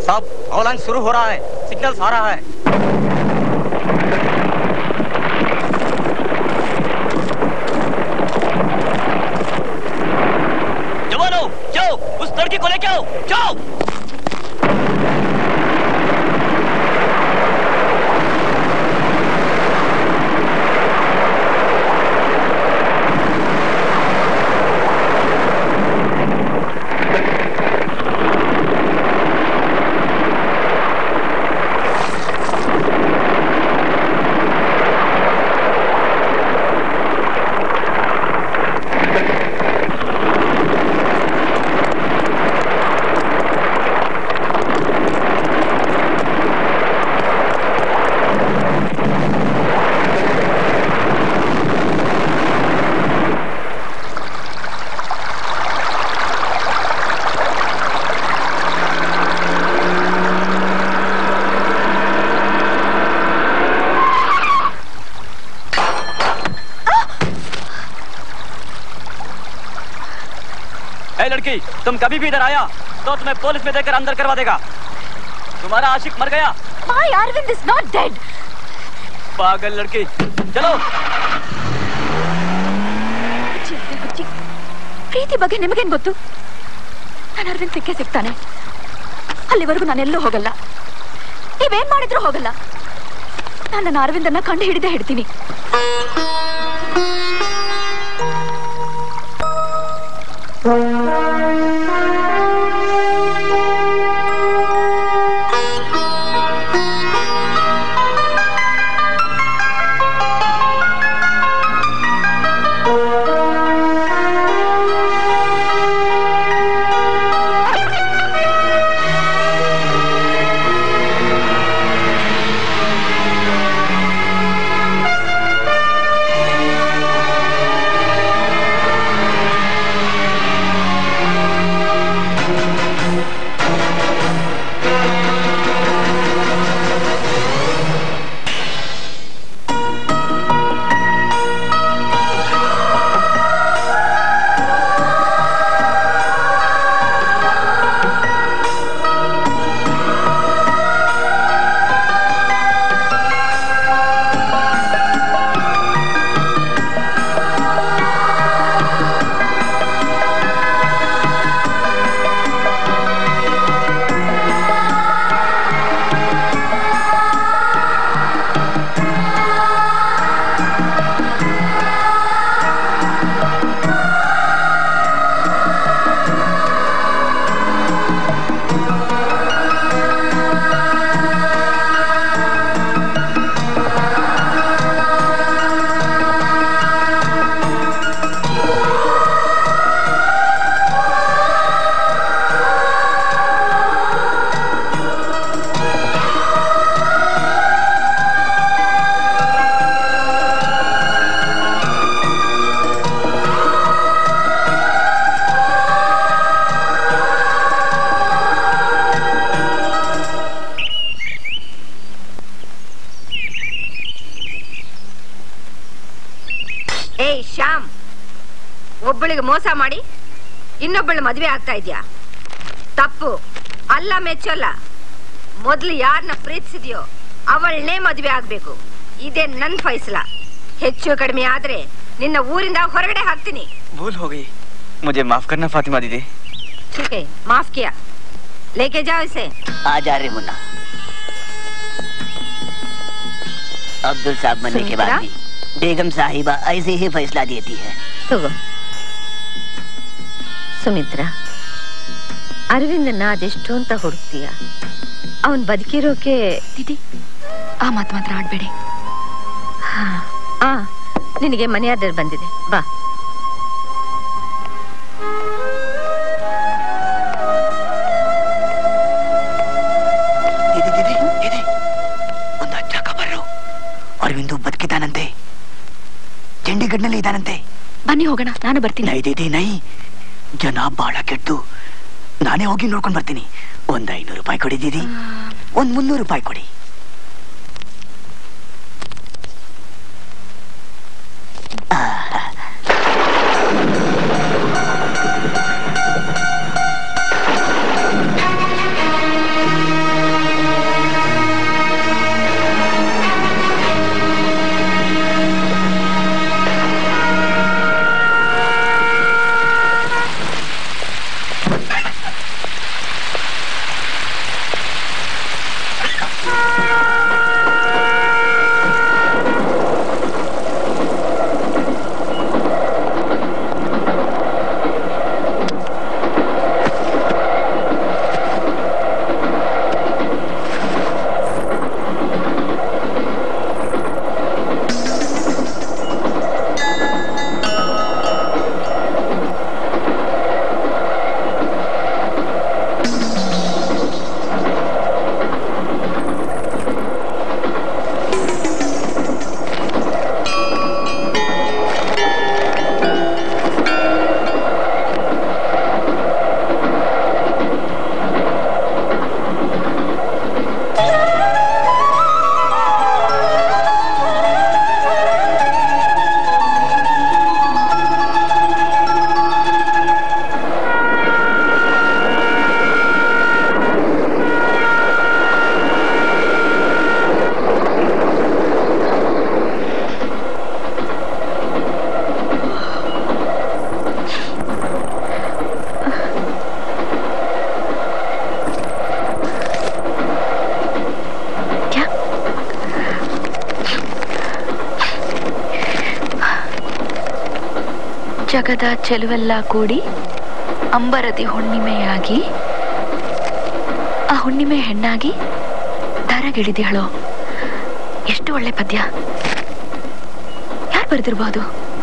साहब अवलांच शुरू हो रहा है सिग्नल्स आ रहा है जवानों जाओ उस लड़की को लेके आओ जाओ ए लड़की तुम कभी भी इधर आया तो तुम्हें पुलिस में देकर अंदर करवा देगा तुम्हारा आशिक मर गया My Arvind is not dead. पागल लड़की चलो ಚಿಂತೆ ಹುಚ್ಚಿ. ಪ್ರೀತಿ ಬಗ್ಗೆ ನಿಮಗೇನ್ ಗೊತ್ತು ನಾನು ಅರವಿಂದ್ ಸಿಕ್ಕೇ ಸಿಗ್ತಾನೆ ಅಲ್ಲಿವರೆಗೂ ನಾನೆಲ್ಲೂ ಹೋಗಲ್ಲ ನೀವೇನ್ ಮಾಡಿದ್ರು ಹೋಗಲ್ಲ ನಾನು ನನ್ನ ಅರವಿಂದನ್ನ ಕಂಡು ಹಿಡಿದೇ ಹಿಡ್ತೀನಿ ಏಯ್ ಶ್ಯಾಮ್ ಒಬ್ಬಳಿಗೆ ಮೋಸ ಮಾಡಿ ಇನ್ನೊಬ್ಬಳ ಮದ್ವೆ ಆಗ್ತಾ ಇದ್ಯಾ ತಪ್ಪು ಅಲ್ಲ ಮೆಚ್ಚಲ್ಲ ಮೊದ್ಲು ಯಾರನ್ನ ಪ್ರೀತಿಸಿದ್ಯೋ ಅವಳನ್ನೇ ಮದ್ವೆ ಆಗ್ಬೇಕು ಇದೇ ನನ್ ಫೈಸಲ ಹೆಚ್ಚು ಕಡಿಮೆ ಆದ್ರೆ ನಿನ್ನ ಊರಿಂದ ಹೊರಗಡೆ ಹಾಕ್ತೀನಿ भूल हो गई मुझे माफ करना फातिमा दीदी ठीक है माफ किया लेके जाओ इसे आ जा रहे मुन्ना अब्दुल साहब बनने के बाद भी बेगम साहिबा ऐसे ही फैसला देती है ತಗೋ ಸುಮಿತ್ರ ಅರವಿಂದನ್ನ ಅದೆಷ್ಟು ಅಂತ ಹುಡುಕ್ತೀಯ ಅವನ್ ಬದುಕಿರೋಕೆ ದೀದಿ ಆ ಮಾತು ಮಾತ್ರ ಆಡ್ಬೇಡಿ ಆ ನಿನಗೆ ಮನೆ ಆರ್ಡರ್ ಬಂದಿದೆ ಬಾ ಇದೆ, ಇದೆ, ಇದೆ. ಒಂದು ಅಜ್ಜ ಖಬರು ಅರವಿಂದು ಬದುಕಿದ್ದಾನಂತೆ ಚಂಡೀಗಢ್ನಲ್ಲಿ ಇದ್ದಾನಂತೆ ಬನ್ನಿ ಹೋಗೋಣ ನಾನು ಬರ್ತೀನಿ ನೈ ದೀದಿ ನೈ ಜನ ಬಹಳ ಕೆಟ್ಟು ನಾನೇ ಹೋಗಿ ನೋಡ್ಕೊಂಡು ಬರ್ತೀನಿ ಒಂದ್ ಐನೂರು ರೂಪಾಯಿ ಕೊಡಿ ದೀದಿ ಒಂದ್ ಮುನ್ನೂರು ರೂಪಾಯಿ ಕೊಡಿ ಜಗದ ಚೆಲುವೆಲ್ಲ ಕೂಡಿ ಅಂಬರದಿ ಹುಣ್ಣಿಮೆಯಾಗಿ ಆ ಹುಣ್ಣಿಮೆ ಹೆಣ್ಣಾಗಿ ದಾರಗಿಳಿದಿಹಳು ಎಷ್ಟು ಒಳ್ಳೆ ಪದ್ಯ ಯಾರು ಬರೆದಿರ್ಬೋದು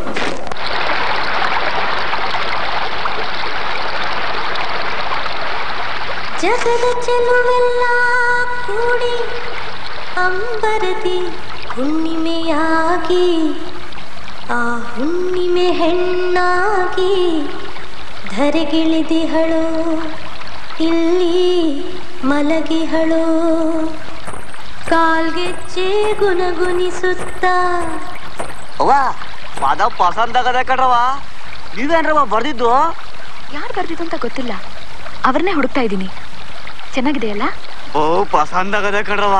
ಜಗದ ಚೆಲುವೆಲ್ಲ ಕೂಡಿ ಅಂಬರದಿ ಹುಣ್ಣಿಮೆಯಾಗಿ ಆ ಹುಣ್ಣಿಮೆ ಹೆಣ್ಣಾಗಿ ಧರೆಗಿಳಿದಿಹಳು ಇಲ್ಲಿ ಮಲಗಿಹಳು ಕಾಲ್ಗೆಜ್ಜೆ ಗುನಗುನಿಸುತ್ತಾ ಅವ್ವ ಪದ ಪಸಂದ್ ಆಗದೆ ಕಣ್ರವ ನೀವೇನ್ರವ ಬರ್ದಿದ್ದು ಯಾರು ಬರ್ದಿದ್ದು ಅಂತ ಗೊತ್ತಿಲ್ಲ ಅವ್ರನ್ನೇ ಹುಡುಕ್ತಾ ಇದ್ದೀನಿ ಚೆನ್ನಾಗಿದೆಯಲ್ಲ ಓ ಪಸಂದ್ ಆಗದೆ ಕಣ್ರವ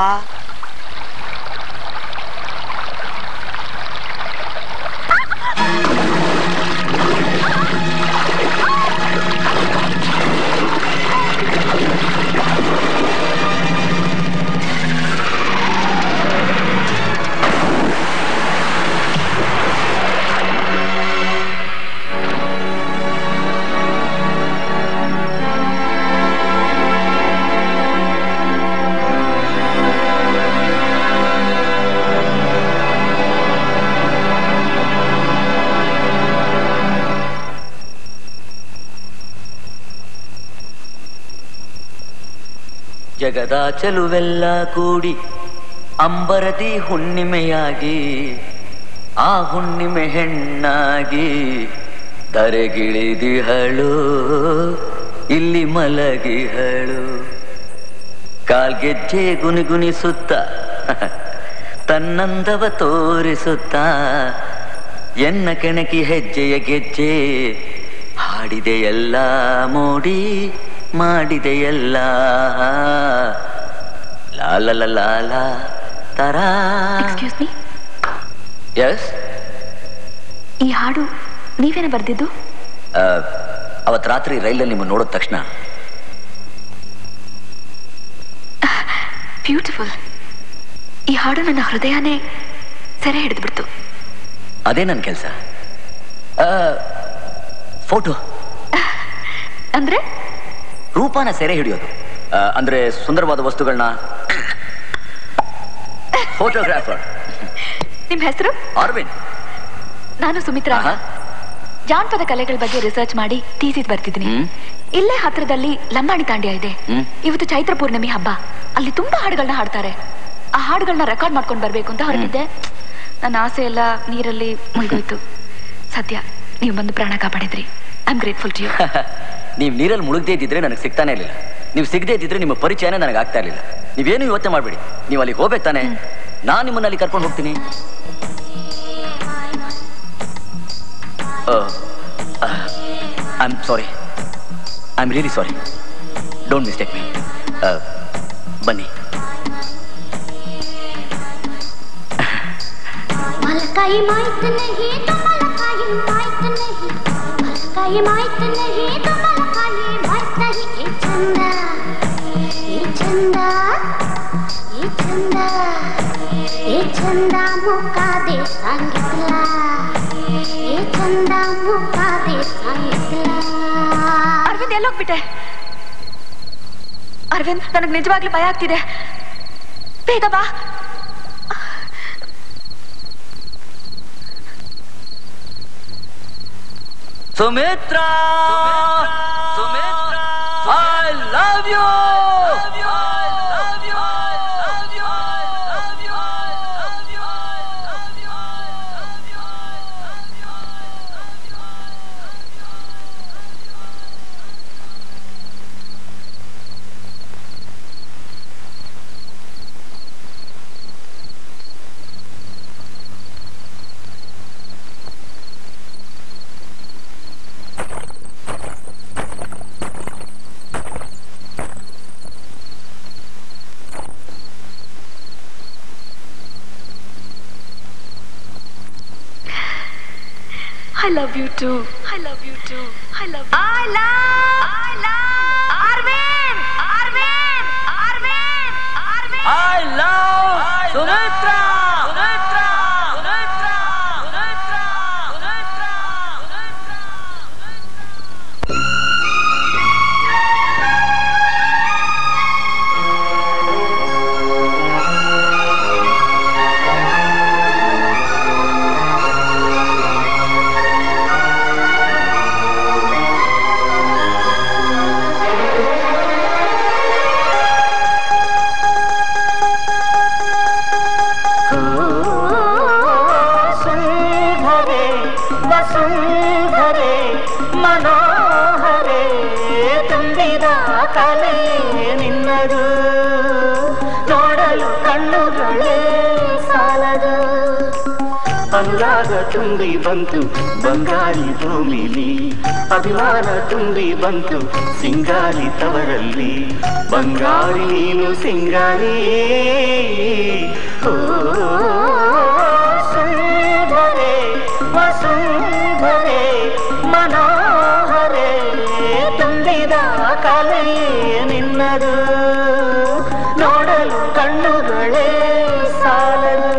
ಜಗದ ಚೆಲುವೆಲ್ಲ ಕೂಡಿ ಅಂಬರದಿ ಹುಣ್ಣಿಮೆಯಾಗಿ ಆ ಹುಣ್ಣಿಮೆ ಹೆಣ್ಣಾಗಿ ಧರೆಗಿಳಿದಿಹಳು ಇಲ್ಲಿ ಮಲಗಿಹಳು ಕಾಲ್ಗೆಜ್ಜೆ ಗುನಿಗುನಿಸುತ್ತ ತನ್ನಂದವ ತೋರಿಸುತ್ತ ಎನ್ನ ಕೆಣಕಿ ಹೆಜ್ಜೆಯ ಗೆಜ್ಜೆ ಹಾಡಿದೆ ಎಲ್ಲ ಮೋಡಿ ಮಾಡಿದೆ ಎಲ್ಲ ಲಾಲ ಲಾಲ ತರಾ ಎಕ್ಸ್ಕ್ಯೂಸ್ ಮೀ ಎಸ್ ಈ ಹಾಡು ನೀವೇನ ಬರ್ದಿದ್ದು ಅವತ್ ರಾತ್ರಿ ರೈಲಲ್ಲಿ ನಿಮ್ಮ ನೋಡಿದ ತಕ್ಷಣ ಬ್ಯೂಟಿಫುಲ್ ಈ ಹಾಡು ನನ್ನ ಹೃದಯನೇ ಸೆರೆ ಹಿಡಿದ್ಬಿಡ್ತು ಅದೇ ನನ್ನ ಕೆಲಸ ಫೋಟೋ ಅಂದ್ರೆ ರೂಪನ ಸೆರೆ ಹಿಡಿಯೋದು ಆ, ಅಂದ್ರೆ ಸುಂದರವಾದ ವಸ್ತುಗಳನ್ನ ಫೋಟೋಗ್ರಾಫರ್ ನಿಮ್ ಹೆಸರು ಅರವಿಂದ್ ನಾನು ಸುಮಿತ್ರಾ ಆಹಾ. ಜಾನಪದ ಕಲೆಗಳ ಬಗ್ಗೆ ರಿಸರ್ಚ್ ಮಾಡಿ ಥೀಸಿಸ್ ಬರ್ತಿದ್ದೀನಿ ಹ್ಮ್. ಇಲ್ಲೇ ಹತ್ರದಲ್ಲಿ ಲಂಬಾಣಿ ತಾಂಡ್ಯ ಇದೆ ಹ್ಮ್. ಇವತ್ತು ಚೈತ್ರ ಪೂರ್ಣಿಮೆ ಹಬ್ಬ ಅಲ್ಲಿ ತುಂಬಾ ಹಾಡುಗಳನ್ನ ಹಾಡ್ತಾರೆ ಆ ಹಾಡುಗಳನ್ನ ರೆಕಾರ್ಡ್ ಮಾಡ್ಕೊಂಡು ಬರ್ಬೇಕು ಅಂತ ಹೊರಟಿದ್ದೆ ನನ್ನ ಆಸೆ ಎಲ್ಲ ನೀರಲ್ಲಿ ಮುಳುಗೋಯ್ತು ಸದ್ಯ ನೀವು ಬಂದು ಪ್ರಾಣ ಕಾಪಾಡಿದ್ರಿ I am grateful to you ನೀವು ನೀರಲ್ಲಿ ಮುಳುಗದೇ ಇದ್ದಿದ್ರೆ ನನಗೆ ಸಿಗ್ತಾನೆ ಇರಲಿಲ್ಲ ನೀವು ಸಿಗದೇ ಇದ್ದಿದ್ರೆ ನಿಮ್ಮ ಪರಿಚಯನೇ ನನಗೆ ಆಗ್ತಾ ಇರಲಿಲ್ಲ ನೀವೇನು ಯೋಚನೆ ಮಾಡಬೇಡಿ ನೀವು ಅಲ್ಲಿಗೆ ಹೋಗ್ಬೇಕು ತಾನೆ ನಾನು ನಿಮ್ಮನ್ನ ಅಲ್ಲಿ ಕರ್ಕೊಂಡು ಹೋಗ್ತೀನಿ I am sorry I am really sorry don't mistake me ಬನ್ನಿ मलकाई माहित नहीं तो मलकाई माहित नहीं मलकाई माहित नहीं तो मलकाई माहित नहीं ए चंदा ए चंदा ए चंदा ए चंदा मुका दे सांगितला ए चंदा मुका दे सांगितला ಅರವಿಂದ್ ಎಲ್ಲೋಗ್ಬಿಟ್ಟೆ ಅರವಿಂದ್ ನನಗೆ ನಿಜವಾಗ್ಲೂ ಭಯ ಆಗ್ತಿದೆ ಬೇಗ ಬಾ Sumitra Sumitra I love you I love you too I love you too I love I love, I love Arvind, Arvind, Arvind, Arvind. I love Sumitra Sumitra Sumitra Sumitra Sumitra ಅನುರಾಗ ತುಂಬಿ ಬಂತು ಬಂಗಾರಿ ಭೂಮಿಲಿ ಅಭಿಮಾನ ತುಂಬಿ ಬಂತು ಸಿಂಗಾರಿ ತವರಲ್ಲಿ ಬಂಗಾರಿ ನೀನು ಸಿಂಗಾರಿ ಓ ಸುಂದರೆ ವಸುಂಧರೆ ಮನೋಹರೆ ತುಂಬಿದ ಕಲೆಯೇ ನಿನ್ನದು ನೋಡಲು ಕಣ್ಣುಗಳೇ ಸಾಲದು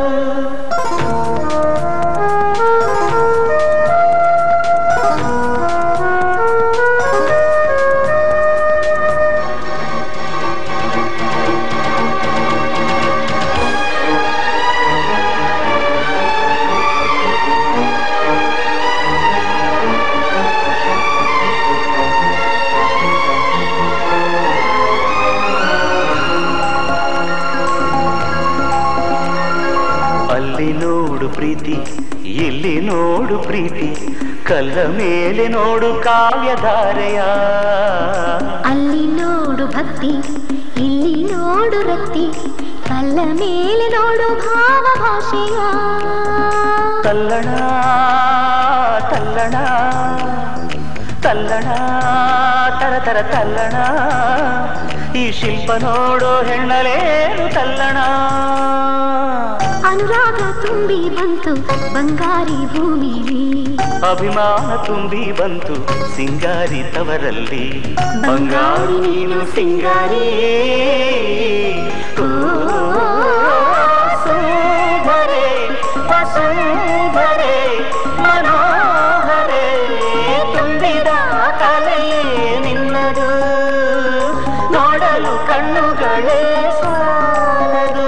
ಅಲ್ಲಿ ನೋಡು ಪ್ರೀತಿ ಇಲ್ಲಿ ನೋಡು ಪ್ರೀತಿ ಕಲ್ಲ ಮೇಲೆ ನೋಡು ಕಾವ್ಯಧಾರೆಯ ಅಲ್ಲಿ ನೋಡು ಭಕ್ತಿ ಇಲ್ಲಿ ನೋಡು ರಕ್ತಿ ಕಲ್ಲ ಮೇಲೆ ನೋಡು ಭಾವ ಭಾಷೆಯ ತಲ್ಲಣ ತಲ್ಲಣ ತಲ್ಲಣ ತರ ತರ ತಲ್ಲಣ ಈ ಶಿಲ್ಪ ನೋಡೋ ಹೆಣ್ಣಲೇನು ತಲ್ಲಣ ಅನುರಾಗ ತುಂಬಿ ಬಂತು ಬಂಗಾರಿ ಭೂಮಿಲಿ ಅಭಿಮಾನ ತುಂಬಿ ಬಂತು ಸಿಂಗಾರಿ ತವರಲ್ಲಿ ಬಂಗಾರಿ ನೀನು ಸಿಂಗಾರಿ ಓ, ಸುಂದರೆ ವಸುಂಧರೆ ಮನೋಹರೆ ತುಂಬಿದ ಕಲೆಯೇ ನಿನ್ನದು ನೋಡಲು ಕಣ್ಣುಗಳೇ ಸಾಲದು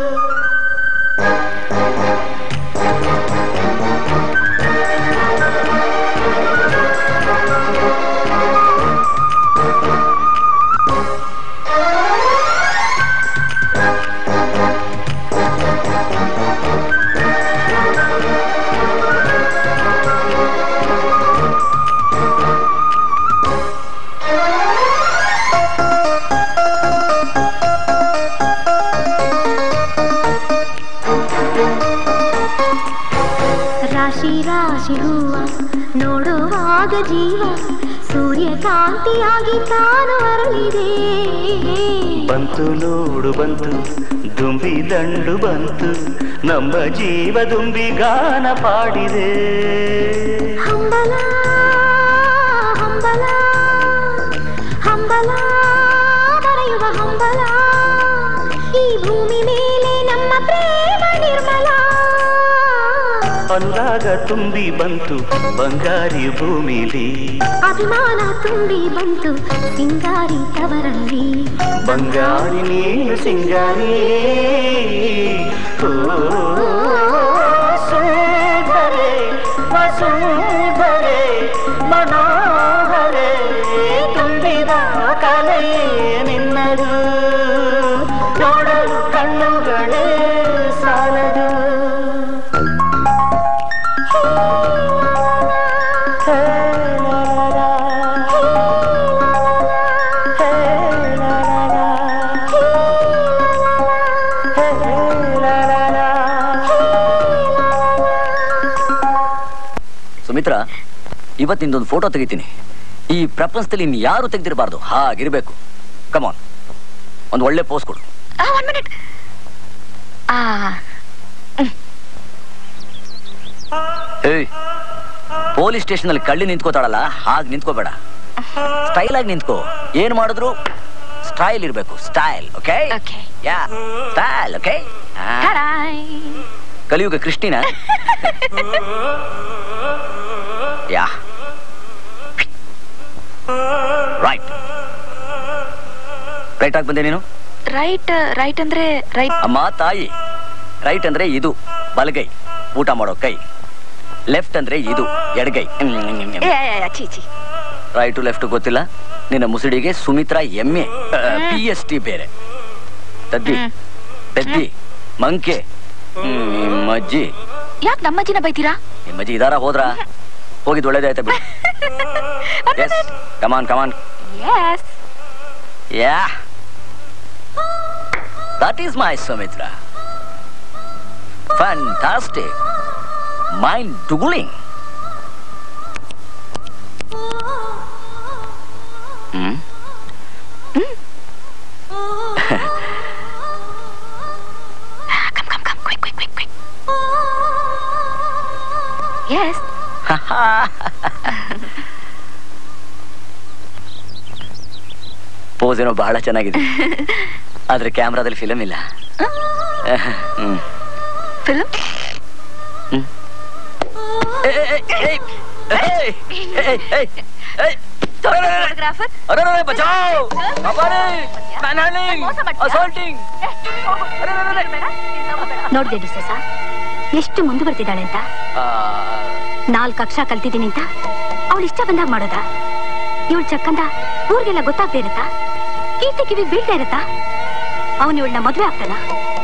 ರಾಶಿ ರಾಶಿ ಹೂವ ನೋಡುವಾಗ ಜೀವ ಸೂರ್ಯಕಾಂತಿಯಾಗಿ ತಾನು ಅರಳಿದೆ ಬಂತು ನೋಡು ಬಂತು ದುಂಬಿ ದಂಡು ಬಂತು ನಮ್ಮ ಜೀವ ದುಂಬಿ ಗಾನ ಪಾಡಿದೆ ಹಂಬಲ ಹಂಬಲ ಹಂಬಲ ಬರೆಯುವ ಹಂಬಲ ಈ ಭೂಮಿ ಮೇಲೆ ನಮ್ಮ ಪ್ರೇಮ ನಿರ್ಮಲ ಅನುರಾಗ ತುಂಬಿ ಬಂತು ಬಂಗಾರಿ ಭೂಮಿಲಿ ಅಭಿಮಾನ ತುಂಬಿ ಬಂತು ಸಿಂಗಾರಿ ತವರಲ್ಲಿ ಬಂಗಾರಿ ನೀನು ಸಿಂಗಾರಿ ಓ, ಸುಂದರೆ ವಸುಂಧರೆ ಮನೋಹರೆ ತುಂಬಿದ ಕಲೆಯೇ ನಿನ್ನದು ನೋಡಲು ಕಣ್ಣುಗಳೇ ಸಾಲದು ಹೇ ಲಾಲಾ, ಹೇ ಲಾಲಾ, ಹೇ ಲಾಲಾ. ಸುಮಿತ್ರಾ ಇವತ್ತು ನಿಂದೊಂದು ಫೋಟೋ ತೆಗಿತೀನಿ ಈ ಪ್ರಪಂಚದಲ್ಲಿ ಇನ್ನು ಯಾರು ತೆಗ್ದಿರಬಾರ್ದು ಹಾಗಿರ್ಬೇಕು ಕಮಾನ್ ಒಂದು ಒಳ್ಳೆ ಪೋಸ್ ಕೊಡು ಒನ್ ಮಿನಿಟ್ ಆ ಏಯ್ ಪೊಲೀಸ್ ಸ್ಟೇಷನ್ ಅಲ್ಲಿ ಕಳ್ಳಿ ನಿಂತ್ಕೋತಾಳಲ್ಲ ಹಾಗೆ ನಿಂತ್ಕೋಬೇಡ ಸ್ಟೈಲ್ ಆಗಿ ನಿಂತ್ಕೋ ಏನ್ ಮಾಡಿದ್ರು ಸ್ಟೈಲ್ ಇರ್ಬೇಕು style okay Okay. Yeah style okay Ta-da! ಕಲಿಯುಗ ಕೃಷ್ಣಿನ ಯಾ ರೈಟ್ ರೈಟ್ ಆಗಿ ಬಂದೆ ನೀನು ರೈಟ್ ರೈಟ್ ಅಂದ್ರೆ ರೈಟ್ ಅಮ್ಮ ತಾಯಿ ರೈಟ್ ಅಂದ್ರೆ ಇದು ಬಲಗೈ ಊಟ ಮಾಡೋ ಕೈ ಲೆಫ್ಟ್ ಅಂದ್ರೆ ಇದು ಎಡಗೈ ಚೀ ಚಿ ರೈಟು ಲೆಫ್ಟ್ ಗೊತ್ತಿಲ್ಲ ನಿನ್ನ ಮುಸುಡಿಗೆ ಸುಮಿತ್ರಾ ಎಮ್ಮೆ ಪಿ ಎಸ್ ಟಿ ಬೇರೆ ತದ್ದಿ ಹ್ಮ್. ಪೆದ್ದಿ ಮಂಕೆ ಹ್ಮ್, ನಿಮ್ಮಜ್ಜಿ ಯಾಕೆ ನಮ್ಮಜ್ಜಿನ ಬೈತೀರಾ ನಿಮ್ಮಜ್ಜಿ ಇದಾರ ಹೋದ್ರ ಹೋಗಿದ್ ಒಳ್ಳೇದಾಯ್ತಾ ಬಿಡಿ yes come on come on yes yeah that is my Sumitra fantastic mind ಡುಗುಲಿಂಗ್ hmm Come, come, come, quick, quick, quick, quick. Yes. Pose ಏನೋ ಬಹಳ ಚೆನ್ನಾಗಿದೆ ಆದ್ರೆ ಕ್ಯಾಮ್ರಾದಲ್ಲಿ ಫಿಲಮ್ ಇಲ್ಲ ಹ್ಮ್ Film? ಏಯ್, ಏಯ್, ಏಯ್, ಏಯ್, ಏಯ್, ಏಯ್, ಏಯ್. Photographer? ಅರೆ, ಅರೆ, ಬಚಾವ್! ಅಬ್ಬಾರೆ! manhandling! ಮೋಸ ಮಾಡ್ತೀಯಾ? assaulting! ನೋಡ್ದೆ ಡಿಸಸ ಎಷ್ಟು ಮುಂದುವರೆದಿದ್ದಾಳೆ ಅಂತ ಆ, ನಾಲ್ಕು ಅಕ್ಷರ ಕಲ್ತಿದ್ದೀನಿ ಅಂತ ಅವಳು ಇಷ್ಟ ಬಂದಾಗ ಮಾಡೋದ ಇವಳು ಚಕ್ಕಂದ ಊರಿಗೆಲ್ಲ ಗೊತ್ತಾಗ್ದೇ ಇರುತ್ತಾ ಕೀರ್ತಿ ಕಿವಿ ಬೀಳ್ತಾ ಇರುತ್ತಾ ಅವನು ಇವಳನ್ನ ಮದ್ವೆ ಆಗ್ತಾನ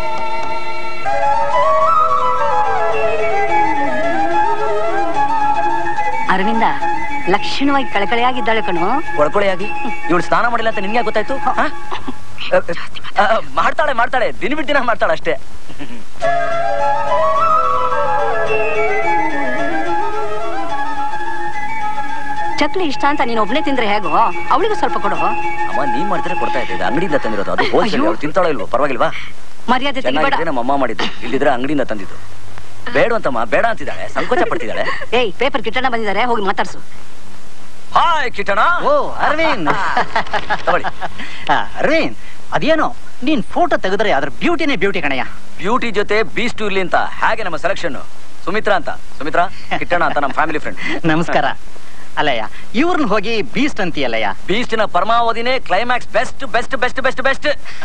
ಅರವಿಂದ ಲಕ್ಷಣವಾಗಿ ಕಳಕಳೆಯಾಗಿದ್ದಾಳೆ ಕಣು ಕೊಳಕೊಳೆಯಾಗಿ ಇವಳು ಸ್ನಾನ ಮಾಡಿಲ್ಲ ಅಂತ ನಿನ್ಗೆ ಗೊತ್ತಾಯ್ತು ಆ? ಆ, ಮಾಡ್ತಾಳೆ ಮಾಡ್ತಾಳೆ ದಿನ ಬಿಟ್ಟು ದಿನ ಮಾಡ್ತಾಳೆ ಅಷ್ಟೇ ಚಕ್ಲಿ ಇಷ್ಟ ಅಂತ ನೀನು ಒಬ್ನೇ ತಿಂದ್ರೆ ಹೇಗೋ ಅವಳಿಗೂ ಸ್ವಲ್ಪ ಕೊಡು ಅಮ್ಮ ನೀನ್ ಮಾಡ್ತಾರೆ ಕೊಡ್ತಾ ಇದ್ದೆ ಅಂಗಡಿಯಿಂದ ತಂದಿರೋದು ಅದು ಹೋಲ್ಸೇಲ್ ಅಯ್ಯೋ. ಅವ್ಳು ತಿಂತಾಳೋ ಇಲ್ವೋ ಪರವಾಗಿಲ್ವಾ ಮರ್ಯಾದೆ ತೆಗಿಬೇಡ ಚೆನ್ನಾಗಿದೆ ನಮ್ಮ ಅಮ್ಮ ಮಾಡಿದ್ದು ಇಲ್ಲಿದ್ರೆ ಅಂಗಡಿಯಿಂದ ತಂದಿದ್ದು ಬೇಡ ಅಂತಮ್ಮ ಬೇಡ ಅಂತಿದ್ದಾಳೆ ಸಂಕೋಚ ಪಡ್ತಿದ್ದಾಳೆ ಏಯ್ ಪೇಪರ್ ಕಿಟ್ಟಣ ಬಂದಿದ್ದಾರೆ ಹೋಗಿ ಮಾತಾಡ್ಸು ಹಾಯ್ ಕಿಟಣ ಓ ಅರವಿಂದ್ ತಗೊಳ್ಳಿ ಆ, ಅರವಿಂದ್ ಅದೇನೋ ನೀನ್ ಫೋಟೋ ತೆಗೆದ್ರೆ ಅದ್ರ ಬ್ಯೂಟಿನೇ ಬ್ಯೂಟಿ ಕಣಯ್ಯ ಬ್ಯೂಟಿ ಜೊತೆ ಬೀಸ್ಟ್ ಇರ್ಲಿ ಅಂತ ಹಾಗೆ ನಮ್ಮ ಸೆಲೆಕ್ಷನ್ ಸುಮಿತ್ರಾ ಅಂತ ಸುಮಿತ್ರಾ ಕಿಟ್ಟಣ ಅಂತ ನಮ್ಮ ಫ್ಯಾಮಿಲಿ ಫ್ರೆಂಡ್ ನಮಸ್ಕಾರ ಅಲ್ಲಯ್ಯ ಇವ್ರನ್ನ ಹೋಗಿ ಬೀಸ್ಟ್ ಅಂತೀಯಲ್ಲಯ್ಯ ಬೀಸ್ಟಿನ ಪರಮಾವಧಿನೇ climax best best best best best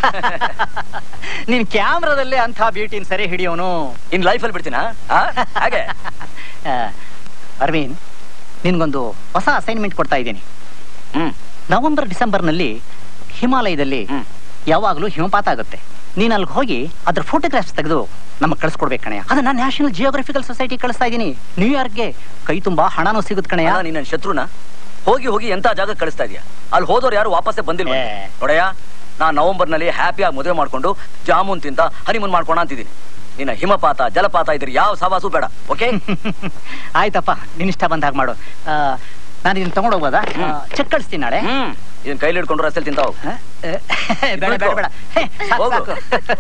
ನೀನ್ ಕ್ಯಾಮ್ರಾದಲ್ಲೇ ಅಂಥ ಬ್ಯೂಟಿನ ಸರಿ ಹಿಡಿಯೋನು ಇನ್ ಲೈಫಲ್ಲಿ ಬಿಡ್ತೀನಾ ಆ? ಹಾಗೆ ಆ, ಅರವಿಂದ್ ನಿನ್ಗೊಂದು ಹೊಸ ಅಸೈನ್ಮೆಂಟ್ ಕೊಡ್ತಾ ಇದ್ದೀನಿ ಹ್ಮ್ ನವೆಂಬರ್ ಡಿಸೆಂಬರ್ನಲ್ಲಿ ಹಿಮಾಲಯದಲ್ಲಿ ಹ್ಮ್. ಯಾವಾಗಲೂ ಹಿಮಪಾತ ಆಗುತ್ತೆ ನೀನ್ ಅಲ್ಲಿಗೆ ಹೋಗಿ ಅದ್ರ ಫೋಟೋಗ್ರಾಫ್ಸ್ ತೆಗೆದು ನಮಗೆ ಕಳಿಸ್ಕೊಡ್ಬೇಕು ಕಣಯ್ಯ ಅದನ್ನ ನ್ಯಾಷನಲ್ ಜಿಯೋಗ್ರಫಿಕಲ್ ಸೊಸೈಟಿ ಕಳಿಸ್ತಾ ಇದ್ದೀನಿ ನ್ಯೂಯಾರ್ಕ್ಗೆ ಕೈ ತುಂಬಾ ಹಣನೂ ಸಿಗುತ್ತೆ ಕಣಯ್ಯ ಅಲ್ಲ, ನೀನ್ ನನ್ ಶತ್ರುನ ಹೋಗಿ ಹೋಗಿ ಎಂತ ಜಾಗ ಕಳಿಸ್ತಾ ಇದೀಯ ಅಲ್ಲಿ ಹೋದವ್ರು ಯಾರು ವಾಪಸ್ಸೇ ಬಂದಿಲ್ಲ ಏ. ನೋಡಯ್ಯ ನಾನ್ ನವೆಂಬರ್ ನಲ್ಲಿ ಹ್ಯಾಪಿಯಾಗಿ ಮದುವೆ ಮಾಡ್ಕೊಂಡು ಜಾಮೂನ್ ತಿಂತ ಹನಿಮೂನ್ ಮಾಡ್ಕೋಣ ಅಂತಿದ್ದೀನಿ ನಿನ್ನ ಹಿಮಪಾತ ಜಲಪಾತ ಇದ್ರೆ ಯಾವ ಸವಾಸು ಬೇಡ ಓಕೆ ಆಯ್ತಪ್ಪ ನಿನ್ ಇಷ್ಟ ಬಂದ ಹಾಗೆ ಮಾಡು ಆ, ನಾನು ಇದನ್ನ ತಗೊಂಡೋಗ್ಬೋದಾ ಹ್ಮ್. ಚೆಕ್ ಕಳಿಸ್ತೀನಿ ನಾಳೆ ಹ್ಮ್ ಇದನ್ ಕೈಲಿ ಹಿಡ್ಕೊಂಡು ರಸ್ತೆಲಿ ತಿಂತಾವ್ ಆ? ಬೇಡ ಬೇಡ ಬೇಡ ಹೇ, ಸಾಕು, ಹೋಗು. ಸಾಕು.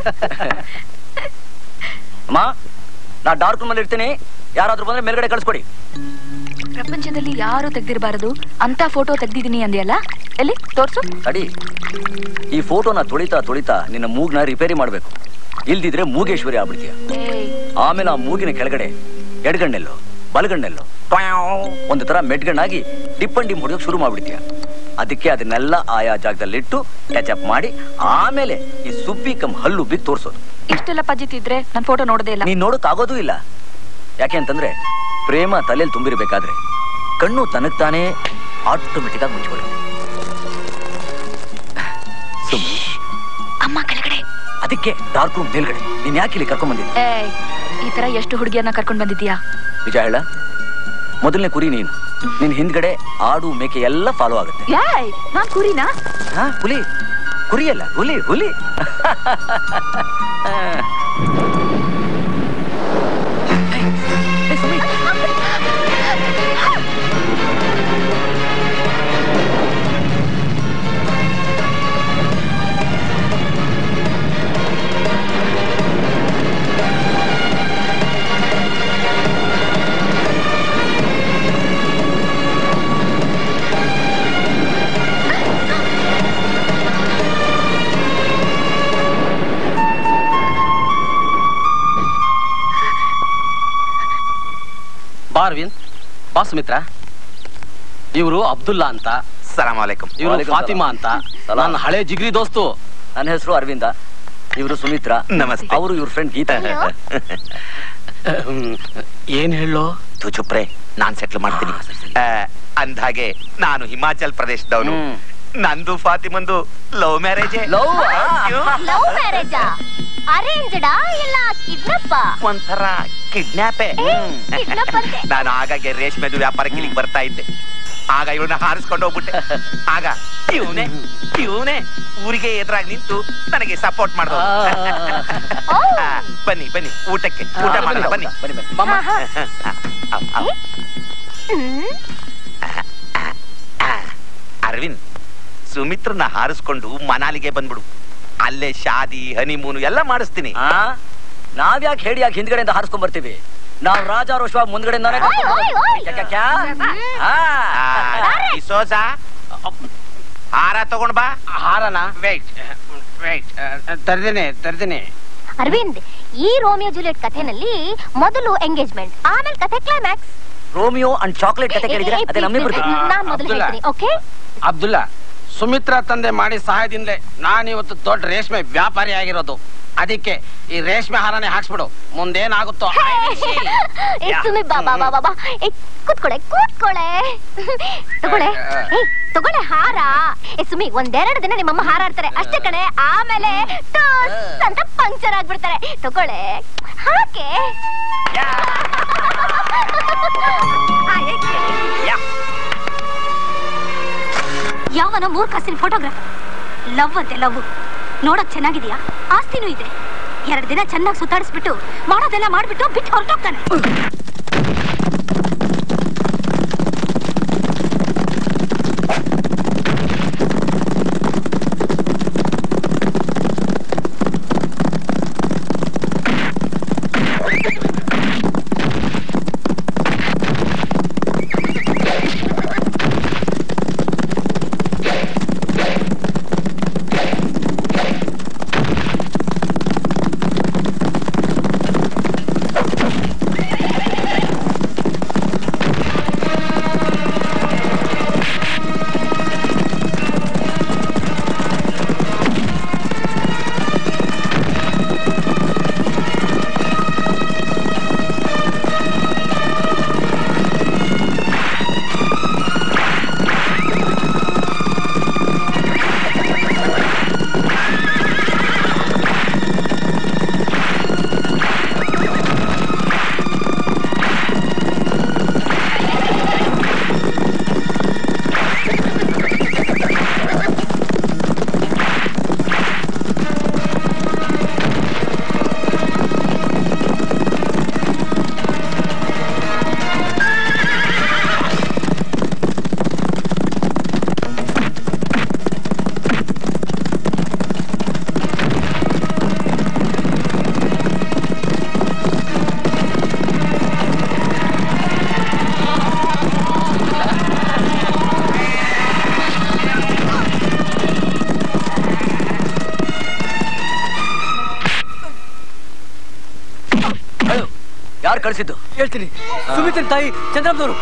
ಅಮ್ಮ ನಾ ಡಾರ್ಕ್ ರೂಮ್ ಅಲ್ಲಿ ಇರ್ತೀನಿ ಯಾರಾದ್ರೂ ಬಂದ್ರೆ ಮೇಲ್ಗಡೆ ಕಳಿಸ್ಕೊಡಿ ಪ್ರಪಂಚದಲ್ಲಿ ಯಾರು ತೆಗ್ದಿರಬಾರದು ಅಂತ ಫೋಟೋ ತೆಗ್ದಿದೀನಿ ಅಂದ್ಯಲ್ಲ ಎಲ್ಲಿ ತೋರ್ಸು ತಡಿ ಈ ಫೋಟೋನ ತೊಳಿತಾ ತೊಳಿತಾ ನಿನ್ನ ಮೂಗ್ನ ರಿಪೇರಿ ಮಾಡ್ಬೇಕು ಇಲ್ದಿದ್ರೆ ಮೂಗೇಶ್ವರಿ ಆಗ್ಬಿಡ್ತೀಯ ಏಯ್, ಆಮೇಲೆ ಆ ಮೂಗಿನ ಕೆಳಗಡೆ ಎಡಗಣ್ಣೆಲ್ಲೋ ಬಲಗಣ್ಣೆಲ್ಲೋ ಟ್ವಾವ್ ಒಂದು ತರ ಮೆಡ್ಗಣ್ಣಾಗಿ ಡಿಪ್ಪನ್ ಡಿಮ್ ಹೊಡಿಯೋಕ್ ಶುರು ಮಾಡ್ಬಿಡ್ತೀಯ ಅದಕ್ಕೆ ಅದನ್ನೆಲ್ಲ ಆಯಾ ಜಾಗದಲ್ಲಿಟ್ಟು ಟಚ್ ಮಾಡಿ ಆಮೇಲೆ ಈ ಸುಬ್ಬಿ ಕಮ್ ಹಲ್ಲು ಬಿದ್ದು ತೋರ್ಸೋದು ಇಷ್ಟೆಲ್ಲ ಪಜಿತಿದ್ರೆ ನನ್ ಫೋಟೋ ನೋಡದೇ ಇಲ್ಲ ನೀನ್ ನೋಡಕ್ ಆಗೋದೂ ಇಲ್ಲ ಯಾಕೆ ಅಂತಂದ್ರೆ ಪ್ರೇಮ ತಲೆಯಲ್ಲಿ ತುಂಬಿರ್ಬೇಕಾದ್ರೆ ಕಣ್ಣು ತನಗ್ ತಾನೇ ಆಟೋಮೆಟಿಕ್ ಆಗಿ ಮುಚ್ಕೊಳ್ಳುತ್ತೆ ಸುಮ್ಮನೆ ಅಮ್ಮ ಕೆಳಗಡೆ ಅದಕ್ಕೆ ಡಾರ್ಕ್ ರೂಮ್ ಮೇಲ್ಗಡೆ ನೀನ್ ಯಾಕೆ ಇಲ್ಲಿ ಕರ್ಕೊಂಡ್ ಬಂದಿದ್ದೆ ಏಯ್ ಈ ತರ ಎಷ್ಟು ಹುಡುಗಿಯನ್ನ ಕರ್ಕೊಂಡ್ ಬಂದಿದ್ಯಾ ನಿಜ ಹೇಳ ಮೊದಲನೇ ಕುರಿ ನೀನು ನಿನ್ ಹಿಂದ್ಗಡೆ ಆಡು ಮೇಕೆ ಎಲ್ಲ ಫಾಲೋ ಆಗುತ್ತೆ ಏಯ್ ನಾನ್ ಕುರಿನಾ ಹಾ ಹುಲಿ ಕುರಿ ಅಲ್ಲ ಹುಲಿ ಹುಲಿ ಏ, ಸುಮಿ. ಬಾ ಅರವಿಂದ್ ಬಾ ಸುಮಿತ್ರಾ ಇವರು ಅಬ್ದುಲ್ಲಾ ಅಂತ ಸಲಾಮ್ ಅಲೈಕುಂ ಇವರು ವಾಲೇಕುಂ ಫಾತಿಮಾ ಅಂತ ಸಲಾಂ. ನನ್ನ ಹಳೆ ಜಿಗ್ರಿ ದೋಸ್ತು ನನ್ನ ಹೆಸರು ಅರವಿಂದ ಇವರು ಸುಮಿತ್ರಾ ನಮಸ್ತೆ. ಅವರು ಇವ್ರ ಫ್ರೆಂಡ್ ಗೀತಾ ಹ್ಮ್, ಏನ್ ಹೇಳೋ ತು ಚುಪ್ರೆ ನಾನ್ ಸೆಟ್ಲ್ ಮಾಡ್ತೀನಿ ಹಾ, ಸರಿ, ಸರಿ. ಆ, ಅಂದ್ಹಾಗೆ ನಾನು ಹಿಮಾಚಲ್ ಪ್ರದೇಶದವನು ಹ್ಮ್. ನಂದು ಫಾತಿಮಂದು ಲವ್ ಮ್ಯಾರೇಜ್ ಲವ್ ಲವ್ ಮ್ಯಾರೇಜಾ ಅರೇಂಜ್ಡಾ ಇಲ್ಲ ಕಿಡ್ನಪ್ಪ ಒಂಥರ ಕಿಡ್ನಾಪೆ ಕಿಡ್ನಪ್ ಅಂತೆ ನಾನು ಆಗಾಗ್ಗೆ ರೇಷ್ಮೆದು ವ್ಯಾಪಾರಕ್ಕೆ ಇಲ್ಲಿಗೆ ಬರ್ತಾ ಇದ್ದೆ ಆಗ ಇವಳನ್ನ ಹಾರಿಸ್ಕೊಂಡು ಹೋಗ್ಬಿಟ್ಟೆ ಆಗ ಇವನೇ ಇವನೇ ಊರಿಗೆ ಎದುರಾಗಿ ನಿಂತು ನನಗೆ ಸಪೋರ್ಟ್ ಮಾಡ್ದ ಬನ್ನಿ ಬನ್ನಿ ಊಟಕ್ಕೆ ಊಟ ಮಾಡೋಣ ಬನ್ನಿ ಬನ್ನಿ ಬನ್ನಿ ಬಾಮ್ಮ. ಅವ್, ಅವ್. ಅರವಿಂದ್ ಸುಮಿತ್ರನ ಹಾರಿಸ್ಕೊಂಡು ಮನಾಲಿಗೆ ಬಂದ್ಬಿಡು ಅಲ್ಲೇ ಶಾದಿ ಹನಿಮೂನು ಎಲ್ಲ ಮಾಡಿಸ್ತೀನಿ ಆ ನಾವ್ಯಾಕೆ ಹೇಳಿ ಯಾಕೆ ಹಿಂದ್ಗಡೆಯಿಂದ ಹಾರಿಸ್ಕೊಂಡ್ ಬರ್ತೀವಿ ನಾವ್ ರಾಜ ರೋಶ್ವ ಮುಂದ್ಗಡೆಯಿಂದಾನೇ ಕರ್ಕೊಂಡ್ ಓಯ್, ಓಯ್, ಓಯ್. ಕ್ಯಾ, ಕ್ಯಾ, ಕ್ಯಾ? ಆ. ಆ, ಡಿಸೋಜ ಹಾರ ತಗೊಂಡ್ ಬಾ ಹಾರನ ವೇಟ್ ವೇಟ್ ತರ್ದೇನೆ ತರ್ದೇನೆ ಅರವಿಂದ್ ಈ ರೋಮಿಯೋ ಜೂಲಿಯಟ್ ಕಥೆನಲ್ಲಿ ಮೊದಲು ಎಂಗೇಜ್ಮೆಂಟ್ ಆಮೇಲೆ ಕಥೆ ಕ್ಲೈಮ್ಯಾಕ್ಸ್ ರೋಮಿಯೋ ಅಂಡ್ ಚಾಕ್ಲೇಟ್ ಕತೆ ಕೇಳಿದ್ರೆ ಅದೇ ನಮ್ಮಿಬ್ರದ್ದು ನಾನ್ ಮೊದಲು ಅಬ್ದುಲ್ಲಾ. ಹೇಳ್ತೀನಿ ಓಕೆ ಅಬ್ದುಲ್ಲಾ ಸುಮಿತ್ರಾ ತಂದೆ ಮಾಡಿ ಸಹಾಯದಿಂದಲೇ ನಾನಿವತ್ತು ದೊಡ್ಡ ರೇಷ್ಮೆ ವ್ಯಾಪಾರಿ ಆಗಿರೋದು ಅದಕ್ಕೆ ಈ ರೇಷ್ಮೆ ಹಾರನೆ ಹಾಕ್ಸ್ಬಿಡು ಮುಂದೇನಾಗುತ್ತೋ I will see. ಸುಮ್ಮಿ ಬಾಬಾ ಬಾಬಾ ಬಾ ಏ, ಕೂತ್ಕೊಳೆ ಕೂತ್ಕೊಳೆ ತಗೊಳೆ ಏ, ತಗೊಳೆ ಹಾರ ಏ ಸುಮ್ಮಿ ಒಂದೆರಡು ದಿನ ನಿಮ್ಮಮ್ಮ ಹಾರಾಡ್ತಾರೆ ಅಷ್ಟೇ ಕಣೆ ಆಮೇಲೆ ಟಸ್ ಅಂತ ಪಂಕ್ಚರ್ ಆಗ್ಬಿಡ್ತಾರೆ ತಗೊಳೆ ಹಾಕೆ ಆ, ಏಕೆ? ಯಾವನ ಮೂರ್ ಕಾಸಿನ ಫೋಟೋಗ್ರಾಫ್ ಲವ್ ಅಂತೆ ಲವ್ ನೋಡಕ್ ಚೆನ್ನಾಗಿದ್ಯಾ ಆಸ್ತಿನೂ ಇದೆ ಎರಡ್ ದಿನ ಚೆನ್ನಾಗಿ ಸುತ್ತಾಡಿಸ್ಬಿಟ್ಟು ಮಾಡೋದೆಲ್ಲ ಮಾಡ್ಬಿಟ್ಟು ಬಿಟ್ಟು ಹೊರಟೋಗ್ತಾನೆ ಯಾರು ಕಳಿಸಿದ್ದು ಹೇಳ್ತೀನಿ ಸುಮಿತ್ರನ್ ತಾಯಿ ಚಂದ್ರಮ್ಮನವರು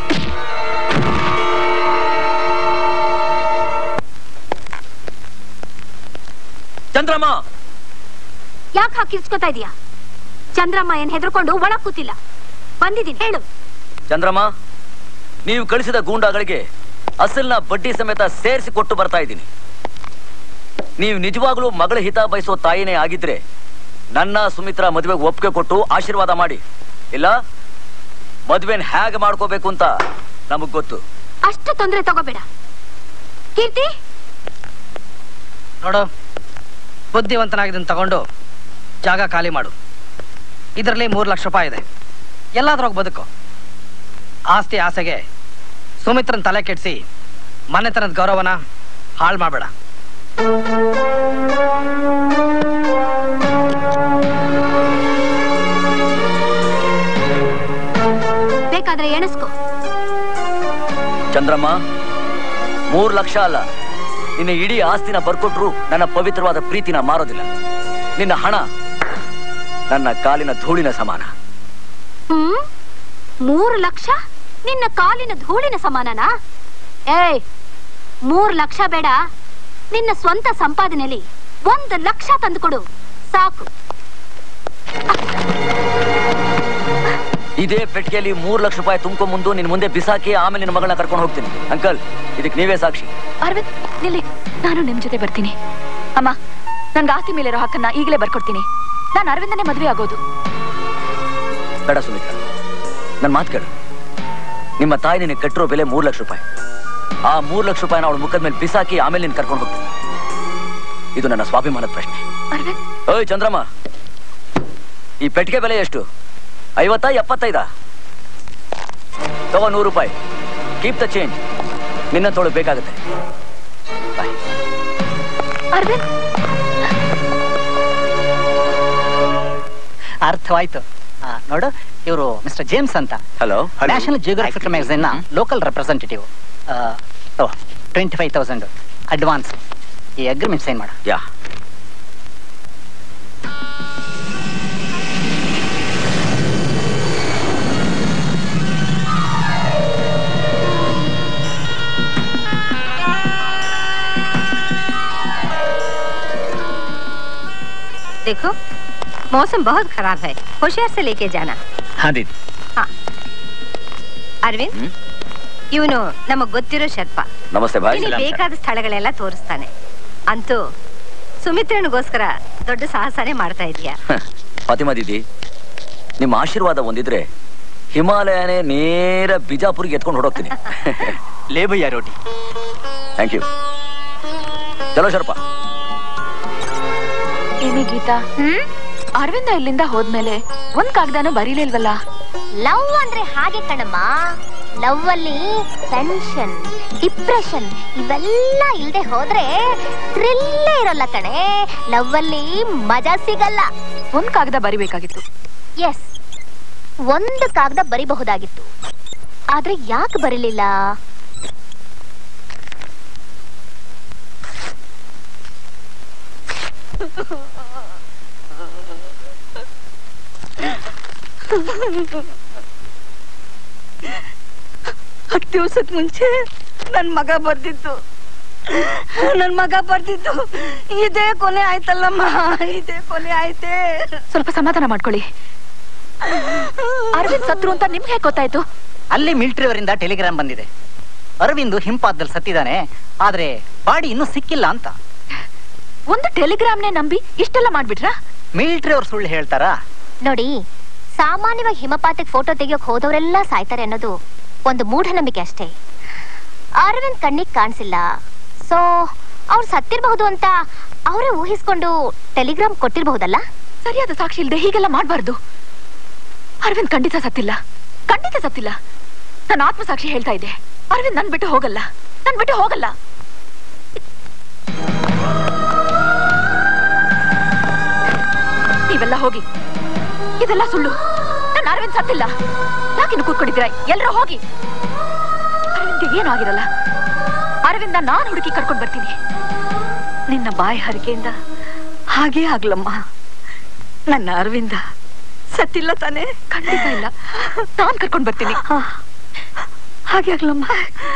ಚಂದ್ರಮ್ಮ ಯಾಕೆ ಹಾಕಿರ್ಸ್ಕೊತಾ ಇದೀಯಾ ಚಂದ್ರಮ್ಮ ಏನ್ ಹೆದರ್ಕೊಂಡು ಒಳಗ್ ಕೂತಿಲ್ಲ ಬಂದಿದ್ದೀನಿ ಹೇಳು ಚಂದ್ರಮ್ಮ ನೀವು ಕಳಿಸಿದ ಗೂಂಡಾಗಳಿಗೆ ಅಸಲ್ನ ಬಡ್ಡಿ ಸಮೇತ ಸೇರಿಸಿ ಕೊಟ್ಟು ಬರ್ತಾ ಇದ್ದೀನಿ ನೀವು ನಿಜವಾಗ್ಲೂ ಮಗಳ ಹಿತ ಬಯಸೋ ತಾಯಿನೇ ಆಗಿದ್ರೆ ನನ್ನ ಸುಮಿತ್ರಾ ಮದುವೆಗೆ ಒಪ್ಪಿಗೆ ಕೊಟ್ಟು ಆಶೀರ್ವಾದ ಮಾಡಿ ಇಲ್ಲ ಮದ್ವೆನ್ ಹೇಗೆ ಮಾಡ್ಕೋಬೇಕು ಅಂತ ನಮಗ್ ಗೊತ್ತು ಅಷ್ಟು ತೊಂದ್ರೆ ತಗೋಬೇಡ ಕೀರ್ತಿ ನೋಡು ಬುದ್ಧಿವಂತನಾಗಿದ್ದನ್ನು ತಗೊಂಡು ಜಾಗ ಖಾಲಿ ಮಾಡು ಇದರಲ್ಲಿ ಮೂರು ಲಕ್ಷ ರೂಪಾಯಿ ಇದೆ ಎಲ್ಲಾದ್ರೋಗಿ ಬದುಕು ಆಸ್ತಿ ಆಸೆಗೆ ಸುಮಿತ್ರನ್ ತಲೆ ಕೆಡಿಸಿ ಮನೆತನದ ಗೌರವನ ಹಾಳು ಮಾಡಬೇಡ ಬೇಕಾದ್ರೆ ಎಣಿಸ್ಕೋ ಚಂದ್ರಮ್ಮ ಮೂರ್ ಲಕ್ಷ ಅಲ್ಲ ನಿನ್ನ ಇಡೀ ಆಸ್ತಿನ ಬರ್ಕೊಟ್ರು ನನ್ನ ಪವಿತ್ರವಾದ ಪ್ರೀತಿನ ಮಾರೋದಿಲ್ಲ ನಿನ್ನ ಹಣ ನನ್ನ ಕಾಲಿನ ಧೂಳಿನ ಸಮಾನ ಹ್ಮ್ ಮೂರು ಲಕ್ಷ ನಿನ್ನ ಕಾಲಿನ ಧೂಳಿನ ಸಮಾನನಾ ಏಯ್ ಮೂರ್ ಲಕ್ಷ ಬೇಡ ನಿನ್ನ ಸ್ವಂತ ಸಂಪಾದನೆಯಲ್ಲಿ ಒಂದು ಲಕ್ಷ ತಂದುಕೊಡು ಸಾಕು ಇದೇ ಪೆಟ್ಟಿಗೆಯಲ್ಲಿ ಮೂರ್ ಲಕ್ಷ ರೂಪಾಯಿ ತುಂಬ್ಕೊಂಡ್ ಮುಂದು ನಿನ್ ಮುಂದೆ ಬಿಸಾಕಿ ಆಮೇಲೆ ನಿನ್ನ ಮಗಳನ್ನ ಕರ್ಕೊಂಡು ಹೋಗ್ತೀನಿ ಅಂಕಲ್ ಇದಕ್ಕೆ ನೀವೇ ಸಾಕ್ಷಿ ಅರವಿಂದ್ ನಿಲ್ಲಿ ನಾನು ನಿಮ್ ಜೊತೆ ಬರ್ತೀನಿ ಅಮ್ಮ ನನ್ಗೆ ಆಸ್ತಿ ಮೇಲಿರೋ ಹಕ್ಕನ್ನ ಈಗಲೇ ಬರ್ಕೊಡ್ತೀನಿ ನಾನು ಅರವಿಂದನೇ ಮದುವೆ ಆಗೋದು ಬೇಡ ಸುಮಿತ್ರ ನನ್ ಮಾತು ಕೇಳು ನಿಮ್ಮ ತಾಯಿ ನಿನಗೆ ಕಟ್ಟಿರೋ ಬೆಲೆ ಮೂರು ಲಕ್ಷ ರೂಪಾಯಿ ಆ ಮೂರು ಲಕ್ಷ ರೂಪಾಯಿನ ಅವಳ ಮುಖದ ಮೇಲೆ ಬಿಸಾಕಿ ಆಮೇಲೆ ನಿನ್ ಕರ್ಕೊಂಡು ಹೋಗ್ತೀನಿ ಇದು ನನ್ನ ಸ್ವಾಭಿಮಾನದ ಪ್ರಶ್ನೆ ಅರವಿಂದ್ ಓಯ್ ಚಂದ್ರಮ್ಮ ಈ ಪೆಟ್ಟಿಗೆ ಬೆಲೆ ಎಷ್ಟು ಐವತ್ತಾ ಎಪ್ಪತ್ತೈದಾ ತಗೋ ನೂರು ರೂಪಾಯಿ ಕೀಪ್ ದ ಚೇಂಜ್ ನಿನ್ನ ತೋಳು ಬೇಕಾಗುತ್ತೆ ಬಾಯ್ ಅರವಿಂದ್ ಅರ್ಥವಾಯ್ತು ಆ, ನೋಡು ಇವರು ಮಿಸ್ಟರ್ ಜೇಮ್ಸ್ ಅಂತ ಹಲೋ ನ್ಯಾಷನಲ್ ಜಿಯೋಗ್ರಫಿಕಲ್ ಮ್ಯಾಗಝೈನ್ ನ local representative twenty five thousand advance ಈ ಅಗ್ರಿಮೆಂಟ್ ಸೈನ್ ಮಾಡ ಯಾ देखो मौसम बहुत खराब है होशियार से लेके जाना ಹಾ ದೀದಿ ಅರವಿಂದ್ ಹ್ಮ್? ಇವನು ನಮಗ್ ಗೊತ್ತಿರೋ ಶರ್ಪ ನಮಸ್ತೆ ಭಾಯ್ ಇಲ್ಲಿ ಬೇಕಾದ ಸ್ಥಳಗಳೆಲ್ಲ ತೋರಿಸ್ತಾನೆ ಅಂತೂ ಸುಮಿತ್ರನಿಗೋಸ್ಕರ ದೊಡ್ಡ ಸಾಹಸನೇ ಮಾಡ್ತಾ ಇದೀಯಾ ಫಾತಿಮಾ ದೀದಿ ನಿಮ್ಮ ಆಶೀರ್ವಾದ ಒಂದಿದ್ರೆ ಹಿಮಾಲಯನೇ ನೇರ ಬಿಜಾಪುರ್ಗೆ ಎತ್ಕೊಂಡು ಹೊಡೋಗ್ತೀನಿ ಲೇಬಯ್ಯ ರೋಟಿ ಥ್ಯಾಂಕ್ ಯು ಚಲೋ ಶರ್ಪ ಏನೇ ಗೀತಾ ಹ್ಮ್ ಅರವಿಂದ ಇಲ್ಲಿಂದ ಹೋದ್ಮೇಲೆ ಒಂದ್ ಕಾಗ್ದಾನು ಬರೀಲಿಲ್ವಲ್ಲ ಲವ್ ಅಂದ್ರೆ ಹಾಗೆ ಕಣಮ್ಮ ಲವ್ ಅಲ್ಲಿ ಟೆನ್ಷನ್ ಡಿಪ್ರೆಷನ್ ಇವೆಲ್ಲ ಇಲ್ದೆ ಹೋದ್ರೆ ಥ್ರಿಲ್ಲೇ ಇರಲ್ಲ ಕಣೆ ಲವ್ ಅಲ್ಲಿ ಮಜಾ ಸಿಗಲ್ಲ ಒಂದ್ ಕಾಗದ ಬರಿಬೇಕಾಗಿತ್ತು ಎಸ್ ಒಂದು ಕಾಗದ ಬರಿಬಹುದಾಗಿತ್ತು ಆದ್ರೆ ಯಾಕೆ ಬರಲಿಲ್ಲ ಹತ್ತು ದಿವಸದ ಮುಂಚೆ ನನ್ ಮಗ ಬರ್ದಿತ್ತು ನನ್ ಮಗ ಬರ್ದಿತ್ತು ಇದೇ ಕೊನೆ ಆಯ್ತಲ್ಲಮ್ಮ ಇದೇ ಕೊನೆ ಆಯ್ತೆ ಸ್ವಲ್ಪ ಸಮಾಧಾನ ಮಾಡ್ಕೊಳ್ಳಿ ಅರವಿಂದ್ ಸತ್ರು ಅಂತ ನಿಮ್ಗೆ ಹೇಗ್ ಗೊತ್ತಾಯ್ತು ಅಲ್ಲಿ ಮಿಲಿಟರಿ ಅವರಿಂದ ಟೆಲಿಗ್ರಾಮ್ ಬಂದಿದೆ ಅರವಿಂದ್ ಹಿಂಪಾದಲ್ಲಿ ಸತ್ತಿದ್ದಾನೆ ಆದ್ರೆ ಬಾಡಿ ಇನ್ನೂ ಸಿಕ್ಕಿಲ್ಲ ಅಂತ ಒಂದು ಟೆಲಿಗ್ರಾಮ್ನೇ ನಂಬಿ ಇಷ್ಟೆಲ್ಲ ಮಾಡ್ಬಿಟ್ರಾ ಮಿಲಿಟರಿ ಅವ್ರು ಸುಳ್ಳು ಹೇಳ್ತಾರಾ ನೋಡಿ ಸಾಮಾನ್ಯವಾಗಿ ಹಿಮಪಾತಕ್ಕೆ ಫೋಟೋ ತೆಗಿಯೋಕ್ ಹೋದವರೆಲ್ಲ ಸಾಯ್ತಾರೆ ಅನ್ನೋದು ಒಂದು ಮೂಢನಂಬಿಕೆ ಅಷ್ಟೇ ಅರವಿಂದ್ ಕಣ್ಣಿಗೆ ಕಾಣಿಸಿಲ್ಲ ಸೊ ಅವ್ರು ಸತ್ತಿರಬಹುದು ಅಂತ ಅವರೇ ಊಹಿಸ್ಕೊಂಡು ಟೆಲಿಗ್ರಾಮ್ ಕೊಟ್ಟಿರಬಹುದಲ್ಲ ಸರಿಯಾದ ಸಾಕ್ಷಿ ಇಲ್ದೆ ಹೀಗೆಲ್ಲ ಮಾಡ್ಬಾರ್ದು ಅರವಿಂದ್ ಖಂಡಿತ ಸತ್ತಿಲ್ಲ ಖಂಡಿತ ಸತ್ತಿಲ್ಲ ನನ್ನ ಆತ್ಮಸಾಕ್ಷಿ ಹೇಳ್ತಾ ಇದೆ ಅರವಿಂದ್ ನನ್ ಬಿಟ್ಟು ಹೋಗಲ್ಲ ನನ್ ಬಿಟ್ಟು ಹೋಗಲ್ಲ ನೀವೆಲ್ಲ ಹೋಗಿ ಇದೆಲ್ಲ ಸುಳ್ಳು ನನ್ನ ಅರವಿಂದ್ ಸತ್ತಿಲ್ಲ ಯಾಕಿನ್ನು ಕೂತ್ಕೊಂಡಿದ್ದೀರಾ ಎಲ್ಲರೂ ಹೋಗಿ ಅರವಿಂದ್ ಏನಾಗಿರಲ್ಲ ಅರವಿಂದ ನಾನ್ ಹುಡುಕಿ ಕರ್ಕೊಂಡ್ ಬರ್ತೀನಿ ನಿನ್ನ ಬಾಯಿ ಹರಿಕೆಯಿಂದ ಹಾಗೇ ಆಗ್ಲಮ್ಮ ನನ್ನ ಅರವಿಂದ ಸತ್ತಿಲ್ಲ ತಾನೇ ಖಂಡಿತ ಇಲ್ಲ ನಾನ್ ಕರ್ಕೊಂಡ್ ಬರ್ತೀನಿ ಹಾಗೆ ಆಗ್ಲಮ್ಮ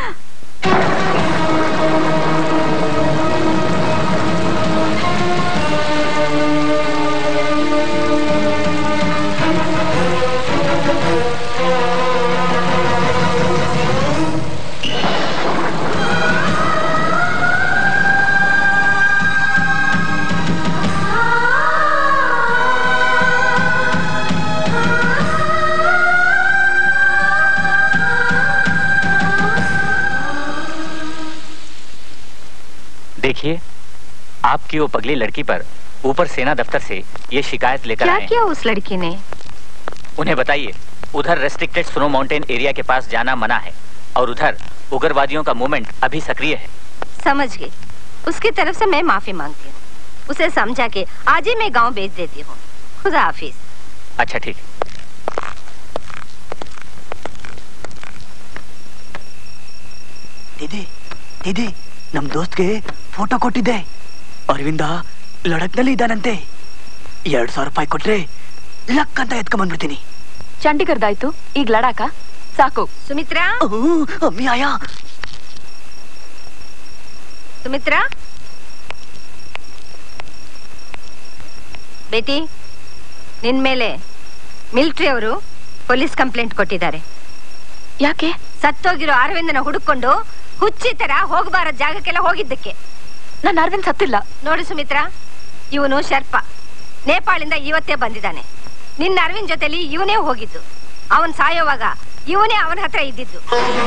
देखिए आपकी वो पगली लड़की पर ऊपर सेना दफ्तर से ये शिकायत लेकर क्या आए हैं। किया उस लड़की ने उन्हें बताइए उधर रेस्ट्रिक्टेड स्नो माउंटेन एरिया के पास जाना मना है और उधर उग्रवादियों का मूवमेंट अभी सक्रिय है समझ गई उसकी तरफ से मैं माफी मांगती हूँ उसे समझा के आज ही मैं गांव भेज देती हूँ खुदा हाफिज अच्छा ठीक है ದಿದಿ ದಿದಿ ನಮ್ ದೋಸ್ತ್ಗೆ ಫೋಟೋ ಕೊಟ್ಟಿದ್ದೆ ಅರವಿಂದ ಲಡಕ್ನಲ್ಲಿ ಇದ್ದಾನಂತೆ ಎರಡ್ ಸಾವಿರ ರೂಪಾಯಿ ಕೊಟ್ರೆ ಲಕ್ ಅಂತ ಎತ್ಕೊಂಡ್ಬಂದ್ಬಿಡ್ತೀನಿ ಚಂಡೀಗಢದಾಯ್ತು ಈಗ ಲಡಾಖ ಸಾಕು सुमित्रा ಅಮ್ಮಿ ಆಯಾ ಸುಮಿತ್ರಾ ಬೇಟಿ ನಿನ್ ಮೇಲೆ ಮಿಲಿಟರಿ ಅವರು ಪೊಲೀಸ್ ಕಂಪ್ಲೇಂಟ್ ಕೊಟ್ಟಿದ್ದಾರೆ ಯಾಕೆ ಸತ್ತೋಗಿರೋ ಅರವಿಂದನ ಹುಡುಕೊಂಡು ಹುಚ್ಚಿ ತರ ಹೋಗಬಾರ ಜಾಗಕ್ಕೆಲ್ಲ ಹೋಗಿದ್ದಕ್ಕೆ ನನ್ನ ಅರವಿಂದ್ ಸತ್ತಿಲ್ಲ ನೋಡು ಸುಮಿತ್ರಾ ಇವನು ಶರ್ಪ ನೇಪಾಳಿಂದ ಇವತ್ತೇ ಬಂದಿದ್ದಾನೆ ನಿನ್ನ ಅರವಿಂದ್ ಜೊತೆಲಿ ಇವನೇ ಹೋಗಿದ್ದು ಅವನ್ ಸಾಯೋವಾಗ ಇವನೇ ಅವನ ಹತ್ರ ಇದ್ದಿದ್ದು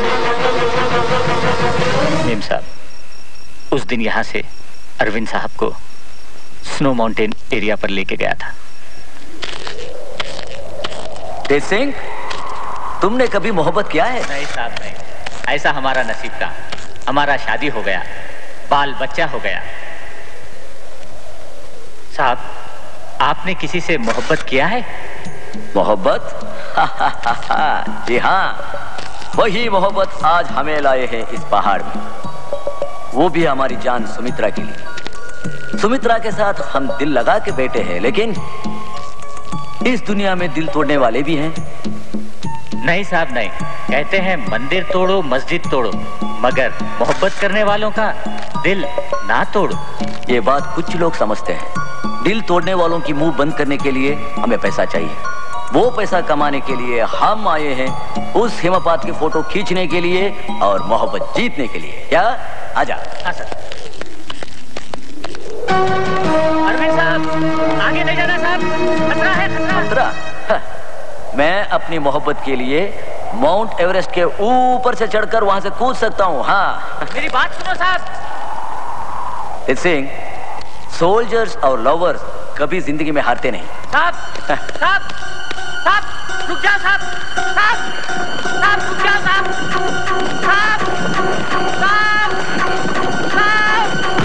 मेम साहब उस दिन यहाँ से अरविंद साहब को स्नो माउंटेन एरिया पर लेके गया था तेज सिंह तुमने कभी मोहब्बत किया है नहीं साहब नहीं ऐसा हमारा नसीब था हमारा शादी हो गया बाल बच्चा हो गया साहब आपने किसी से मोहब्बत किया है मोहब्बत जी हाँ वही मोहब्बत आज हमें लाए हैं इस पहाड़ में वो भी हमारी जान सुमित्रा के लिए सुमित्रा के साथ हम दिल लगा के बैठे हैं लेकिन इस दुनिया में दिल तोड़ने वाले भी हैं नहीं साहब नहीं कहते हैं मंदिर तोड़ो मस्जिद तोड़ो मगर मोहब्बत करने वालों का दिल ना तोड़ो ये बात कुछ लोग समझते हैं दिल तोड़ने वालों की मुंह बंद करने के लिए हमें पैसा चाहिए वो पैसा कमाने के लिए हम आए हैं उस हिमपात की फोटो खींचने के लिए और मोहब्बत जीतने के लिए क्या आजा हाँ सर अरविंद साहब आगे नहीं जाना साहब खतरा है खतरा खतरा हाँ, मैं अपनी मोहब्बत के लिए माउंट एवरेस्ट के ऊपर से चढ़कर वहां से कूद सकता हूँ हाँ मेरी बात सुनो साहब तेज सिंह सोल्जर्स और लवर्स कभी जिंदगी में हारते नहीं साहब साहब साहब रुक जाओ साहब साहब साहब रुक जाओ साहब साहब साहब साहब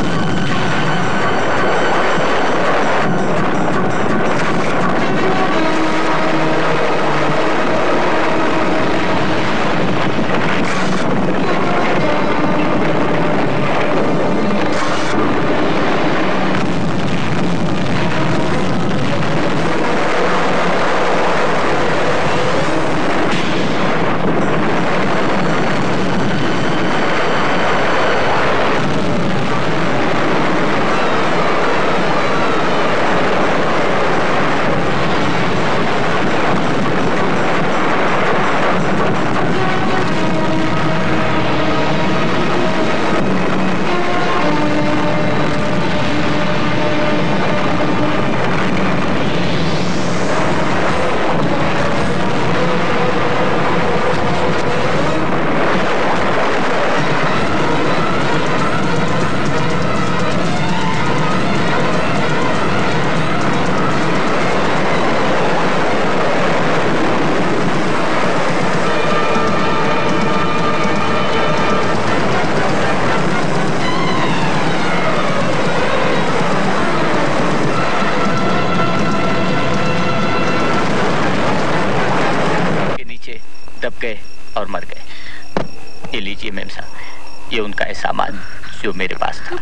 के नीचे दब गए और मर गए ये लीजिए मेम साहब ये उनका है सामान जो मेरे पास था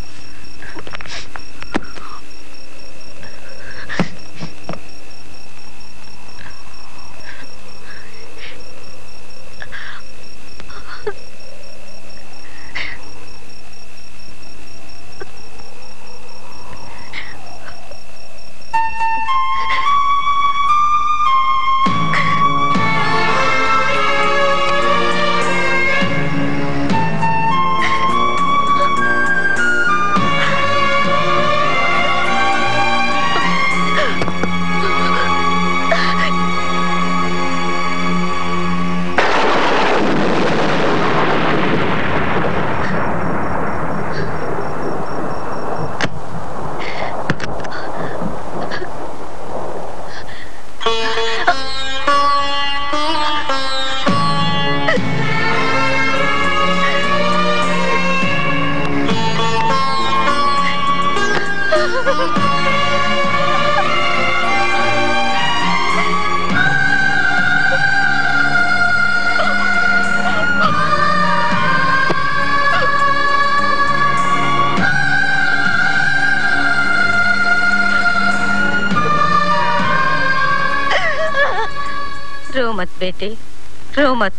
ರೋ ಮತ್ ಬೇಟೆ ರೋ ಮತ್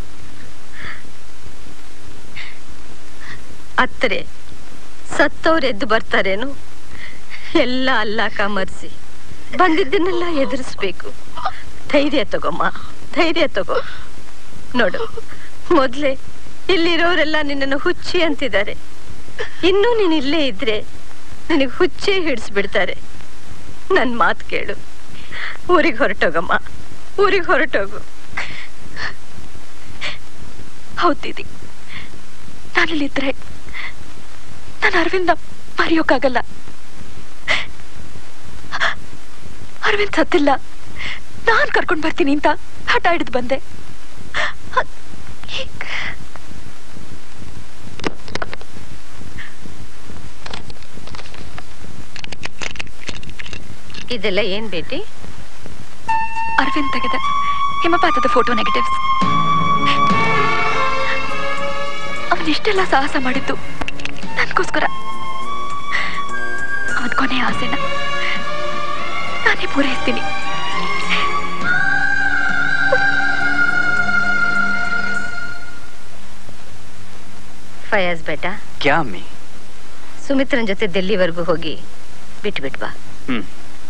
ಅತ್ತರೆ ಸತ್ತವ್ರು ಎದ್ದು ಬರ್ತಾರೇನು ಎಲ್ಲ ಅಲ್ಲ ಕಮರ್ಸಿ ಬಂದಿದ್ದನ್ನೆಲ್ಲ ಎದುರಿಸ್ಬೇಕು ಧೈರ್ಯ ತಗೊಮ್ಮ ಧೈರ್ಯ ತಗೋ ನೋಡು ಮೊದ್ಲೇ ಇಲ್ಲಿರೋರೆಲ್ಲ ನಿನ್ನನ್ನು ಹುಚ್ಚಿ ಅಂತಿದ್ದಾರೆ ಇನ್ನೂ ನೀನ್ ಇಲ್ಲೇ ಇದ್ರೆ ನಿನಗೆ ಹುಚ್ಚೇ ಹಿಡಿಸ್ಬಿಡ್ತಾರೆ ನನ್ ಮಾತು ಕೇಳು ಊರಿಗೆ ಹೊರಟೋಗಮ್ಮ ಊರಿಗೆ ಹೊರಟೋಗು ಹೌದಿದಿ ನಾನಿಲ್ಲಿದ್ರೆ ನಾನು ಅರವಿಂದ ಮರೆಯೋಕ್ಕಾಗಲ್ಲ ಅರವಿಂದ್ ಸತ್ತಿಲ್ಲ ನಾನ್ ಕರ್ಕೊಂಡ್ ಬರ್ತೀನಿ ಅಂತ ಹಠ ಹಿಡಿದು ಬಂದೆ ಇದೆಲ್ಲ ಏನ್ ಬೇಟಿ ಅರವಿಂದ್ ತೆಗೆದ ಹಿಮಪಾತದ ಫೋಟೋ ನೆಗೆಟಿವ್ಸ್ ಅವನಿಷ್ಟೆಲ್ಲ ಸಾಹಸ ಮಾಡಿದ್ದು ನನ್ಗೋಸ್ಕರ ಅವನ್ ಕೊನೆ ಆಸೆನ ನಾನೇ ಪೂರೈಸ್ತೀನಿ ಫಯಾಜ್ ಬೇಟ ಕ್ಯಾ ಅಮ್ಮಿ ಸುಮಿತ್ರನ್ ಜೊತೆ ಡೆಲ್ಲಿವರೆಗೂ ಹೋಗಿ ಬಿಟ್ಟು ಬಿಟ್ ಬಾ ಹ್ಮ್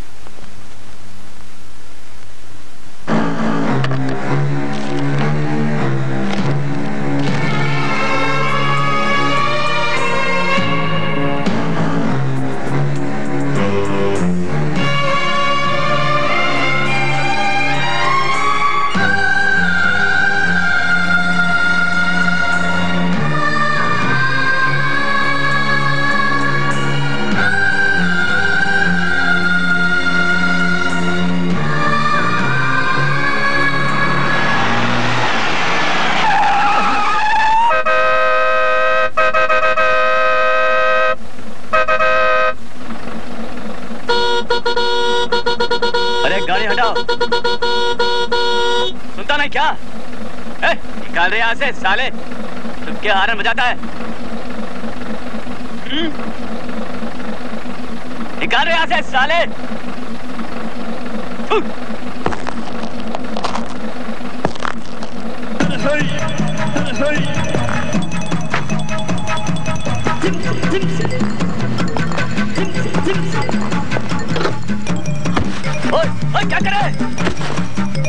अरे गाड़ी हटाओ सुनता नहीं क्या ए, निकाल रहे यहाँ से साले तुम क्या हारन बजाता है हम्म? निकाल रहे यहाँ से साले थू। ओए, ओए, क्या कर रहे हैं?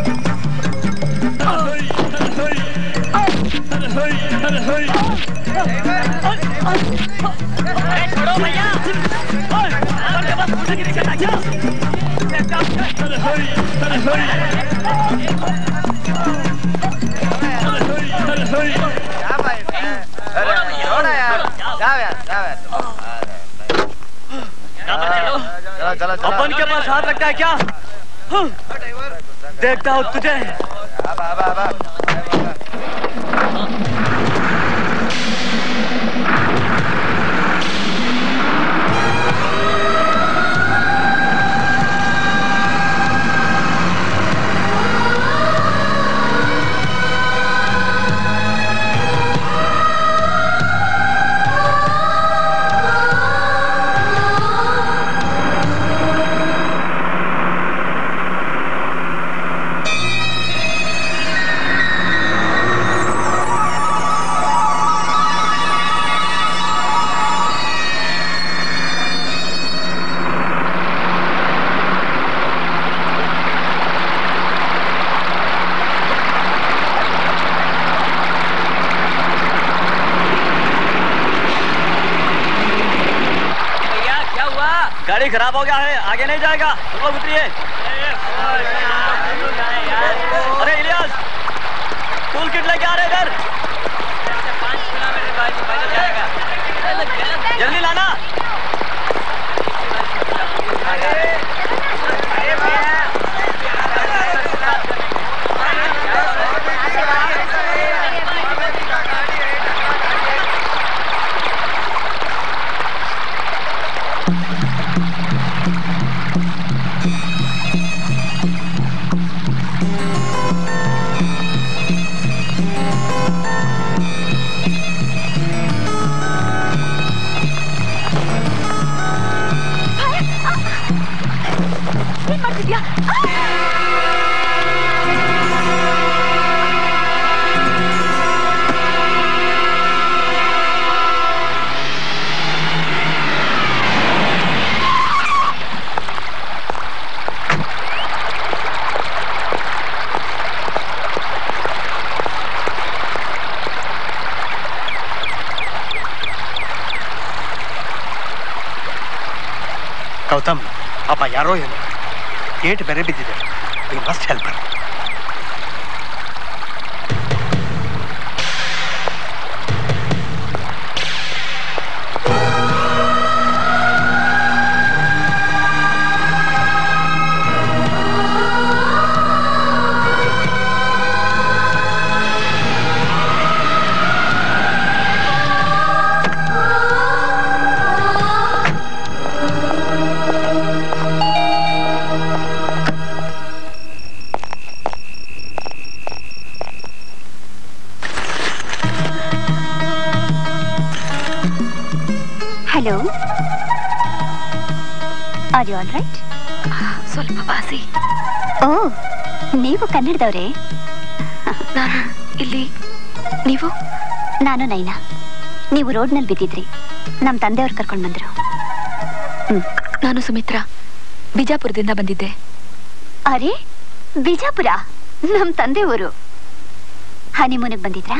अरे छोड़ो भैया ओए, आपके पास पूछने की दिक्कत है क्या? अपन के पास हाथ रखता है क्या हम्म, देखता हूँ तुझे भैया क्या हुआ गाड़ी खराब हो गया है आगे नहीं जाएगा तुम लोग उतरिए अरे इलियास टूल किट लेके आ रहे इधर जल्दी लाना ಏನ್ ಮಾಡ್ತಿದ್ಯಾ ಗೌತಮ್ ಅಪ್ಪ ಯಾರೋ ಏನು ಗೇಟ್ ಬೇರೆ ಬಿದ್ದಿದೆ we must help all right ಸ್ವಲ್ಪ ಬಾಸಿ ಓ ನೀವು ಕನ್ನಡದವ್ರೇ ನಾನು ಇಲ್ಲಿ ನೀವು ನಾನು ನೈನಾ ನೀವು ರೋಡ್ನಲ್ಲಿ ಬಿದ್ದಿದ್ರಿ ನಮ್ಮ ತಂದೆಯವ್ರು ಕರ್ಕೊಂಡು ಬಂದ್ರು ನಾನು ಸುಮಿತ್ರಾ ಬಿಜಾಪುರದಿಂದ ಬಂದಿದ್ದೆ ಅರೆ ಬಿಜಾಪುರ ನಮ್ಮ ತಂದೆ ಊರು ಹನಿಮೂನಿಗೆ ಬಂದಿದ್ರಾ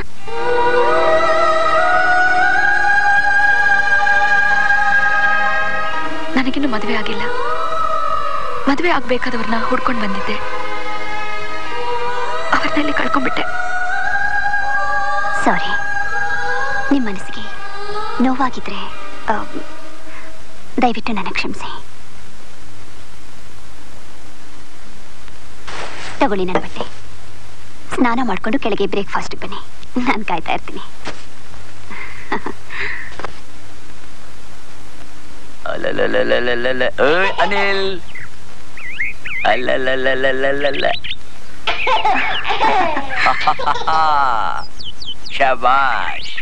ನನಗಿನ್ನೂ ಮದುವೆ ಆಗಿಲ್ಲ ಮದುವೆ ಆಗ್ಬೇಕಾದವ್ರನ್ನ ಹುಡ್ಕೊಂಡು ಬಂದಿದ್ದೆ ಅವ್ರನ್ನೆಲ್ಲಿ ಕಳ್ಕೊಂಡ್ಬಿಟ್ಟೆ ಸಾರಿ ನಿಮ್ಮ ಮನಸ್ಸಿಗೆ ನೋವಾಗಿದ್ರೆ ಆ, ದಯವಿಟ್ಟು ನನ್ನ ಕ್ಷಮಿಸಿ ತಗೊಳ್ಳಿ ನನ್ನ ಬಟ್ಟೆ ಸ್ನಾನ ಮಾಡ್ಕೊಂಡು ಕೆಳಗೆ ಬ್ರೇಕ್ಫಾಸ್ಟ್ ಬನ್ನಿ ನಾನು ಕಾಯ್ತಾ ಇರ್ತೀನಿ ಅಲಲಲಲಲಲಲ. ಓಯ್ ಅನಿಲ್ ಅಲ್ಲಲಲಲಲಲಲ. ಶಬಾಷ್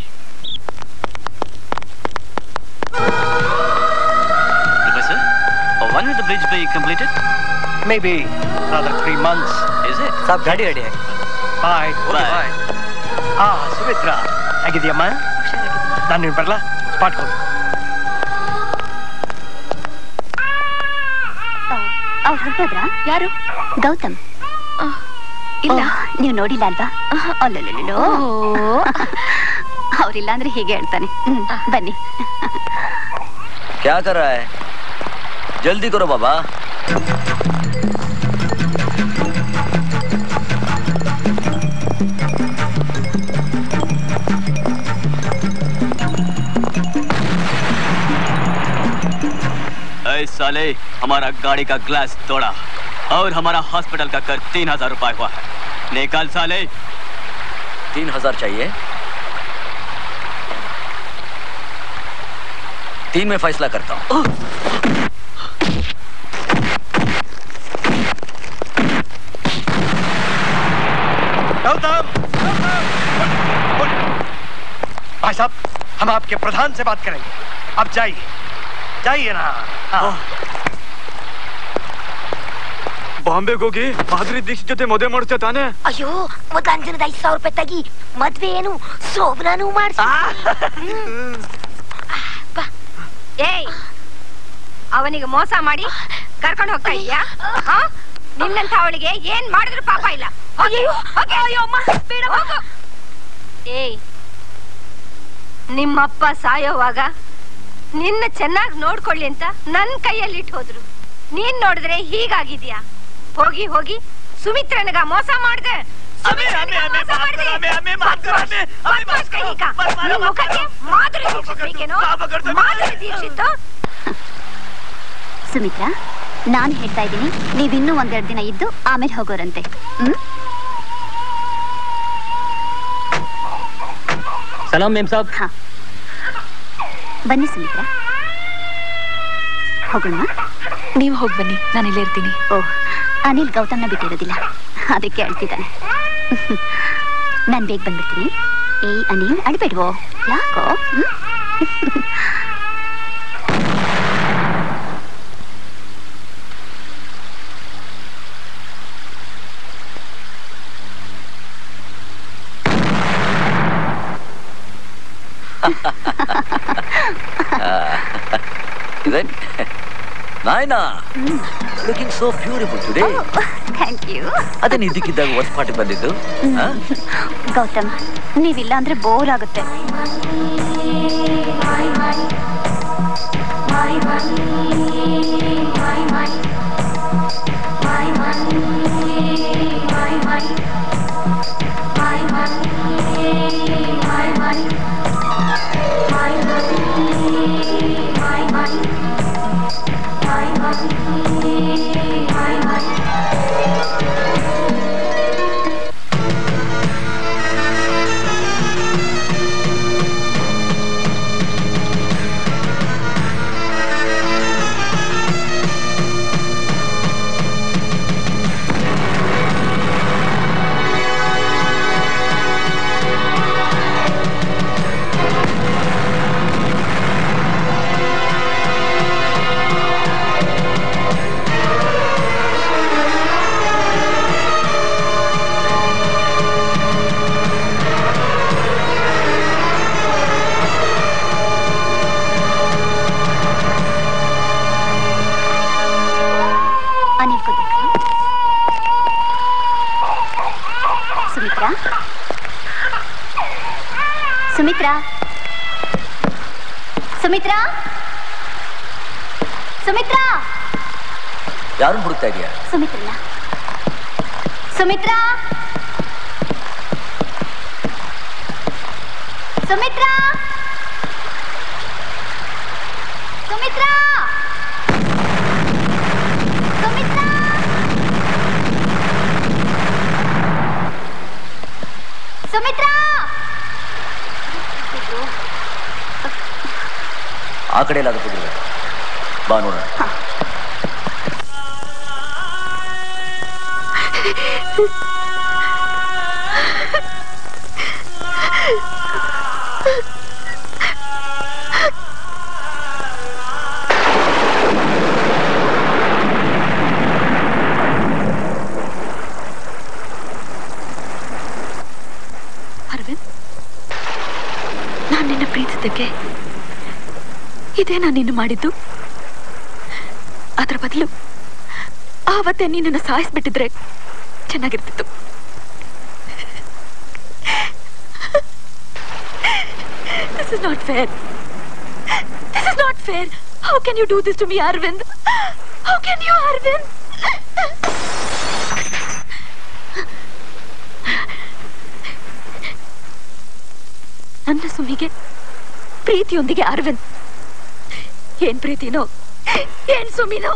Professor, uh, when will the bridge be completed? Maybe another three months. Is it? Sab ಗಾಡಿ ರೆಡಿ ಆಗಿ ಬಾಯ್ Bye. ಆ ಸುಮಿತ್ರಾ ಹೇಗಿದ್ಯಮ್ಮ ನಾನು ನೀನು ಬರಲಾ ಸ್ಪಾಟ್ ಹೋಗಿ ಅವ್ರು ಹೊರಟೋದ್ರಾ ಯಾರು ಗೌತಮ್ ಇಲ್ಲ ಓಹ್, ನೀವು ನೋಡಿಲ್ಲ ಅಲ್ವಾ ಅಲ್ಲಲ್ಲೋ ಅವ್ರಿಲ್ಲ ಅಂದ್ರೆ ಹೀಗೆ ಹೇಳ್ತಾನೆ ಹ್ಮ್, ಬನ್ನಿ क्या कर रहा है जल्दी करो बाबा ऐ साले हमारा गाड़ी का ग्लास तोड़ा और हमारा हॉस्पिटल का कर तीन हजार रुपए हुआ है निकाल साले तीन हजार चाहिए तीन में फैसला करता हूँ गौतम भाई साहब हम आपके प्रधान से बात करेंगे अब जाइए जाइए ना हाँ। ಬಾಂಬೆಗೆ ಹೋಗಿ ಮಾಧುರಿ ದೀಕ್ಷಿತ್ ಜೊತೆ ಮದುವೆ ಮಾಡಿಸ್ತೆ ತಾನೆ ಅಯ್ಯೋ ಮೊದ್ಲು ಅಂಜನದ ಐದು ಸಾವಿರ ರೂಪಾಯಿ ತೆಗಿ ಮದ್ವೆ ಏನು ಶೋಭನಾನು ಮಾಡ್ಸಿ ಏಯ್ ಅವನಿಗೆ ಮೋಸ ಮಾಡಿ ಕರ್ಕೊಂಡು ಹೋಗ್ತಾ ಇದ್ಯಾ ನಿನ್ನಂತ ಅವಳಿಗೆ ಏನ್ ಮಾಡಿದ್ರು ಪಾಪ ಇಲ್ಲ ಹೋಗಿ, ಹೋಗಿ. ಹೋಗು. ಏಯ್ ನಿಮ್ಮಪ್ಪ ಸಾಯೋವಾಗ ನಿನ್ನ ಚೆನ್ನಾಗಿ ನೋಡ್ಕೊಳ್ಳಿ ಅಂತ ನನ್ ಕೈಯಲ್ಲಿ ಇಟ್ಟು ಹೋದ್ರು ನೀನ್ ನೋಡಿದ್ರೆ ಹೀಗಾಗಿದ್ಯಾ ಹೋಗಿ ಹೋಗಿ ಸುಮಿತ್ರನಿಗ ಮೋಸ ಮಾಡ್ದೆ ಸುಮಿತ್ರನಿಗ ಮೋಸ ಮಾಡ್ದೆ. ಬದ್ಮಾಷ್ ಕೈಯಿಗ. ನಿನ್ ಮುಖಕ್ಕೆ ಮಾಧುರಿ ದೀಕ್ಷಿತ್ ಬೇಕೇನೋ? ಮಾಧುರಿ ದೀಕ್ಷಿತ್ ಸುಮಿತ್ರಾ ನಾನು ಹೇಳ್ತಾ ಇದ್ದೀನಿ ನೀವಿನ್ನೂ ಒಂದೆರಡು ದಿನ ಇದ್ದು ಆಮೇಲೆ ಹೋಗೋರಂತೆ ಹ್ಮ್ सलाम मेम साहब ಹಾ ಬನ್ನಿ ಸುಮಿತ್ರಾ ಹೋಗೋಣ ನೀವು ಹೋಗಿ ಬನ್ನಿ ನಾನು ಇಲ್ಲೇ ಇರ್ತೀನಿ ಓಹ್ ಅನಿಲ್ ಗೌತಮ್ನ ಬಿಟ್ಟಿರೋದಿಲ್ಲ ಅದಕ್ಕೆ ಅಳ್ತಿದ್ದಾನೆ ನಾನು ಬೇಗ ಬಂದ್ಬಿಡ್ತೀನಿ ಏಯ್ ಅನಿಲ್ ಅಳ್ಬೇಡ್ವೋ ಯಾಕೋ ಹ್ಮ್? Is it? Naina looking so beautiful today thank you ಅದೇನು ಇದಕ್ಕಿದ್ದಾಗ ಹೊಸ ಪಾಟಿಗೆ ಬಂದಿದ್ದು ಆ? ಗೌತಮ್ ನೀವಿಲ್ಲ ಅಂದ್ರೆ ಬೋರ್ ಆಗುತ್ತೆ ನಿಂತ್ಕೋಬೇಕು ಸುಮಿತ್ರಾ ಸುಮಿತ್ರಾ ಸುಮಿತ್ರಾ ಸುಮಿತ್ರಾ ಯಾರನ್ನು ಹುಡುಕ್ತಾ ಇದೀಯಾ ಸುಮಿತ್ರಲ್ಲ ಸುಮಿತ್ರಾ ಸುಮಿತ್ರಾ ಸುಮಿತ್ರಾ ಸುಮಿತ್ರಾ ಸುಮಿತ್ರಾ ಆ ಕಡೆ ಎಲ್ಲಾದ್ರೂ ಹೋಗಿರ್ಬೇಕು ಬಾ ನೋಡೋಣ ಅರವಿಂದ್ ನಾನು ನಿನ್ನ ಪ್ರೀತಿದ್ದಕ್ಕೆ ಇದೇ ನಾನು ನಿನ್ನ ಮಾಡಿದ್ದು ಅದರ ಬದಲು ಆವತ್ತೇ ನೀನನ್ನು ಸಾಯಿಸ್ಬಿಟ್ಟಿದ್ರೆ ಚೆನ್ನಾಗಿರ್ತಿತ್ತು this is not fair this is not fair how can you do this to me Arvind how can you Arvind ನನ್ನ ಸುಮಿಗೆ ಪ್ರೀತಿಯೊಂದಿಗೆ ಅರವಿಂದ್ ಏನ್ ಪ್ರೀತಿನೋ ಏನ್ ಸುಮಿನೋ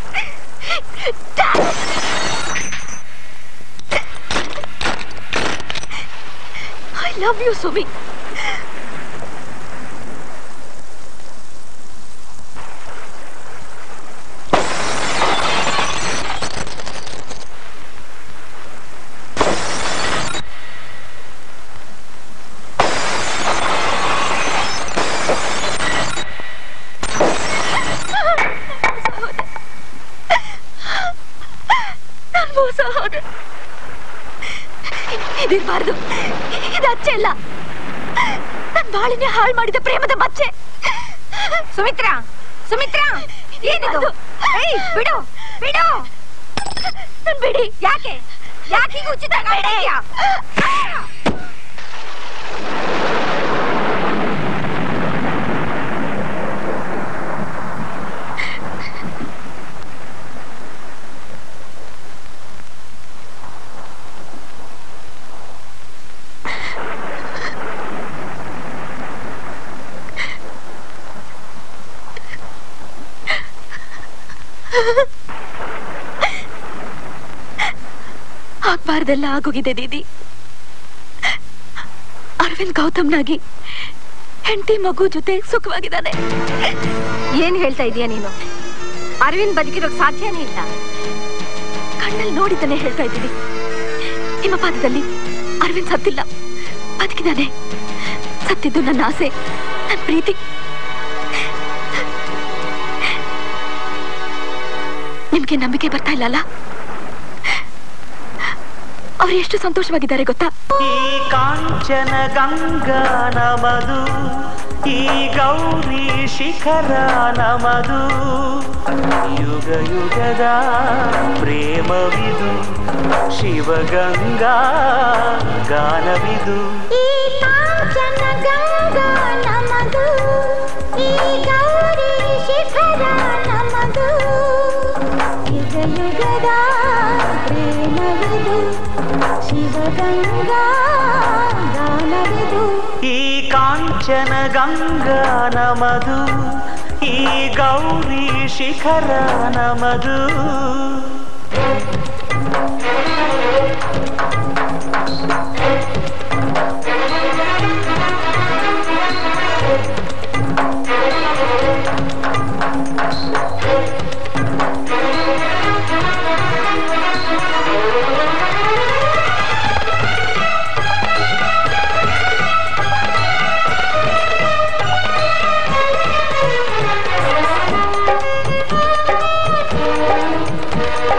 ಐ ಲವ್ ಯು ಸುಮಿ ನಾನು ಮೋಸ ಹೋದೆ ಇದಿರಬಾರ್ದು ಇದು ಅಚ್ಚೆ ಇಲ್ಲ ನನ್ ಬಾಳಿನೇ ಹಾಳು ಮಾಡಿದ ಪ್ರೇಮದ ಮಚ್ಚೆ ಸುಮಿತ್ರಾ ಸುಮಿತ್ರಾ ಏನಿದು ಏಯ್ ಬಿಡು ಬಿಡು ನನ್ ಬಿಡಿ ಯಾಕೆ ಯಾಕೆ ಈಗ ಉಚಿತ ಕಾಯ್ದೆಯಾ ಆಗ್ಬಾರ್ದೆಲ್ಲ ಆಗೋಗಿದೆ ದೀದಿ ಅರವಿಂದ್ ಗೌತಮ್ನಾಗಿ ಹೆಂಡತಿ ಮಗು ಜೊತೆ ಸುಖವಾಗಿದ್ದಾನೆ ಏನ್ ಹೇಳ್ತಾ ಇದೀಯ ನೀನು ಅರವಿಂದ್ ಬದುಕಿರೋಕ್ ಸಾಧ್ಯನೇ ಇಲ್ಲ ಕಣ್ಣಲ್ಲಿ ನೋಡಿದ್ದಾನೆ ಹೇಳ್ತಾ ಇದ್ದೀನಿ ನಿಮ್ಮ ಪಾದದಲ್ಲಿ ಅರವಿಂದ್ ಸತ್ತಿಲ್ಲ ಬದುಕಿದ್ದಾನೆ ಸತ್ತಿದ್ದು ನನ್ನ ಆಸೆ ನನ್ನ ಪ್ರೀತಿ ನಿಮ್ಗೆ ನಂಬಿಕೆ ಬರ್ತಾ ಇಲ್ಲ ಅಲ್ಲ ಅವ್ರು ಎಷ್ಟು ಸಂತೋಷವಾಗಿದ್ದಾರೆ ಗೊತ್ತಾ ಈ ಕಾಂಚನ ಗಂಗಾ ನಮದು ಈ ಗೌರಿ ಶಿಖರ ನಮದು ಯುಗ ಯುಗದ ಪ್ರೇಮವಿದು ಶಿವಗಂಗಾ ಗಾನವಿದು ಈ ಕಾಂಚನ ಗಂಗಾ ನಮದು ಈ ಗೌರಿ ಶಿಖರ ನಮದು ಯುಗ ಯುಗದ ಪ್ರೇಮವಿದು ಶಿವಗಂಗಾ ಗಾನವಿದು ಈ ಕಾಂಚನ ಗಂಗಾ ನಮದು ಈ ಗೌರಿ ಶಿಖರ ನಮದು ಿ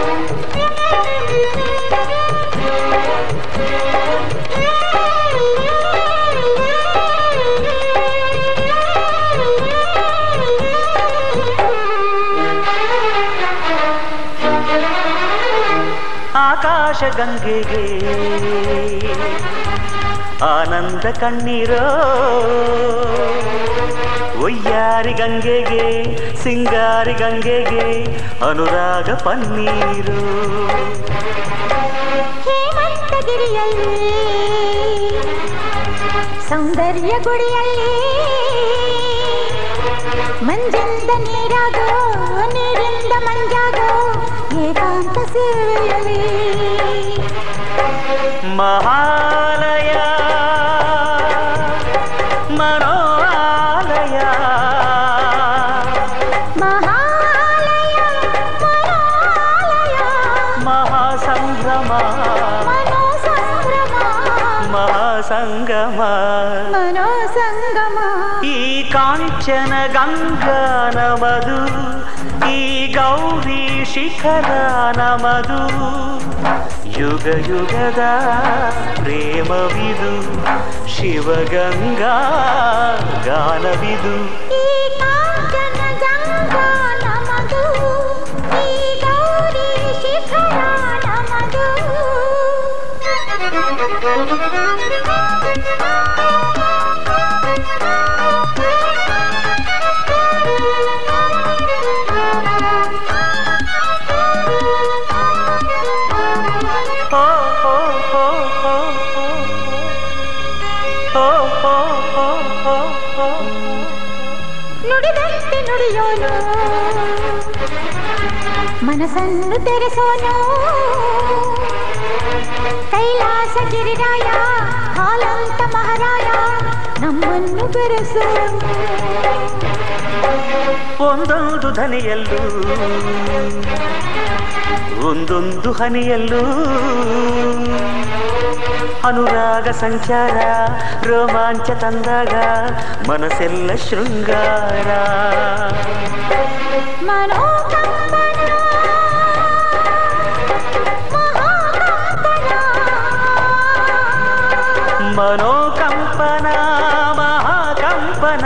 ಆಕಾಶ ಗಂಗೆಗೆ ಆನಂದ ಕಣ್ಣೀರೋ ಒಯ್ಯಾರಿ ಗಂಗೆಗೆ ಸಿಂಗಾರಿ ಗಂಗೆಗೆ ಅನುರಾಗ ಪನ್ನೀರು ಹೇಮಂತಗಿರಿಯಲ್ಲಿ ಸೌಂದರ್ಯ ಗುಡಿಯಲ್ಲಿ ಮಂಜಿಂದ ನೀರಾಗೋ ನೀರಿಂದ ಮಂಜಾಗೋ ಏಕಾಂತ ಸೇವೆಯಲ್ಲಿ ಮಹಾಲಯ ಮನೋಲಯ ಮಹಾಲಯ ಮಹಾಸಂಭ್ರಮ ಮನೋಸಂಭ್ರಮ ಮಹಾಸಂಗಮ ಮನೋಸಂಗಮ ಈ ಕಾಂಚನ ಗಂಗಾ ನಮದು ಈ ಗೌರಿ ಶಿಖರ ನಮದು ಯುಗ ಯುಗದ ಪ್ರೇಮವಿದು ಶಿವಗಂಗಾ ಗಾನವಿದು ಈ ಕಾಂಚನ ಗಂಗಾ ನಮದು ಈ ಗೌರಿ ಶಿಖರ ನಮದು ಹೋ ಹೋ ಹೋ ಹೋ ಹೋ ಹೋ ಹೋ ಹೋ ಹೋ ನುಡಿದಂತೆ ನುಡಿಯೋನು ಮನಸ್ಸನ್ನು ತೆರೆಸೋನು ಕೈಲಾಸ ಗಿರಿರಾಯ ಹಾಲಂತ ಮಹಾರಾಯ ನಮ್ಮನ್ನು ಬೆರೆಸೋನು ಒಂದೊಂದು ಧನಿಯಲ್ಲೂ ಒಂದೊಂದು ಹನಿಯಲ್ಲೂ ಅನುರಾಗ ಸಂಚಾರ ರೋಮಾಂಚ ತಂದಾಗ ಮನಸ್ಸೆಲ್ಲ ಶೃಂಗಾರ ಮನೋಕಂಪನ ಮನೋಕಂಪನ ಮಹಾಕಂಪನ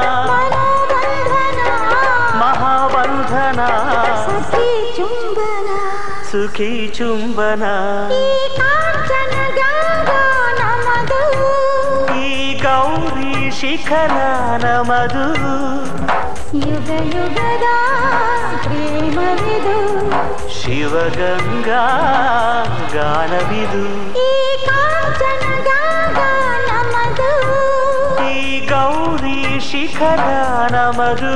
ಮಹಾಬಂಧನ ಸಖಿ ಚುಂಬನ ಸುಖಿ ಚುಂಬನ ಈ ಕಾಂಚನ ಗಂಗಾ ನಮದು ಈ ಗೌರಿ ಶಿಖರ ನಮದು ಯುಗ ಯುಗದ ಪ್ರೇಮವಿದು ಶಿವಗಂಗಾ ಗಾನವಿದು ಈ ಕಾಂಚನ ಗಂಗಾ ನಮದು ಈ ಗೌರಿ ಶಿಖರ ನಮದು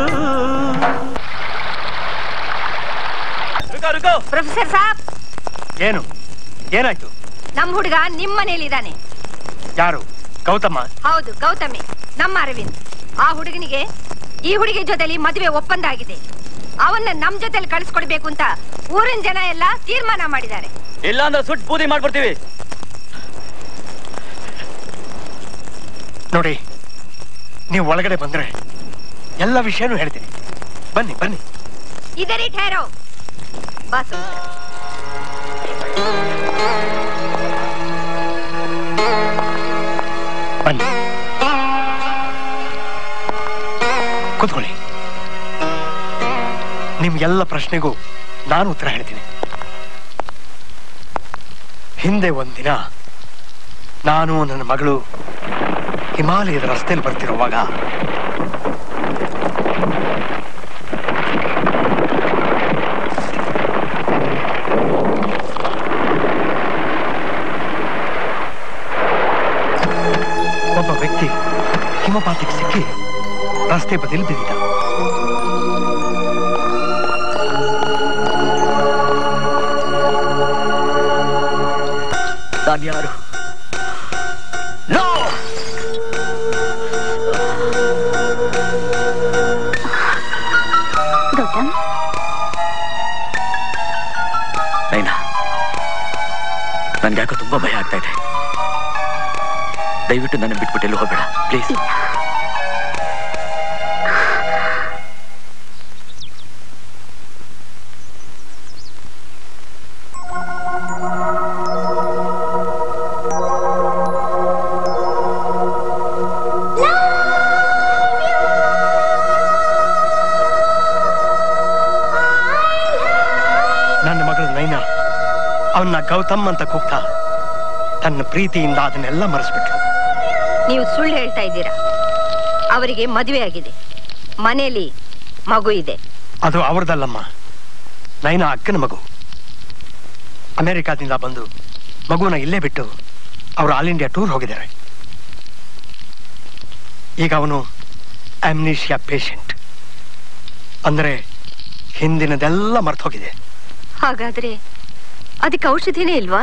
ಪ್ರೊಫೆಸರ್ ಸಾಬ್ ಏನು ಏನಾಯ್ತು ನಮ್ ಹುಡುಗ ನಿಮ್ ಮನೇಲಿದ್ದಾನೆ ಯಾರು ಗೌತಮ ಹೌದು ಗೌತಮಿ ನಮ್ಮ ಅರವಿಂದ್ ಆ ಹುಡುಗನಿಗೆ ಈ ಹುಡುಗಿ ಜೊತೆಲಿ ಮದುವೆ ಒಪ್ಪಂದ ಆಗಿದೆ ಅವನ್ನ ನಮ್ ಜೊತೆಲಿ ಕಳಿಸ್ಕೊಡ್ಬೇಕು ಅಂತ ಊರಿನ ಜನ ಎಲ್ಲ ತೀರ್ಮಾನ ಮಾಡಿದ್ದಾರೆ ಇಲ್ಲ ಅಂದ್ರೆ ಸುಟ್ಟು ಬೂದಿ ಮಾಡ್ಬಿಡ್ತೀವಿ ನೋಡಿ ನೀವು ಒಳಗಡೆ ಬಂದ್ರೆ ಎಲ್ಲ ವಿಷಯನೂ ಹೇಳ್ತೀನಿ ಬನ್ನಿ ಬನ್ನಿ ಇದರಿ ಠೇರೋ ಬಸ್ ಬನ್ನಿ ಕೂತ್ಕೊಳ್ಳಿ ನಿಮ್ಗೆಲ್ಲ ಪ್ರಶ್ನೆಗೂ ನಾನು ಉತ್ತರ ಹೇಳ್ತೀನಿ ಹಿಂದೆ ಒಂದಿನ ನಾನು ನನ್ನ ಮಗಳು ಹಿಮಾಲಯದ ರಸ್ತೆಯಲ್ಲಿ ಬರ್ತಿರುವಾಗ ಒಬ್ಬ ವ್ಯಕ್ತಿ ಹಿಮಪಾತಕ್ಕೆ ಸಿಕ್ಕಿ ರಸ್ತೆ ಬದಿಯಲ್ಲಿ ಬಿದ್ದ ನಾನು ಯಾರು ನೋ ಗೌತಮ್ ನೈನಾ ನನ್ಗೆ ಯಾಕೋ ತುಂಬಾ ಭಯ ಆಗ್ತಾ ಇದೆ ದಯವಿಟ್ಟು ನನ್ನ ಬಿಟ್ಬಿಟ್ಟು ಎಲ್ಲೂ ಹೋಗ್ಬೇಡ ಪ್ಲೀಸ್ ನನ್ನ ಮಗಳು ನೈನಾ ಅವನ್ನ ಗೌತಮ್ ಅಂತ ಕೂಗ್ತಾ ತನ್ನ ಪ್ರೀತಿಯಿಂದ ಅದನ್ನೆಲ್ಲ ಮರೆಸ್ಬಿಟ್ಲು ನೀವು ಸುಳ್ಳು ಹೇಳ್ತಾ ಇದ್ದೀರಾ ಅವರಿಗೆ ಮದುವೆ ಆಗಿದೆ ಮನೆಯಲ್ಲಿ ಮಗು ಇದೆ ಅದು ಅವ್ರದಲ್ಲಮ್ಮ ನೈನಾ ಅಕ್ಕನ ಮಗು ಅಮೆರಿಕಾದಿಂದ ಬಂದು ಮಗುನ ಇಲ್ಲೇ ಬಿಟ್ಟು ಅವರು ಆಲ್ ಇಂಡಿಯಾ ಟೂರ್ ಹೋಗಿದ್ದಾರೆ ಈಗ ಅವನು ಅಮ್ನಿಷಿಯಾ ಪೇಷಂಟ್ ಅಂದ್ರೆ ಹಿಂದಿನದೆಲ್ಲ ಮರ್ತು ಹೋಗಿದೆ ಹಾಗಾದ್ರೆ ಅದಕ್ಕೆ ಔಷಧಿನೇ ಇಲ್ವಾ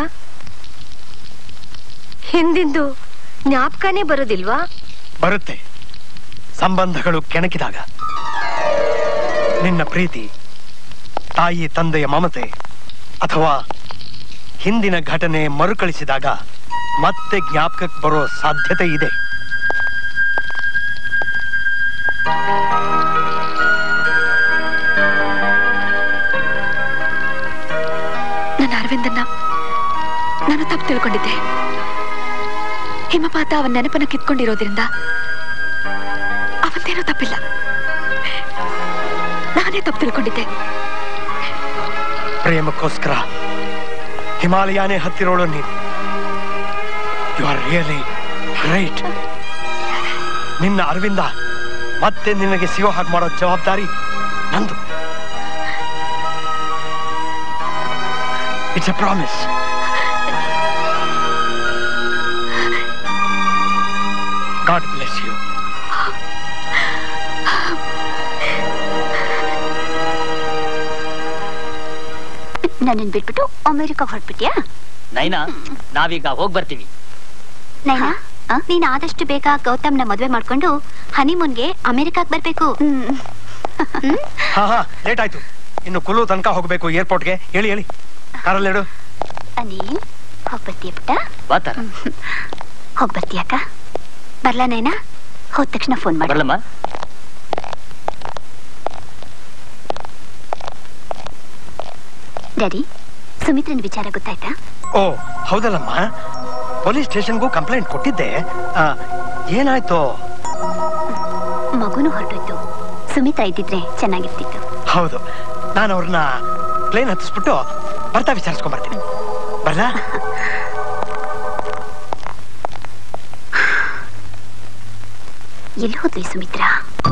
ಹಿಂದಿಂದು ಜ್ಞಾಪಕನೇ ಬರೋದಿಲ್ವಾ ಬರುತ್ತೆ ಸಂಬಂಧಗಳು ಕೆಣಕಿದಾಗ ನಿನ್ನ ಪ್ರೀತಿ ತಾಯಿ ತಂದೆಯ ಮಮತೆ ಅಥವಾ ಹಿಂದಿನ ಘಟನೆ ಮರುಕಳಿಸಿದಾಗ ಮತ್ತೆ ಜ್ಞಾಪಕಕ್ಕೆ ಬರೋ ಸಾಧ್ಯತೆ ಇದೆ ನನ್ನ ಅರವಿಂದನ್ನ ನಾನು ತಪ್ಪು ತಿಳ್ಕೊಂಡಿದ್ದೆ ಹಿಮಪಾತ ಅವನ ನೆನಪನ್ನ ಕಿತ್ಕೊಂಡಿರೋದ್ರಿಂದ ಅವತ್ತೇನೂ ತಪ್ಪಿಲ್ಲ ನಾನೇ ತಪ್ಪು ತಿಳ್ಕೊಂಡಿದ್ದೆ ಪ್ರೇಮಕ್ಕೋಸ್ಕರ ಹಿಮಾಲಯನೇ ಹತ್ತಿರೋಳು ನೀನು ಯು ಆರ್ ರಿಯಲಿ ರೈಟ್ ನಿನ್ನ ಅರವಿಂದ ಮತ್ತೆ ನಿನಗೆ ಸಿಗೋ ಹಾಗೆ ಮಾಡೋ ಜವಾಬ್ದಾರಿ ನಂದು it's a promise God bless you ನನ್ನನ್ ಬಿಟ್ಬಿಟ್ಟು ಅಮೆರಿಕ ಹೊರಟ್ಬಿಟ್ಯಾ ನೈನಾ ನಾವೀಗ ಹೋಗ್ ಬರ್ತೀವಿ ನೈನಾ ನೀನ್ ಆದಷ್ಟು ಬೇಗ ಗೌತಮ್ನ ಮದ್ವೆ ಮಾಡ್ಕೊಂಡು ಹನಿಮೂನ್ಗೆ ಅಮೆರಿಕಾಗ್ ಬರ್ಬೇಕು ಹಾ ಹಾ ಲೇಟ್ ಆಯ್ತು ಇನ್ನು ಕುಲು ತನಕ ಹೋಗ್ಬೇಕು ಏರ್ಪೋರ್ಟ್ಗೆ ಹೇಳಿ ಹೇಳಿ ಕಾರಲ್ಲಿ ಇಡು ಅನಿಲ್ ಹೋಗ್ಬರ್ತೀಯ ಪುಟ್ಟ ಬಾತಾರ ಹೋಗ್ಬರ್ತೀಯಕ್ಕ ಬರ್ಲಾ ನೈನಾ ಹೋದ ತಕ್ಷಣ ಫೋನ್ ಮಾಡಿ ಬರ್ಲಮ್ಮ ಡ್ಯಾಡಿ ಸುಮಿತ್ರನ್ ವಿಚಾರ ಗೊತ್ತಾಯ್ತಾ ಓ ಹೌದಲ್ಲಮ್ಮ ಪೊಲೀಸ್ ಸ್ಟೇಷನ್ಗೂ ಕಂಪ್ಲೇಂಟ್ ಕೊಟ್ಟಿದ್ದೆ ಆ, ಏನಾಯ್ತು ಮಗುನು ಹೊರಟೋಯ್ತು ಸುಮಿತ್ರ ಇದ್ದಿದ್ರೆ ಚೆನ್ನಾಗಿರ್ತಿತ್ತು ಹೌದು ನಾನು ಅವ್ರನ್ನ ಪ್ಲೇನ್ ಹತ್ತಿಸ್ಬಿಟ್ಟು ಬರ್ತಾ ವಿಚಾರಿಸ್ಕೊಂಡ್ ಬರ್ತೀನಿ ಬರ್ಲಾ ಎಲ್ಲಿ ಹೋದ್ವಿ ಸುಮಿತ್ರ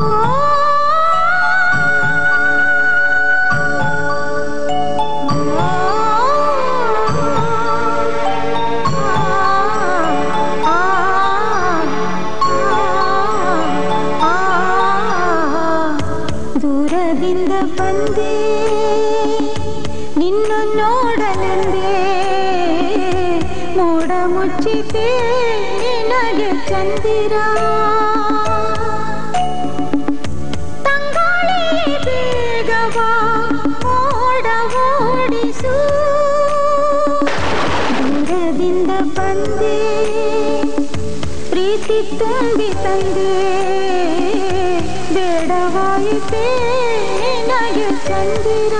ದೂರದಿಂದ ಬಂದೆ ನಿನ್ನ ನೋಡಲೆಂದೇ ಮೋಡ ಮುಚ್ಚಿತೆ ನಿನಗೆ ಚಂದಿರ ತಂಗಾಳಿ ಬೇಗವ ಮೋಡ ಓಡಿಸು ದೂರದಿಂದ ಬಂದೆ ಪ್ರೀತಿ ತುಂಬಿ ತಂದೆ ಬೇಡವಾಯಿತೇ ನಿನಗೆ ಚಂದಿರ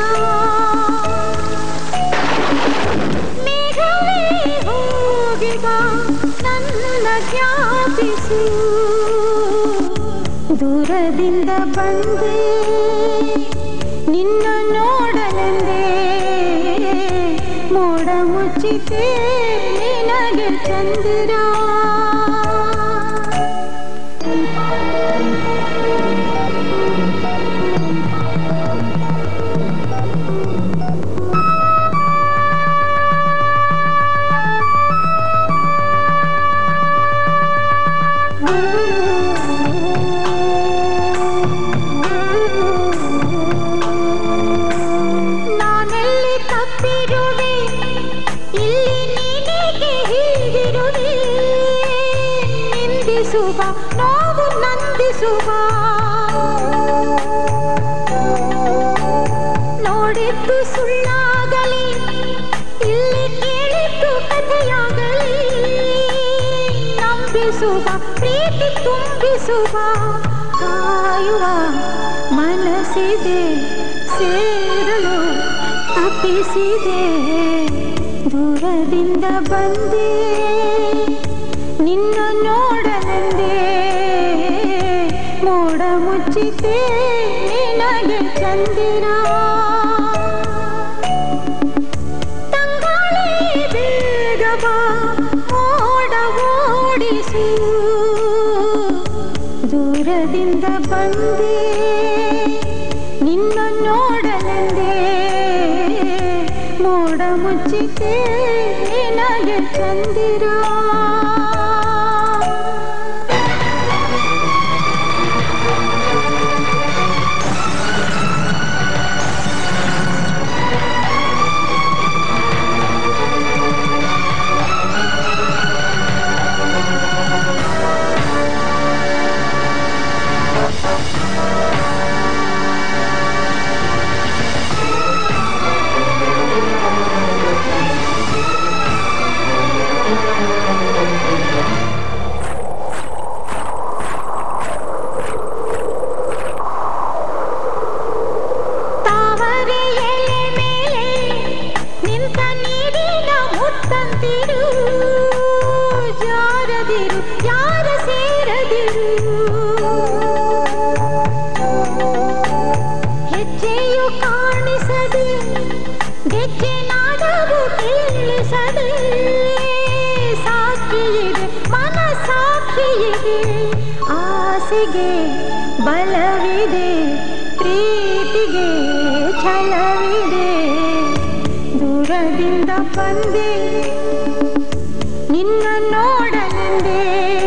ಮೇಘವೇ ಹೋಗಿ ಬಾ ನನ್ನ ಜ್ಞಾಪಿಸು ದೂರದಿಂದ ಬಂದೆ ನಿನ್ನ ನೋಡಲೆಂದೇ ಮೋಡ ಮುಚ್ಚಿತೆ ನಿನಗೆ ಚಂದಿರ ನಾನೆಲ್ಲಿ ತಪ್ಪಿರುವೆ ಇಲ್ಲಿ ನಿನಗೆ ಹೀಗಿರುವೆ ನಿಂದಿಸುವ ನೋವು ನಂದಿಸುವ ನೋಡಿದ್ದು ಸುಳ್ಳಾಗಲಿ ಇಲ್ಲಿ ಕೇಳಿದ್ದು ಕಥೆಯಾಗಲಿ ನಂಬಿಸುವ ಪ್ರೀತಿ ತುಂಬಿಸುವ ಕಾಯುವ ಮನಸ್ಸಿದೆ ಸೇರಲು ತಪ್ಪಿಸಿದೆ ದೂರದಿಂದ ಬಂದೆ ನಿನ್ನ ನೋಡಲೆಂದೇ ಮೋಡ ಮುಚ್ಚಿತೆ ನಿನಗೆ ಚಂದಿರ ತಂಗಾಳಿ ಮುಚ್ಚಿತೆ ನಿನಗೆ ಚಂದಿರ ತಾವರೆ ಎಲೆ ಮೇಲೆ ನಿಂತ ನೀರಿನ ಮುತ್ತಂತಿರು ಜಾರದಿರು ಯಾರ ಸೇರದಿರು ಹೆಜ್ಜೆಯು ಕಾಣಿಸದೆ ಗೆಜ್ಜೆ ನಾದವು ಕೇಳಿಸದೆ ಸಾಕ್ಷಿಯಿದೆ ಮನ ಸಾಕ್ಷಿಯಿದೆ ಆಸೆಗೆ ಬಲವಿದೆ ಪ್ರೀತಿಗೆ ಛಲವಿದೆ ದೂರದಿಂದ ಬಂದೆ ನಿನ್ನ ನೋಡಲೆಂದೇ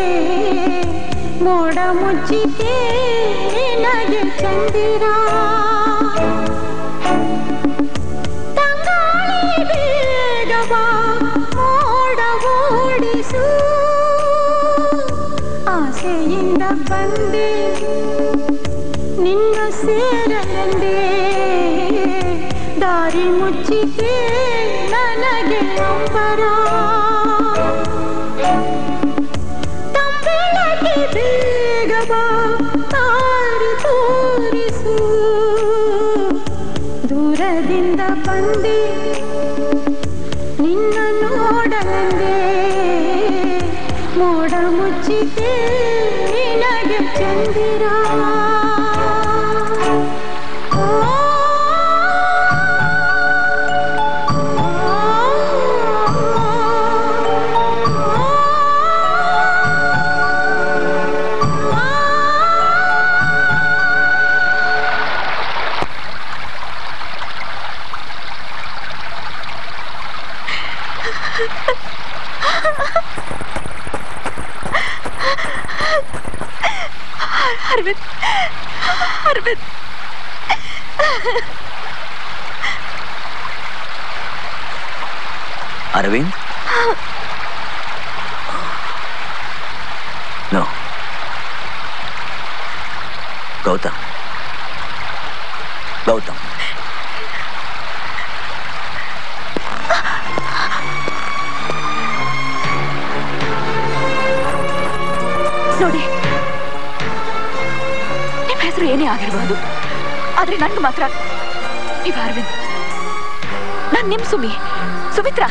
ಮೋಡ ಮುಚ್ಚಿತೆ ನಿನಗೆ ಚಂದಿರ ತಂಗಾಳಿ ಬೇಗವ ಮೋಡ ಓಡಿಸು ಆಸೆಯಿಂದ ಬಂದೆ ನಿನ್ನ ಸೇರಲೆಂದೇ ದಾರಿ ಮುಚ್ಚಿತೆ ನನಗೆ ಅಂಬರ ತಂಬೆಳಗೆ ಬೇಗವ ತಾರಿ ತೋರಿಸು ದೂರದಿಂದ ಬಂದೆ ನಿನ್ನ ನೋಡಲೆಂದೇ ಮೋಡ ಮುಚ್ಚಿತೆ ನಿನಗೆ ಚಂದಿರ ಅರವಿಂದ್ ಅರವಿಂದ್ ಅರವಿಂದ್ ನೋ ಗೌತಮ್ ಗೌತಮ್ ನೋಡಿ ನಿಮ್ಮ ಹೆಸರು ಏನೇ ಆಗಿರಬಹುದು ಆದ್ರೆ ನನ್ಗೆ ಮಾತ್ರ ನೀವು ಅರವಿಂದ್ ನಾನ್ ನಿಮ್ ಸುಮಿ ಸುಮಿತ್ರಾ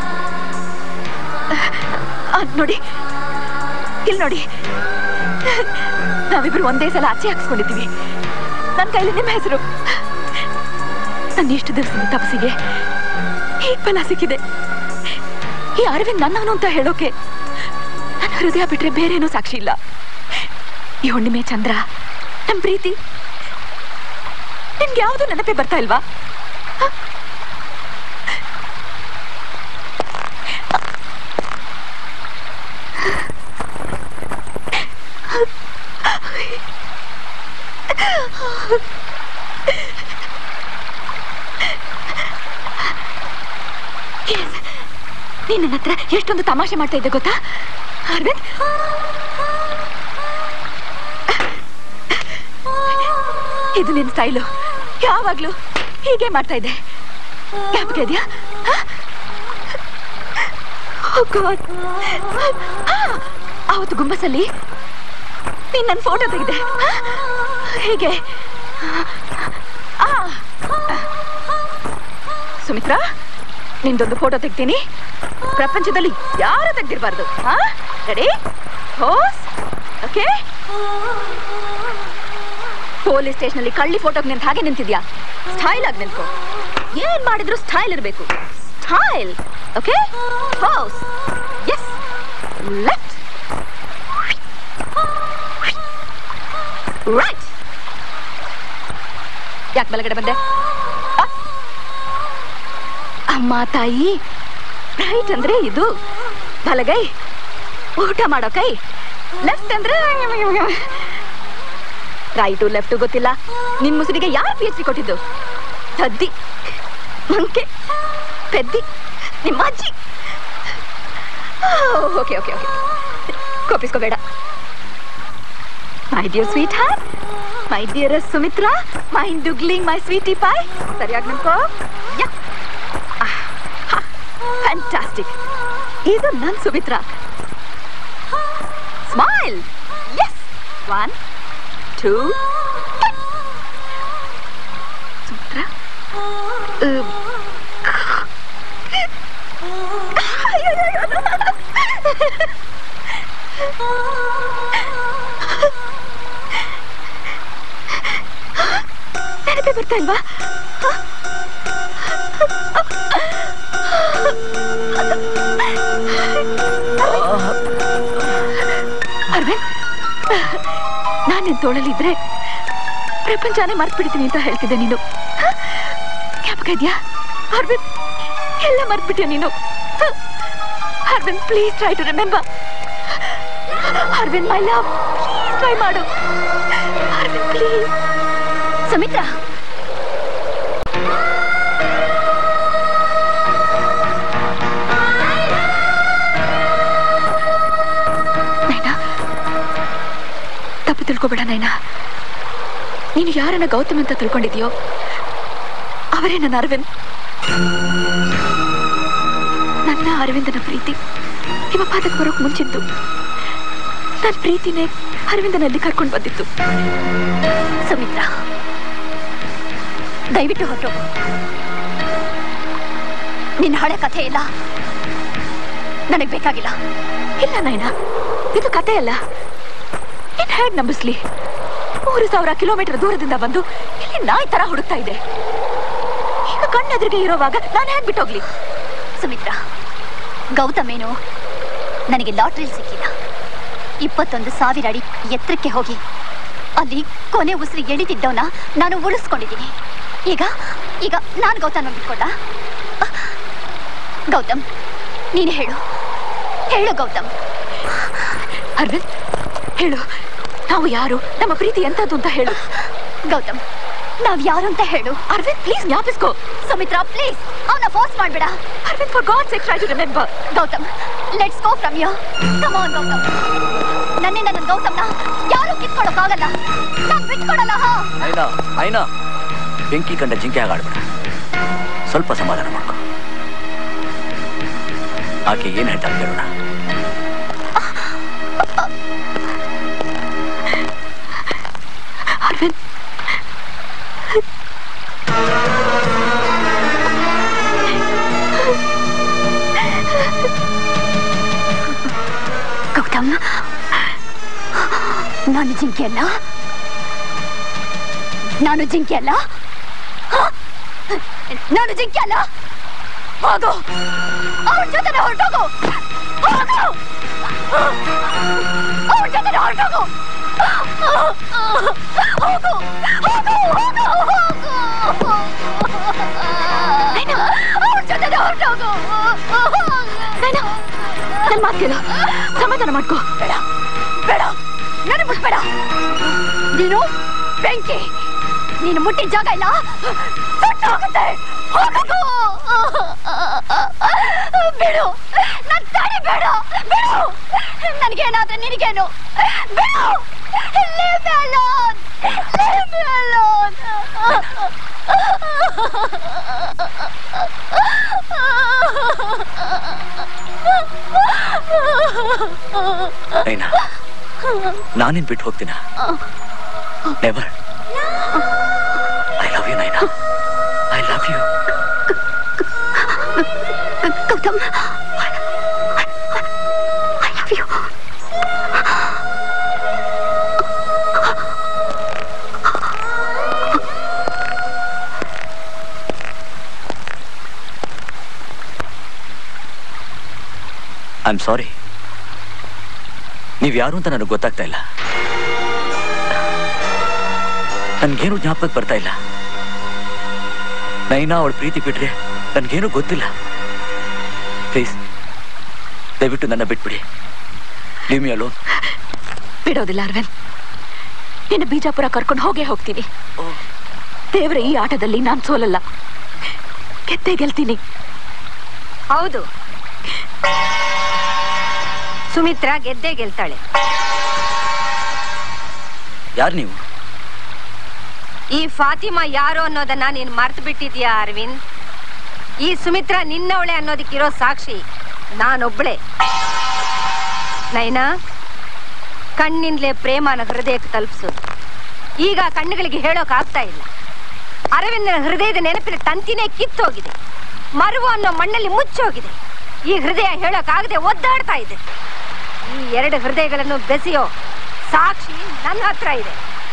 ಆ, ನೋಡಿ ಇಲ್ಲಿ ನೋಡಿ ನಾವಿಬ್ರು ಒಂದೇ ಸಲ ಆಚೆ ಹಾಕ್ಸ್ಕೊಂಡಿದ್ದೀವಿ ನನ್ನ ಕೈಲಿ ನಿಮ್ಮ ಹೆಸರು ನನ್ನ ಇಷ್ಟು ದಿವಸದ ತಪಸ್ಸಿಗೆ ಈ ಫಲ ಸಿಕ್ಕಿದೆ ಈ ಅರವಿಂದ್ ನನ್ನವನು ಅಂತ ಹೇಳೋಕೆ ನನ್ನ ಹೃದಯ ಬಿಟ್ರೆ ಬೇರೇನೂ ಸಾಕ್ಷಿ ಇಲ್ಲ ಈ ಹುಣ್ಣಿಮೆ ಚಂದ್ರ ನಮ್ ಪ್ರೀತಿ ನಿಮ್ಗೆ ಯಾವುದು ನೆನಪೇ ಬರ್ತಾ ಇಲ್ವಾ ಹ? Yes. ನೀನ್ ನನ್ನ ಹತ್ರ ಎಷ್ಟೊಂದು ತಮಾಷೆ ಮಾಡ್ತಾ ಇದ್ದೆ ಗೊತ್ತಾ ಅರವಿಂದ್ ಇದು ನಿನ್ ಸ್ಟೈಲು ಯಾವಾಗ್ಲೂ ಹೀಗೆ ಮಾಡ್ತಾ ಇದ್ದೆ ಜ್ಞಾಪಕ ಇದೆಯಾ Oh God. ಆ, ಆವತ್ತು ಗುಂಬಸಲ್ಲಿ ನೀನ್ ನನ್ನ ಫೋಟೋ ತೆಗೆದೆ ಹೇಗೆ ಆ. ಸುಮಿತ್ರಾ ನಿಂದೊಂದು ಫೋಟೋ ತೆಗ್ತೀನಿ ಪ್ರಪಂಚದಲ್ಲಿ ಯಾರು ತೆಗ್ದಿರ್ಬಾರ್ದು ರೆಡಿ ಹೋಸ್ ಓಕೆ ಪೊಲೀಸ್ ಸ್ಟೇಷನ್ ಅಲ್ಲಿ ಕಳ್ಳಿ ಫೋಟೋಗೆ ನಿಂತ ಹಾಗೆ ನಿಂತಿದ್ಯಾ ಸ್ಟೈಲ್ ಆಗಿ ನಿಂತ್ಕೋ ಏನ್ ಮಾಡಿದ್ರು ಸ್ಟೈಲ್ ಇರಬೇಕು ಸ್ಟೈಲ್ ಓಕೆ ಹೋಸ್ ಎಸ್ ಲೆಫ್ಟ್ ರೈಟ್ ಯಾಕೆ ಬಲಗಡೆ ಬಂದೆ ಆ ಅಮ್ಮ ತಾಯಿ ರೈಟ್ ಅಂದ್ರೆ ಇದು ಬಲಗೈ ಊಟ ಮಾಡೋ ಕೈ ಲೆಫ್ಟ್ ಅಂದ್ರೆ ರೈಟು ಲೆಫ್ಟ್ ಗೊತ್ತಿಲ್ಲ ನಿನ್ ಮುಸುಡಿಗೆ ಯಾರು ಪಿ ಎಚ್ ಡಿ ಕೊಟ್ಟಿದ್ದು ಸದ್ದಿ ಮಂಕೆ ಪೆದ್ದಿ ನಿಮ್ಮ ಅಜ್ಜಿ ಓಕೆ ಓಕೆ ಓಕೆ ಕೋಪಿಸ್ಕೋಬೇಡ my dear sweetheart my dear Sumitra my duckling my sweetie ಪಾಯ್ ಸರಿಯಾಗಿ ನಿಂತ್ಕೋ ಫ್ಯಾಂಟಾಸ್ಟಿಕ್ ಇದು ನನ್ Sumitra smile yes one two Sumitra ನೆನಪೇ ಬರ್ತಾ ಇಲ್ವಾ ಅರವಿಂದ್ ನಾನು ನಿನ್ ತೋಳಲಿದ್ರೆ ಪ್ರಪಂಚನೇ ಮರ್ತು ಬಿಡ್ತೀನಿ ಅಂತ ಹೇಳ್ತಿದ್ದೆ ನೀನು ಹ? ಜ್ಞಾಪಕ ಇದೆಯಾ ಅರವಿಂದ್ ಎಲ್ಲ ಮರ್ತ್ಬಿಟ್ಯ ನೀನು ಹ? Arvind please try to remember Arvind my love please try ಮಾಡು ಅರವಿಂದ್ ಪ್ಲೀಸ್ ಸುಮಿತ್ರಾ ನೈನಾ ತಪ್ಪು ತಿಳ್ಕೊಬೇಡ ನೈನಾ ನೀನು ಯಾರನ್ನ ಗೌತಮ್ ಅಂತ ತಿಳ್ಕೊಂಡಿದ್ಯೋ ಅವರೇ ನನ್ನ ಅರವಿಂದ್ ನನ್ನ ಅರವಿಂದನ ಪ್ರೀತಿ ಇವ ಪಾದಕ್ಕೆ ಬರೋಕ್ ಮುಂಚಿದ್ದು ನನ್ನ ಪ್ರೀತಿನೇ ಅರವಿಂದನಲ್ಲಿ ಕರ್ಕೊಂಡು ಬಂದಿತ್ತು ಸುಮಿತ್ರಾ ದಯವಿಟ್ಟು ಹೊರಟು ನಿನ್ನ ಹಳೆ ಕಥೆ ಇಲ್ಲ ನನಗೆ ಬೇಕಾಗಿಲ್ಲ ಇಲ್ಲ ನೈನಾ ಇದು ಕತೆ ಅಲ್ಲ ಏನ್ ಹೇಗ್ ನಂಬಿಸ್ಲಿ ಮೂರು ಸಾವಿರ ಕಿಲೋಮೀಟರ್ ದೂರದಿಂದ ಬಂದು ಇಲ್ಲಿ ನಾಯಿ ತರ ಹುಡುಕ್ತಾ ಇದೆ ಈಗ ಕಣ್ಣೆದುರಿಗೆ ಇರೋವಾಗ ನಾನು ಹೇಗ್ ಬಿಟ್ಟೋಗ್ಲಿ ಸುಮಿತ್ರಾ ಗೌತಮ್ ಏನು ನನಗೆ ಲಾಟ್ರಿಲ್ ಸಿಕ್ಕಿಲ್ಲ ಇಪ್ಪತ್ತೊಂದು ಸಾವಿರ ಅಡಿ ಎತ್ತರಕ್ಕೆ ಹೋಗಿ ಅಲ್ಲಿ ಕೊನೆ ಉಸಿರು ಎಳಿತಿದ್ದವನ ನಾನು ಉಳಿಸ್ಕೊಂಡಿದ್ದೀನಿ ಈಗ ಈಗ ನಾನು ಗೌತಮ್ ಬಿಟ್ಕೊಟ್ಟ ಗೌತಮ್ ನೀನು ಹೇಳು ಹೇಳು ಗೌತಮ್ ಅರವಿಂದ್ ಹೇಳು ನಾವು ಯಾರು ನಮ್ಮ ಪ್ರೀತಿ ಎಂತದ್ದು ಅಂತ ಹೇಳು ಗೌತಮ್ ನಾವ್ ಯಾರು ಅಂತ ಹೇಳು ಅರವಿಂದ್ ಪ್ಲೀಸ್ ಜ್ಞಾಪಿಸ್ಕೋ ಸುಮಿತ್ರಾ ಪ್ಲೀಸ್ ಅವನ ಫೋರ್ಸ್ ಮಾಡ್ಬೇಡ Arvind for God sake try to remember Gautam let's go from you come on Gautam ನನ್ನಿಂದ ನನ್ನ ಗೌತಮ್ನ ಯಾರು ಕಿತ್ಕೊಳ್ಳೋಕ್ಕಾಗಲ್ಲ ನಾನ್ ಬಿಟ್ಕೊಡಲ್ಲ ಹಾ ಐನಾ ಐನಾ ಬೆಂಕಿ ಕಂಡ ಜಿಂಕೆ ಹಾಗಾಡ್ಬೇಡ ಸ್ವಲ್ಪ ಸಮಾಧಾನ ಮಾಡ್ಕೊ ಆಕೆ ಏನ್ ಹೇಳ್ತಾಳೆ ಕೇಳೋಣ ಅರವಿಂದ್ ಗೌತಮ್ ನಾನು ಜಿಂಕೆ ಅಲ್ಲ ನಾನು ಜಿಂಕೆ ಅಲ್ಲ ಹ? ನಾನು ಜಿಂಕೆ ಅಲ್ಲ ಹೋಗು ಅವನ ಜೊತೆ ಹೊರಟೋಗು ಹೋಗು ಅವನ ಜೊತೆ ಹೊರಟೋಗು ಹೋಗು ಹೋಗು ಹೋಗು ಹೋಗು ಅವನ ಜೊತೆ ಹೊರಟೋಗು ನೈನಾ ನನ್ ಮಾತು ಕೇಳು ಸಮಾಧಾನ ಮಾಡ್ಕೋ ಬೇಡ ಬೇಡ ನನ್ನ ಮುಟ್ಬೇಡ ನೀನು ಬೆಂಕಿ ನೀನು ಮುಟ್ಟಿದ ಜಾಗ ಇಲ್ಲ ಸುಟ್ಟೋಗುತ್ತೆ ಹೋಗು ಬಿಡು ನನ್ ತಡಿ ಬೇಡ ಬಿಡು ನನಗೇನಾದ್ರೆ ನಿನಗೇನು ಬಿಡು Leave me alone! Leave me alone! ಐನಾ ನಾನೇನ್ ಬಿಟ್ಟು ಹೋಗ್ತೀನ never I love you Naina I love you Gautam I love you I am sorry ನೀವ್ ಯಾರು ಅಂತ ನನಗೆ ಗೊತ್ತಾಗ್ತಾ ಇಲ್ಲ ನನ್ಗೇನು ಜ್ಞಾಪಕಕ್ಕೆ ಬರ್ತಾ ಇಲ್ಲ ನೈನಾ ಅವಳ ಪ್ರೀತಿ ಬಿಟ್ರೆ ನನ್ಗೇನು ಗೊತ್ತಿಲ್ಲ ಪ್ಲೀಸ್ ದಯವಿಟ್ಟು ನನ್ನ ಬಿಟ್ಬಿಡಿ ಲೀವ್ ಮಿ ಅಲೋನ್ ಬಿಡೋದಿಲ್ಲ ಅರವಿಂದ್ ನಿನ್ನ ಬೀಜಾಪುರ ಕರ್ಕೊಂಡು ಹೋಗೇ ಹೋಗ್ತೀನಿ ದೇವ್ರ ಈ ಆಟದಲ್ಲಿ ನಾನ್ ಸೋಲಲ್ಲ ಗೆದ್ದೇ ಗೆಲ್ತೀನಿ ಹೌದು ಸುಮಿತ್ರಾ ಗೆದ್ದೇ ಗೆಲ್ತಾಳೆ ಯಾರು ನೀವು ಈ ಫಾತಿಮಾ ಯಾರು ಅನ್ನೋದನ್ನ ನೀನ್ ಮರ್ತು ಬಿಟ್ಟಿದ್ಯಾ ಅರವಿಂದ್ ಈ ಸುಮಿತ್ರಾ ನಿನ್ನವಳೆ ಅನ್ನೋದಕ್ಕಿರೋ ಸಾಕ್ಷಿ ನಾನೊಬ್ಳೆ ನೈನಾ ಕಣ್ಣಿಂದಲೇ ಪ್ರೇಮನ ಹೃದಯಕ್ಕೆ ತಲುಪಿಸು ಈಗ ಕಣ್ಣುಗಳಿಗೆ ಹೇಳೋಕ್ ಆಗ್ತಾ ಇಲ್ಲ ಅರವಿಂದನ ಹೃದಯದ ನೆನಪಿನ ತಂತಿನೇ ಕಿತ್ತೋಗಿದೆ ಮರುವು ಅನ್ನೋ ಮಣ್ಣಲ್ಲಿ ಮುಚ್ಚೋಗಿದೆ ಈ ಹೃದಯ ಹೇಳೋಕ್ಕಾಗದೆ ಒದ್ದಾಡ್ತಾ ಇದೆ ಈ ಎರಡು ಹೃದಯಗಳನ್ನು ಬೆಸೆಯೋ ಸಾಕ್ಷಿ ನನ್ನ ಹತ್ರ ಇದೆ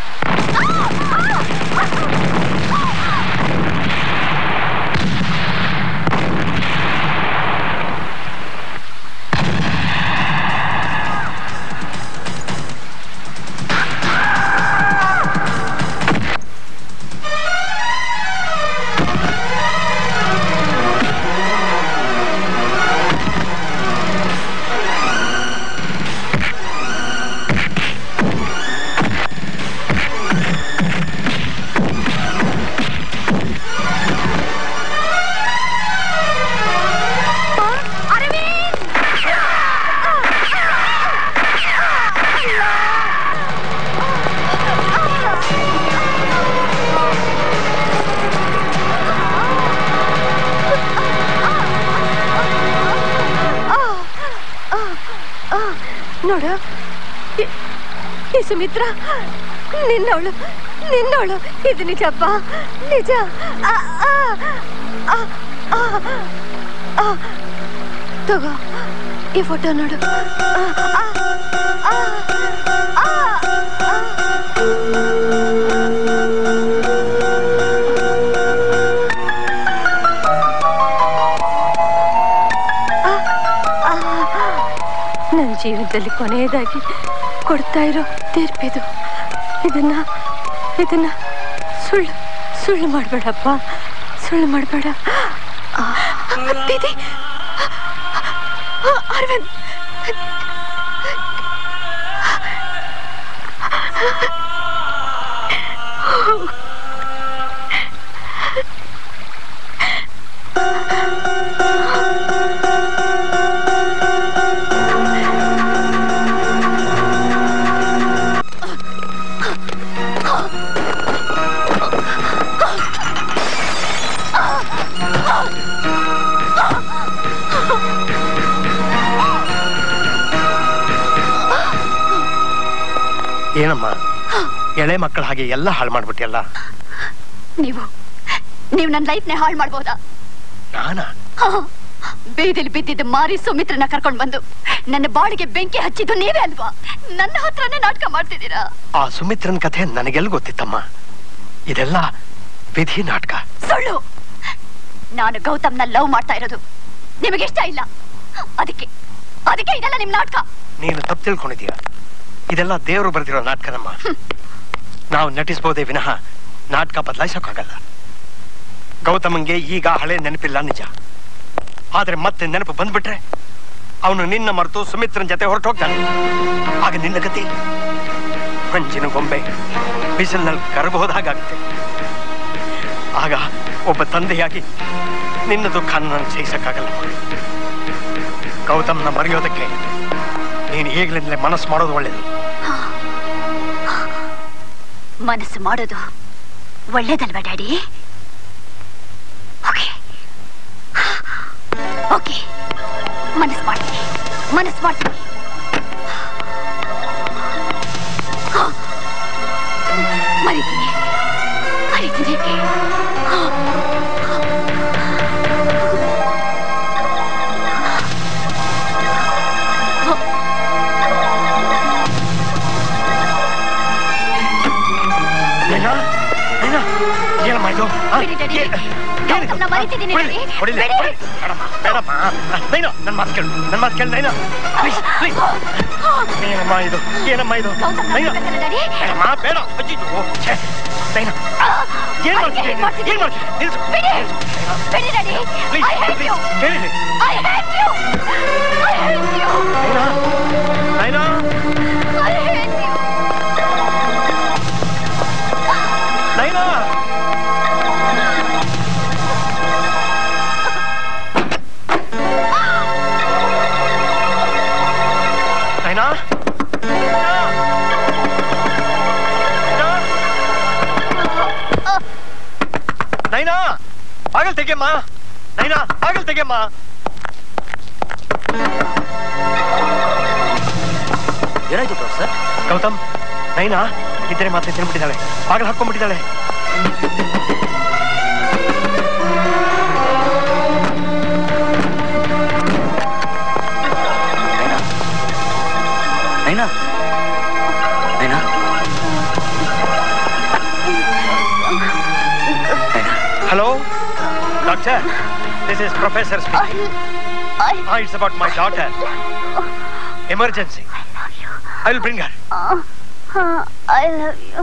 ನೋಡು ಈ- ಈ ಸುಮಿತ್ರ ನಿನ್ನವಳು ನಿನ್ನವಳು ಇದು ನಿಜಪ್ಪ ನಿಜ ಆ, ಆ, ಆ, ಆ, ಆ. ತಗೋ ಈ ಫೋಟೋ ನೋಡು ಆ, ಆ, ಆ, ಆ, ನನ್ನ ಜೀವನದಲ್ಲಿ ಕೊನೆಯದಾಗಿ ಕೊಡ್ತಾ ಇರೋ ತೀರ್ಪಿದು ಇದನ್ನ ಇದನ್ನ ಸುಳ್ಳು ಸುಳ್ಳು ಮಾಡಬೇಡಪ್ಪ ಸುಳ್ಳು ಮಾಡಬೇಡ ದೀದಿ ಅರವಿಂದ್ ಏನಮ್ಮ ಎಳೆ ಮಕ್ಕಳ ಹಾಗೆ ಎಲ್ಲ ಹಾಳು ಮಾಡ್ಬಿಟ್ಟಿಯಲ್ಲ ನೀವು ನೀವು ನನ್ನ ಲೈಫ್ನೇ ಹಾಳು ಮಾಡ್ಬೋದಾ ನಾನಾ ಹಾ, ಬೀದಿಲಿ ಬಿದ್ದಿದ್ದ ಮಾರಿ ಸುಮಿತ್ರನ ಕರ್ಕೊಂಡ್ ಬಂದು ನನ್ನ ಬಾಡಿಗೆ ಬೆಂಕಿ ಹಚ್ಚಿದ್ದು ನೀವೇ ಅಲ್ವಾ ನನ್ನ ಹತ್ರನೇ ನಾಟಕ ಮಾಡ್ತಿದ್ದೀರಾ ಆ ಸುಮಿತ್ರನ್ ಕಥೆ ನನಗೆಲ್ಲ ಗೊತ್ತಿತ್ತಮ್ಮ ಇದೆಲ್ಲ ವಿಧಿ ನಾಟಕ ಸುಳ್ಳು ನಾನು ಗೌತಮ್ನ ಲವ್ ಮಾಡ್ತಾ ಇರೋದು ನಿಮಗೆ ಇಷ್ಟ ಇಲ್ಲ ಅದಕ್ಕೆ ಅದಕ್ಕೆ ಇದೆಲ್ಲ ನಿಮ್ ನಾಟಕ ನೀನು ತಪ್ಪು ತಿಳ್ಕೊಂಡಿದೀಯ ಇದೆಲ್ಲ ದೇವರು ಬರೆದಿರೋ ನಾಟಕನಮ್ಮ ನಾವು ನಟಿಸ್ಬೋದೇ ವಿನಃ ನಾಟಕ ಬದಲಾಯಿಸೋಕ್ಕಾಗಲ್ಲ ಗೌತಮಂಗೆ ಈಗ ಹಳೆ ನೆನಪಿಲ್ಲ ನಿಜ ಆದ್ರೆ ಮತ್ತೆ ನೆನಪು ಬಂದ್ಬಿಟ್ರೆ ಅವನು ನಿನ್ನ ಮರೆತು ಸುಮಿತ್ರನ್ ಜೊತೆ ಹೊರಟು ಹೋಗ್ತಾನೆ ಆಗ ನಿನ್ನ ಗತಿ ಮಂಜಿನ ಗೊಂಬೆ ಬಿಸಿಲಿನಲ್ಲಿ ಕರಗೋದಾಗುತ್ತೆ ಆಗ ಒಬ್ಬ ತಂದೆಯಾಗಿ ನಿನ್ನ ದುಃಖ ನಾನು ಸಹಿಸಕ್ಕಾಗಲ್ಲ ಗೌತಮ್ನ ಮರೆಯೋದಕ್ಕೆ ನೀನು ಈಗಲಿಂದಲೇ ಮನಸ್ಸು ಮಾಡೋದು ಒಳ್ಳೇದು ಮನಸ್ಸು ಮಾಡೋದು ಒಳ್ಳೇದಲ್ವಾ ಡ್ಯಾಡಿ ಓಕೆ ಓಕೆ ಮನಸ್ಸು ಮಾಡ್ತೀನಿ ಮನಸ್ಸು ಮಾಡ್ತೀನಿ ಹಾ. ಮರಿತೀನಿ ಮರಿತೀನಿ ಹಾ. ಏನಮ್ಮ ಇದು ಆ? ಬಿಡಿ ಡ್ಯಾಡಿ ಗೌತಮ್ನ ಮರೀತಿದ್ದೀನಿ ಹೊಡಿಲಿ, ಡ್ಯಾಡಿ. ಹೊಡಿಲಿ, ಬಿಡಿ. ಹೊಡಿಲಿ. ಬೇಡಮ್ಮ ಬೇಡಮ್ಮ ನೈನೋ ನನ್ನ ಮಾತು ಕೇಳು ನನ್ನ ಮಾತು ಕೇಳು ನೈನೋ ಪ್ಲೀಸ್ ಪ್ಲೀಸ್ ಏನಮ್ಮ ಇದು ಏನಮ್ಮ ಇದು ನೈನೋ ಬೇಡಮ್ಮ ಬೇಡ ಅಜ್ಜಿದು ಛೇ ನೈನೋ ಏನ್ ಮಾಡ್ತಿದ್ದೆ ಏನ್ ಮಾಡ್ತಿದ್ದೆ ನಿಲ್ಸು ಬಿಡಿ. ನಿಲ್ಸು. ಬಿಡಿ daddy. Please I hate please you. ಕೇಳಿಲಿ I hate you. I hate you. ನೈನೋ I hate you. ನೈನೋ ನೈನಾ ನೈನಾ ಬಾಗಲ್ ತೆಗೆಯಮ್ಮ ನೈನಾ ಬಾಗಲ್ ತೆಗೆಯಮ್ಮ ಏನಾಯ್ತು ಪ್ರೊಫೆಸರ್ ಗೌತಮ್ ನೈನಾ ಇದ್ರೆ ಮತ್ತೆ ತಿನ್ಬಿಟ್ಟಿದ್ದಾಳೆ ಬಾಗಲ್ ಹಾಕೊಂಡ್ಬಿಟ್ಟಿದ್ದಾಳೆ Naina Naina hello doctor this is professor speaking Ah, it's about my daughter. Emergency. I will bring her. I love you.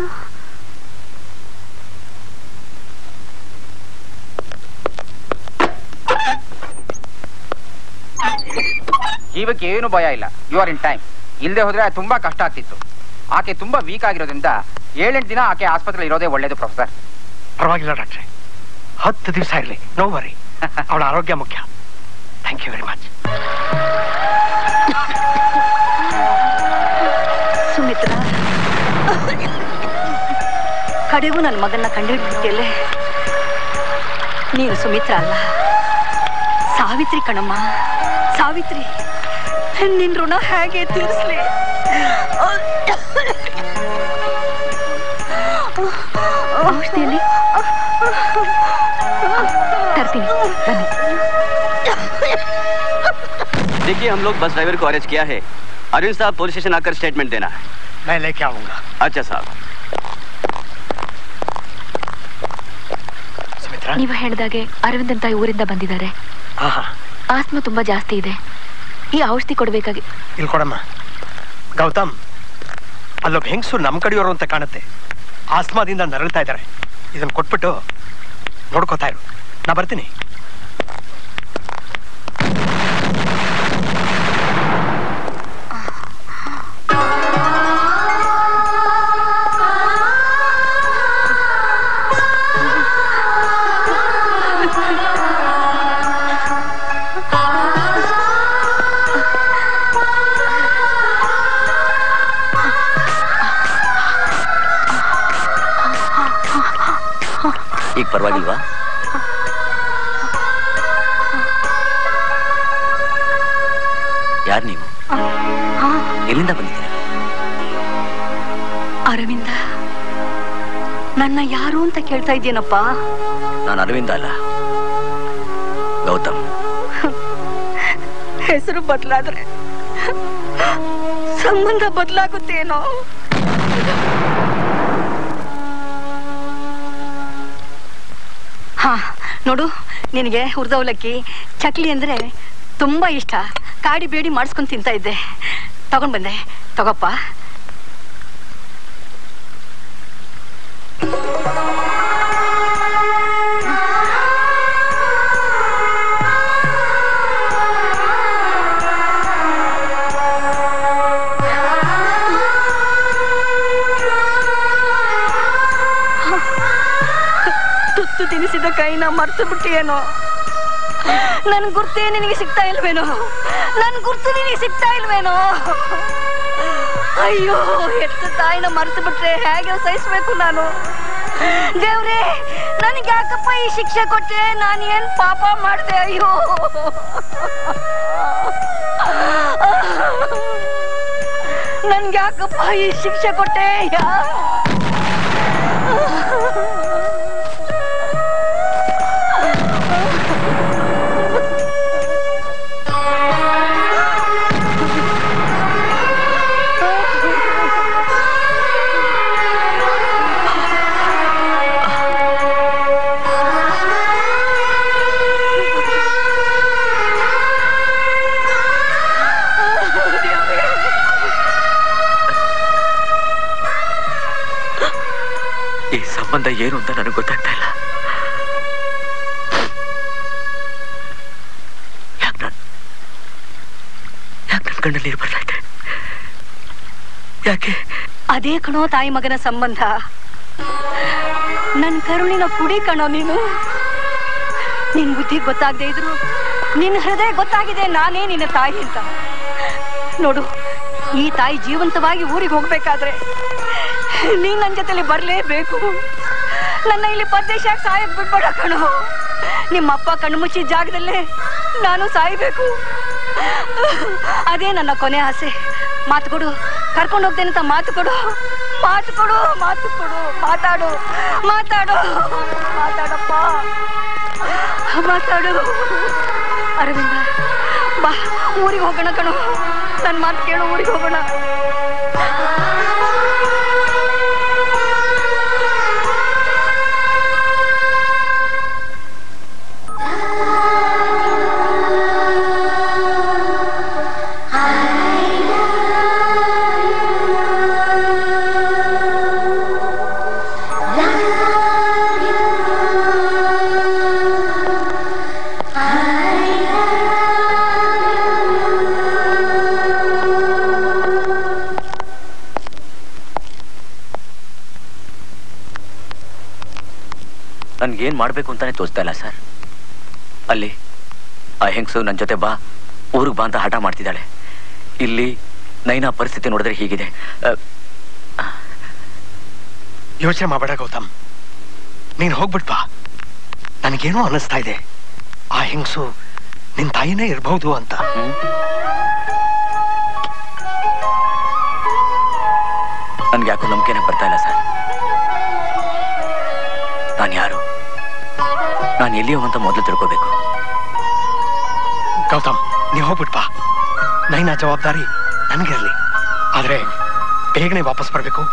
ಜೀವಕ್ಕೆ ಏನು ಭಯ ಇಲ್ಲ ಯು ಆರ್ ಇನ್ ಟೈಮ್ ಇಲ್ಲದೆ ಹೋದ್ರೆ ತುಂಬಾ ಕಷ್ಟ ಆಗ್ತಿತ್ತು ಆಕೆ ತುಂಬಾ ವೀಕ್ ಆಗಿರೋದ್ರಿಂದ ಏಳೆಂಟು ದಿನ ಆಕೆ ಆಸ್ಪತ್ರೆ ಇರೋದೇ ಒಳ್ಳೇದು ಪ್ರೊಫೆಸರ್ ಪರವಾಗಿಲ್ಲ ಡಾಕ್ಟ್ರೆ ಹತ್ತು ದಿವಸ ಇರಲಿ ನೋ ವರಿ ಅವಳ ಆರೋಗ್ಯ ಮುಖ್ಯ thank you very much Sumitra ಕಡೆಗೂ ನನ್ನ ಮಗನ್ನ ಕಂಡುಹಿಡ್ಬಿಟ್ಟಿಯಲ್ಲೇ ನೀನು ಸುಮಿತ್ರ ಅಲ್ಲ ಸಾವಿತ್ರಿ ಕಣಮ್ಮ ಸಾವಿತ್ರಿ ನಿನ್ ಋಣ ಹೇಗೆ ತೀರಿಸ್ಲಿ ಔಷಧಿಯಲ್ಲಿ ತರ್ತೀನಿ ಬನ್ನಿ देखिए हम लोग बस ड्राइवर को अरेस्ट किया है अरविंद साहब पुलिस स्टेशन आकर स्टेटमेंट देना है मैं लेके आऊंगा अच्छा साहब ಸುಮಿತ್ರಾ ನೀವು ಹೇಳ್ದಾಗೆ ಅರವಿಂದನ್ ತಾಯಿ ಊರಿಂದ ಬಂದಿದ್ದಾರೆ ಹಾ ಹಾ ಆಸ್ಮ ತುಂಬಾ ಜಾಸ್ತಿ ಇದೆ ಈ ಔಷಧಿ ಕೊಡ್ಬೇಕಾಗಿ ಇಲ್ಲಿ ಕೊಡಮ್ಮ ಗೌತಮ್ ಅಲ್ಲೊಬ್ಬ ಹೆಂಗಸು ನಮ್ಮ ಕಡೆಯವರು ಅಂತ ಕಾಣುತ್ತೆ ಆಸ್ಮಾದಿಂದ ನರಳ್ತಾ ಇದ್ದಾರೆ ಇದನ್ನ ಕೊಟ್ಬಿಟ್ಟು ನೋಡ್ಕೋತಾ ಇರು ನಾ ಬರ್ತೀನಿ ಈಗ ಪರವಾಗಿಲ್ವಾ ಯಾರು ನೀವು ಎಲ್ಲಿಂದ ಬಂದಿದ್ದೀರಾ ಅರವಿಂದ ನನ್ನ ಯಾರು ಅಂತ ಕೇಳ್ತಾ ಇದ್ದೀನಪ್ಪ ನಾನು ಅರವಿಂದ ಅಲ್ಲ ಗೌತಮ್ ಹೆಸರು ಬದಲಾದ್ರೆ ಸಂಬಂಧ ಬದಲಾಗುತ್ತೇನೋ ಹಾ ನೋಡು ನಿನಗೆ ಹುರಿದವಲಕ್ಕಿ ಚಕ್ಲಿ ಅಂದ್ರೆ ತುಂಬಾ ಇಷ್ಟ ಕಾಡಿ ಬೇಡಿ ಮಾಡಿಸ್ಕೊಂಡು ತಿಂತಾ ಇದ್ದೆ ತಗೊಂಡ್ ಬಂದೆ ತಗೋಪ್ಪ ತುತ್ತು ತಿನಿಸಿದ ಕೈನ ಮರ್ತು ಬಿಟ್ಟಿಯೇನೋ ನನ್ ಗುರ್ತೇ ನಿನಗೆ ಸಿಗ್ತಾ ಇಲ್ವೇನೋ ನನ್ ಗುರ್ತು ನಿನಗೆ ಸಿಗ್ತಾ ಇಲ್ವೇನೋ ಅಯ್ಯೋ ಎಷ್ಟು ತಾಯಿನ ಮರ್ತು ಬಿಟ್ರೆ ಹೇಗೆ ಸಹಿಸ್ಬೇಕು ನಾನು ದೇವ್ರೇ ನನಗೆ ಯಾಕಪ್ಪ ಈ ಶಿಕ್ಷೆ ಕೊಟ್ಟೆ ನಾನು ಏನ್ ಪಾಪ ಮಾಡ್ದೆ ಅಯ್ಯೋ ನನ್ಗೆ ಯಾಕಪ್ಪ ಈ ಶಿಕ್ಷೆ ಕೊಟ್ಟೆ ಯಾ ಸಂಬಂಧ ಏನು ಅಂತ ನನಗೆ ಗೊತ್ತಾಗ್ತಾ ಇಲ್ಲ ಯಾಕೆ ನಾನು ಯಾಕೆ ನನ್ನ ಕಣ್ಣಲ್ಲಿ ನೀರು ಬರ್ತಾ ಇದೆ ಯಾಕೆ ಅದೇ ಕಣೋ ತಾಯಿ ಮಗನ ಸಂಬಂಧ ನನ್ ಕರುಳಿನ ಕುಡಿ ಕಣೋ ನೀನು ನಿನ್ ಬುದ್ಧಿ ಗೊತ್ತಾಗದೆ ಇದ್ರು ನಿನ್ ಹೃದಯ ಗೊತ್ತಾಗಿದೆ ನಾನೇ ನಿನ್ನ ತಾಯಿ ಅಂತ ನೋಡು ಈ ತಾಯಿ ಜೀವಂತವಾಗಿ ಊರಿಗೆ ಹೋಗ್ಬೇಕಾದ್ರೆ ನೀನ್ ನನ್ ಜೊತೆಲಿ ಬರ್ಲೇಬೇಕು ನನ್ನ ಇಲ್ಲಿ ಪರದೇಶಾಗಿ ಸಾಯಕ್ ಬಿಡ್ಬೇಡ ಕಣೋ ನಿಮ್ಮಪ್ಪ ಕಣ್ಣು ಮುಚ್ಚಿ ಜಾಗದಲ್ಲೇ ನಾನು ಸಾಯ್ಬೇಕು ಅದೇ ನನ್ನ ಕೊನೆ ಆಸೆ ಮಾತು ಕೊಡು ಕರ್ಕೊಂಡು ಹೋಗ್ತೇನೆ ಅಂತ ಮಾತು ಕೊಡು ಮಾತು ಕೊಡು ಮಾತು ಕೊಡು ಮಾತಾಡು ಮಾತಾಡು ಮಾತಾಡಪ್ಪ ಮಾತಾಡು ಅರವಿಂದ ಬಾ ಊರಿಗೆ ಹೋಗೋಣ ಕಣೋ ನನ್ನ ಮಾತು ಕೇಳು ಊರಿಗೆ ಹೋಗೋಣ ನನ್ಗೇನ್ ಮಾಡ್ಬೇಕು ಅಂತಾನೆ ತೋಚ್ತಾ ಇಲ್ಲ ಸರ್ ಅಲ್ಲಿ ಆ ಹೆಂಗಸು ನನ್ನ ಜೊತೆ ಬಾ ಊರಿಗೆ ಬಾ ಅಂತ ಹಠ ಮಾಡ್ತಿದ್ದಾಳೆ ಇಲ್ಲಿ ನೈನಾ ಪರಿಸ್ಥಿತಿ ನೋಡಿದ್ರೆ ಹೀಗಿದೆ ಅ, ಯೋಚನೆ ಮಾಡಬೇಡ ಗೌತಮ್ ನೀನ್ ಹೋಗ್ಬಿಟ್ ಬಾ ನನಗೇನೋ ಅನ್ನಿಸ್ತಾ ಇದೆ ಆ ಹೆಂಗಸು ನಿನ್ ತಾಯಿನೇ ಇರ್ಬಹುದು ಅಂತ ನನ್ಗೆ ಯಾಕೋ ನಂಬಿಕೆನೆ ಬರ್ತಾ ಇಲ್ಲ ಸರ್ ನಾನು ಯಾರು ನಾನು ಎಲ್ಲಿಯೋ ಅಂತ ಮೊದಲು ತಿಳ್ಕೋಬೇಕು ಗೌತಮ್ ನೀ ಹೋಗ್ಬಿಟ್ ಬಾ ನೈನಾ ಜವಾಬ್ದಾರಿ ನನಗಿರ್ಲಿ ಆದ್ರೆ ಬೇಗನೆ ವಾಪಸ್ ಬರ್ಬೇಕು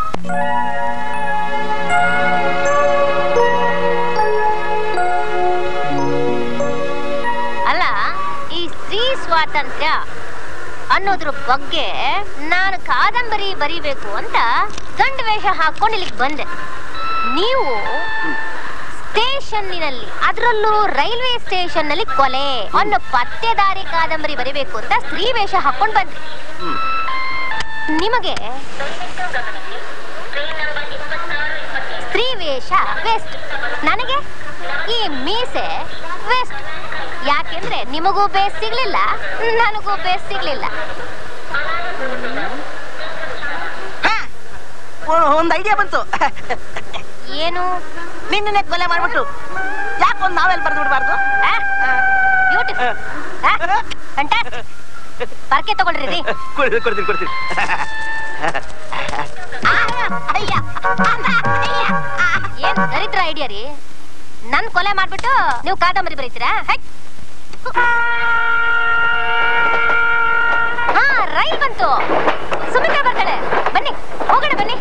ಅಲ್ಲ ಈ ಸ್ತ್ರೀ ಸ್ವಾತಂತ್ರ್ಯ ಅನ್ನೋದ್ರ ಬಗ್ಗೆ ನಾನು ಕಾದಂಬರಿ ಬರಿಬೇಕು ಅಂತ ಗಂಡು ವೇಷ ಹಾಕೊಂಡು ಇಲ್ಲಿಗೆ ಬಂದೆ ನೀವು ಸ್ಟೇಷನ್ನಿನಲ್ಲಿ ಅದರಲ್ಲೂ ರೈಲ್ವೆ ಸ್ಟೇಷನ್ ನಲ್ಲಿ ಕೊಲೆ ಅನ್ನೋ ಪತ್ತೆದಾರಿ ಕಾದಂಬರಿ ಬರಿಬೇಕು ಅಂತ ಸ್ತ್ರೀ ವೇಷ ಹಾಕೊಂಡು ಬಂದ್ರಿ ನಿಮಗೆ ಸ್ತ್ರೀ ವೇಷ ವೆಸ್ಟ್ ನನಗೆ ಈ ಮೀಸೆ ವೆಸ್ಟ್ ಯಾಕೆಂದ್ರೆ ನಿಮಗೂ ಬೇಸ್ ಸಿಗ್ಲಿಲ್ಲ ನನಗೂ ಬೇಸ್ ಸಿಗ್ಲಿಲ್ಲ ಒಂದ್ ಐಡಿಯಾ ಬಂತು ಏನು ನಿನ್ನೆ ಕೊಲೆ ಮಾಡ್ಬಿಟ್ಟು ಯಾಕೊಂದ್ ನಾವೆಲ್ ಬರ್ದು ಬಿಡ್ಬಾರ್ದು ಬ್ಯೂಟಿಫುಲ್ ಪರ್ಕೆ ತಗೊಳ್ರಿ ರೀ ಕೊಡ್ತೀನಿ ಕೊಡ್ತೀನಿ ಕೊಡ್ತೀನಿ ಏನ್ ದರಿದ್ರ ಐಡಿಯಾ ರೀ ನನ್ ಕೊಲೆ ಮಾಡ್ಬಿಟ್ಟು ನೀವು ಕಾದಂಬರಿ ಬರೀತೀರಾ ಹೆಕ್. ಹಾ ರೈಲ್ ಬಂತು ಸುಮಿತ್ರಾ ಬರ್ತಾಳೆ ಬನ್ನಿ ಹೋಗೋಣ ಬನ್ನಿ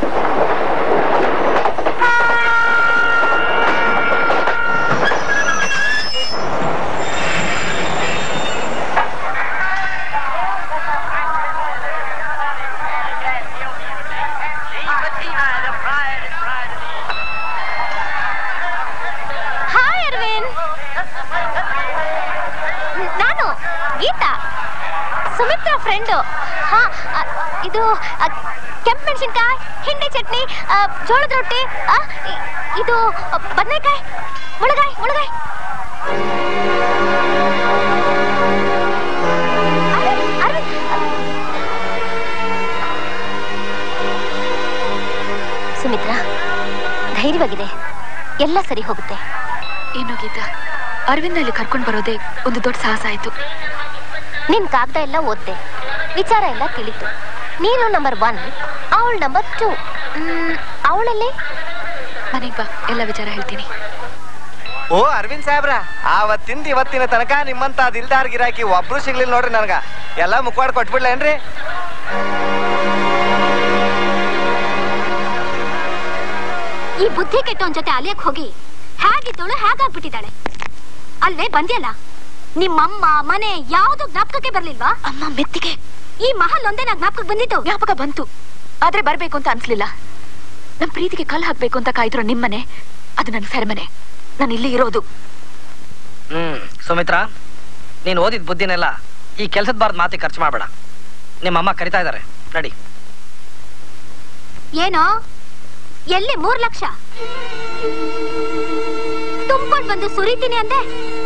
ಹಾಯ್ ಅರವಿಂದ್ ನಾನು ಗೀತಾ ಸುಮಿತ್ರಾ ಫ್ರೆಂಡು ಹಾ ಅ, ಇದು ಅ, ಕೆಂಪು ಮೆಣಸಿನ್ಕಾಯಿ ಹಿಂಡಿ ಚಟ್ನಿ ಅ, ಜೋಳದ ರೊಟ್ಟಿ ಅ, ಇ- ಇದು ಅ, ಬದನೆಕಾಯಿ ಮುಳಗಾಯಿ ಮುಳಗಾಯಿ ಅರವಿಂದ್, ಅರವಿಂದ್, ಸುಮಿತ್ರಾ ಧೈರ್ಯವಾಗಿದೆ ಎಲ್ಲ ಸರಿ ಹೋಗುತ್ತೆ ಏನು ಗೀತಾ ಅರವಿಂದ್ ಅಲ್ಲಿ ಕರ್ಕೊಂಡು ಬರೋದೇ ಒಂದು ದೊಡ್ಡ ಸಾಹಸ ಆಯ್ತು ನಿನ್ ಕಾಗದ ಎಲ್ಲ ಓದ್ದೆ ವಿಚಾರ ಎಲ್ಲ ತಿಳಿತು ನೀನು ನಂಬರ್ ಒನ್ ಅವಳು ನಂಬರ್ ಟೂ ಅವಳಲ್ಲಿ ಮನೆಗೆ ಬಾ ಎಲ್ಲ ವಿಚಾರ ಹೇಳ್ತೀನಿ ಓ ಅರವಿಂದ್ ಸಾಹೇಬ್ರ ಆವತ್ತಿಂದ ಇವತ್ತಿನ ತನಕ ನಿಮ್ಮಂತ ದಿಲ್ದಾರ್ ಗಿರಾಕಿ ಒಬ್ರು ಸಿಗ್ಲಿಲ್ಲ ನೋಡ್ರಿ ನನಗ ಎಲ್ಲ ಮುಖವಾಡ್ ಕೊಟ್ಬಿಡ್ಲೇನ್ರಿ ಈ ಬುದ್ಧಿ ಕೆಟ್ಟವನ್ ಜೊತೆ ಅಲಿಯಕ್ ಹೋಗಿ ಹೇಗಿದ್ದವಳು ಹೇಗಾಗ್ಬಿಟ್ಟಿದ್ದಾಳೆ ಅಲ್ವೇ ಬಂದ್ಯಲ್ಲ ನಿಮ್ಮಮ್ಮ ಮನೆ ಯಾವ್ದು ಜ್ಞಾಪಕಕ್ಕೆ ಬರ್ಲಿಲ್ವಾ ಅಮ್ಮ ಮೆತ್ತಿಗೆ ಈ ಮಹಲ್ ಒಂದೇ ನಾ ಜ್ಞಾಪಕಕ್ಕೆ ಬಂದಿದ್ದು ಜ್ಞಾಪಕ ಬಂತು ಆದ್ರೆ ಬರ್ಬೇಕು ಅಂತ ಅನ್ಸ್ಲಿಲ್ಲ ನಮ್ ಪ್ರೀತಿಗೆ ಕಲ್ ಹಾಕ್ಬೇಕು ಅಂತ ಕಾಯ್ತಿರೋ ನಿಮ್ಮನೆ ಅದು ನನ್ನ ಸೆರೆಮನೆ ನಾನು ಇಲ್ಲಿ ಇರೋದು ಹ್ಮ್ ಸುಮಿತ್ರಾ ನೀನು ಓದಿದ ಬುದ್ಧಿನೆಲ್ಲ ಈ ಕೆಲ್ಸದ ಬಾರ್ದು ಮಾತಿ ಖರ್ಚು ಮಾಡಬೇಡ ನಿಮ್ಮಮ್ಮ ಕರಿತಾ ಇದ್ದಾರೆ ನಡಿ ಏನೋ ಎಲ್ಲಿ ಮೂರ್ ಲಕ್ಷ ತುಂಬ್ಕೊಂಡ್ ಬಂದು ಸುರಿತೀನಿ ಅಂದೆ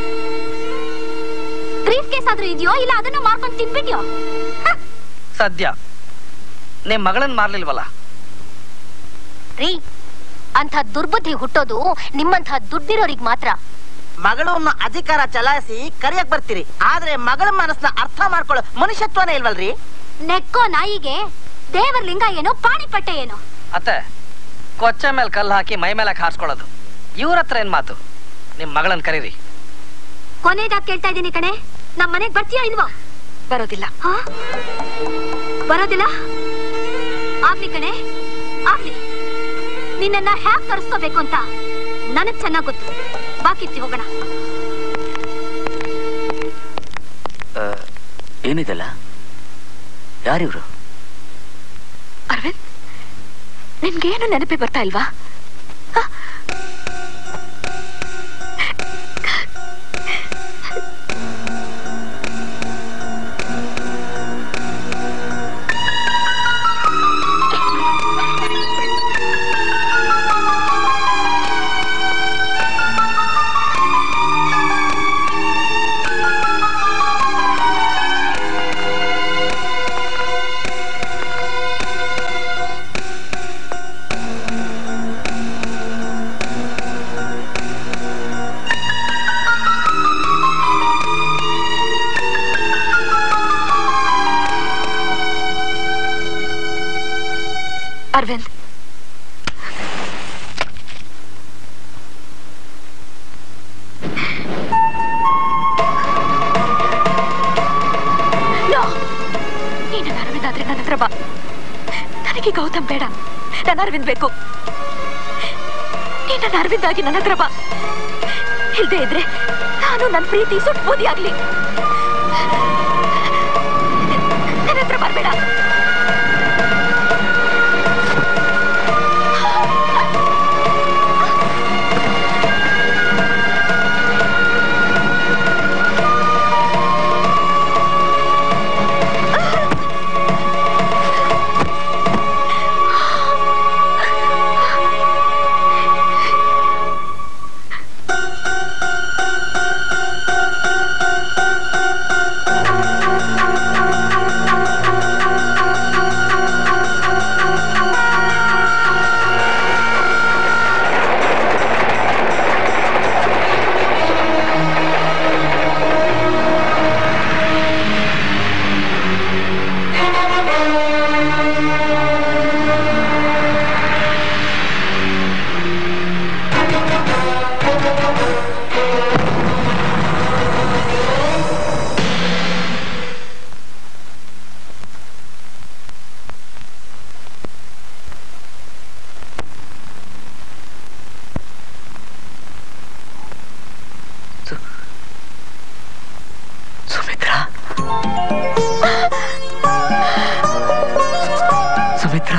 ಬ್ರೀಫ್ ಕೇಸ್ ಆದ್ರೂ ಇದೆಯೋ ಇಲ್ಲ ಅದನ್ನು ಮಾರ್ಕೊಂಡು ತಿನ್ಬಿಟ್ಯೋ ಸದ್ಯ ನಿಮ್ ಮಗಳನ್ನ ಮಾರ್ಲಿಲ್ವಲ್ಲ ರೀ ಅಂಥ ದುರ್ಬುದ್ಧಿ ಹುಟ್ಟೋದು ನಿಮ್ಮಂಥ ದುಡ್ಡಿರೋರಿಗೆ ಮಾತ್ರ ಮಗಳನ್ನ ಅಧಿಕಾರ ಚಲಾಯಿಸಿ ಕರಿಯಕ್ ಬರ್ತೀರಿ ಆದ್ರೆ ಮಗಳ ಮನಸ್ಸನ್ನ ಅರ್ಥ ಮಾಡ್ಕೊಳ್ಳೋ ಮನುಷ್ಯತ್ವನೇ ಇಲ್ವಲ್ರಿ ನೆಕ್ಕೋ ನಾಯಿಗೆ ದೇವರ ಲಿಂಗ ಏನೋ ಪಾಣಿಪಟ್ಟೆ ಏನೋ ಅತ್ತೆ ಕೊಚ್ಚೆ ಮೇಲೆ ಕಲ್ಲು ಹಾಕಿ ಮೈ ಮೇಲೆ ಹಾರಿಸ್ಕೊಳ್ಳೋದು ಇವ್ರ ಹತ್ರ ಏನ್ ಮಾತು ನಿಮ್ ಮಗಳನ್ನ ಕರೀರಿ ಕೊನೆದಾಗ್ ಕೇಳ್ತಾ ಇದ್ದೀನಿ ಕಣೆ ನಮ್ ಮನೆಗ್ ಬರ್ತೀಯಾ ಇಲ್ವಾ ಬರೋದಿಲ್ಲ ಹಾ? ಬರೋದಿಲ್ಲ ಆಗ್ಲಿ ಕಣೆ ಆಗ್ಲಿ ನಿನ್ನನ್ನ ಹ್ಯಾಕ್ ಕರೆಸ್ಕೋಬೇಕು ಅಂತ ನನಗ್ ಚೆನ್ನಾಗ್ ಗೊತ್ತು ಬಾಕಿರ್ತಿ ಹೋಗೋಣ ಆ, ಏನಿದೆಲ್ಲ ಯಾರಿವ್ರು ಅರವಿಂದ್ ನಿನ್ಗೇನು ನೆನಪೇ ಬರ್ತಾ ಇಲ್ವಾ ಅರವಿಂದ್ No! ನೀನು ನನ್ನ ಅರವಿಂದ್ ಆದ್ರೆ ನನ್ನ ಹತ್ರ ಬಾ ನನಗೆ ಗೌತಮ್ ಬೇಡ ನನ್ನ ಅರವಿಂದ್ ಬೇಕು ನೀನು ನನ್ನ ಅರವಿಂದ್ ಆಗಿ ನನ್ನ ಹತ್ರ ಬಾ ಇಲ್ದೇ ಇದ್ರೆ ನಾನು ನನ್ನ ಪ್ರೀತಿ ಸುಟ್ಟು ಬೂದಿ ಆಗ್ಲಿ ನನ್ನ ಹತ್ರ ಬರ್ಬೇಡ ಸುಮಿತ್ರಾ ಸುಮಿತ್ರಾ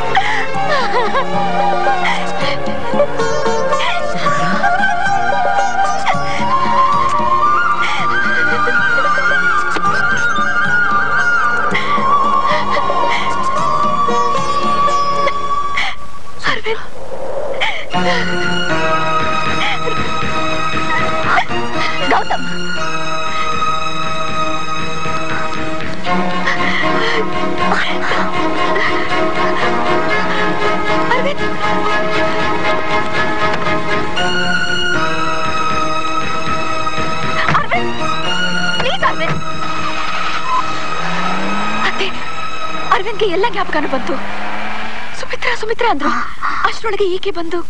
ಗೌತಮ್ ಅರವಿಂದ್ ಅರವಿಂದ್ ಪ್ಲೀಸ್ ಅರವಿಂದ್ ಅತ್ತೆ ಅರವಿಂದ್ಗೆ ಎಲ್ಲ ಜ್ಞಾಪಕನೂ ಬಂತು ಸುಮಿತ್ರಾ ಸುಮಿತ್ರಾ ಅಂದ್ರು ಅಷ್ಟರೊಳಗೆ ಈಕೆ ಬಂದು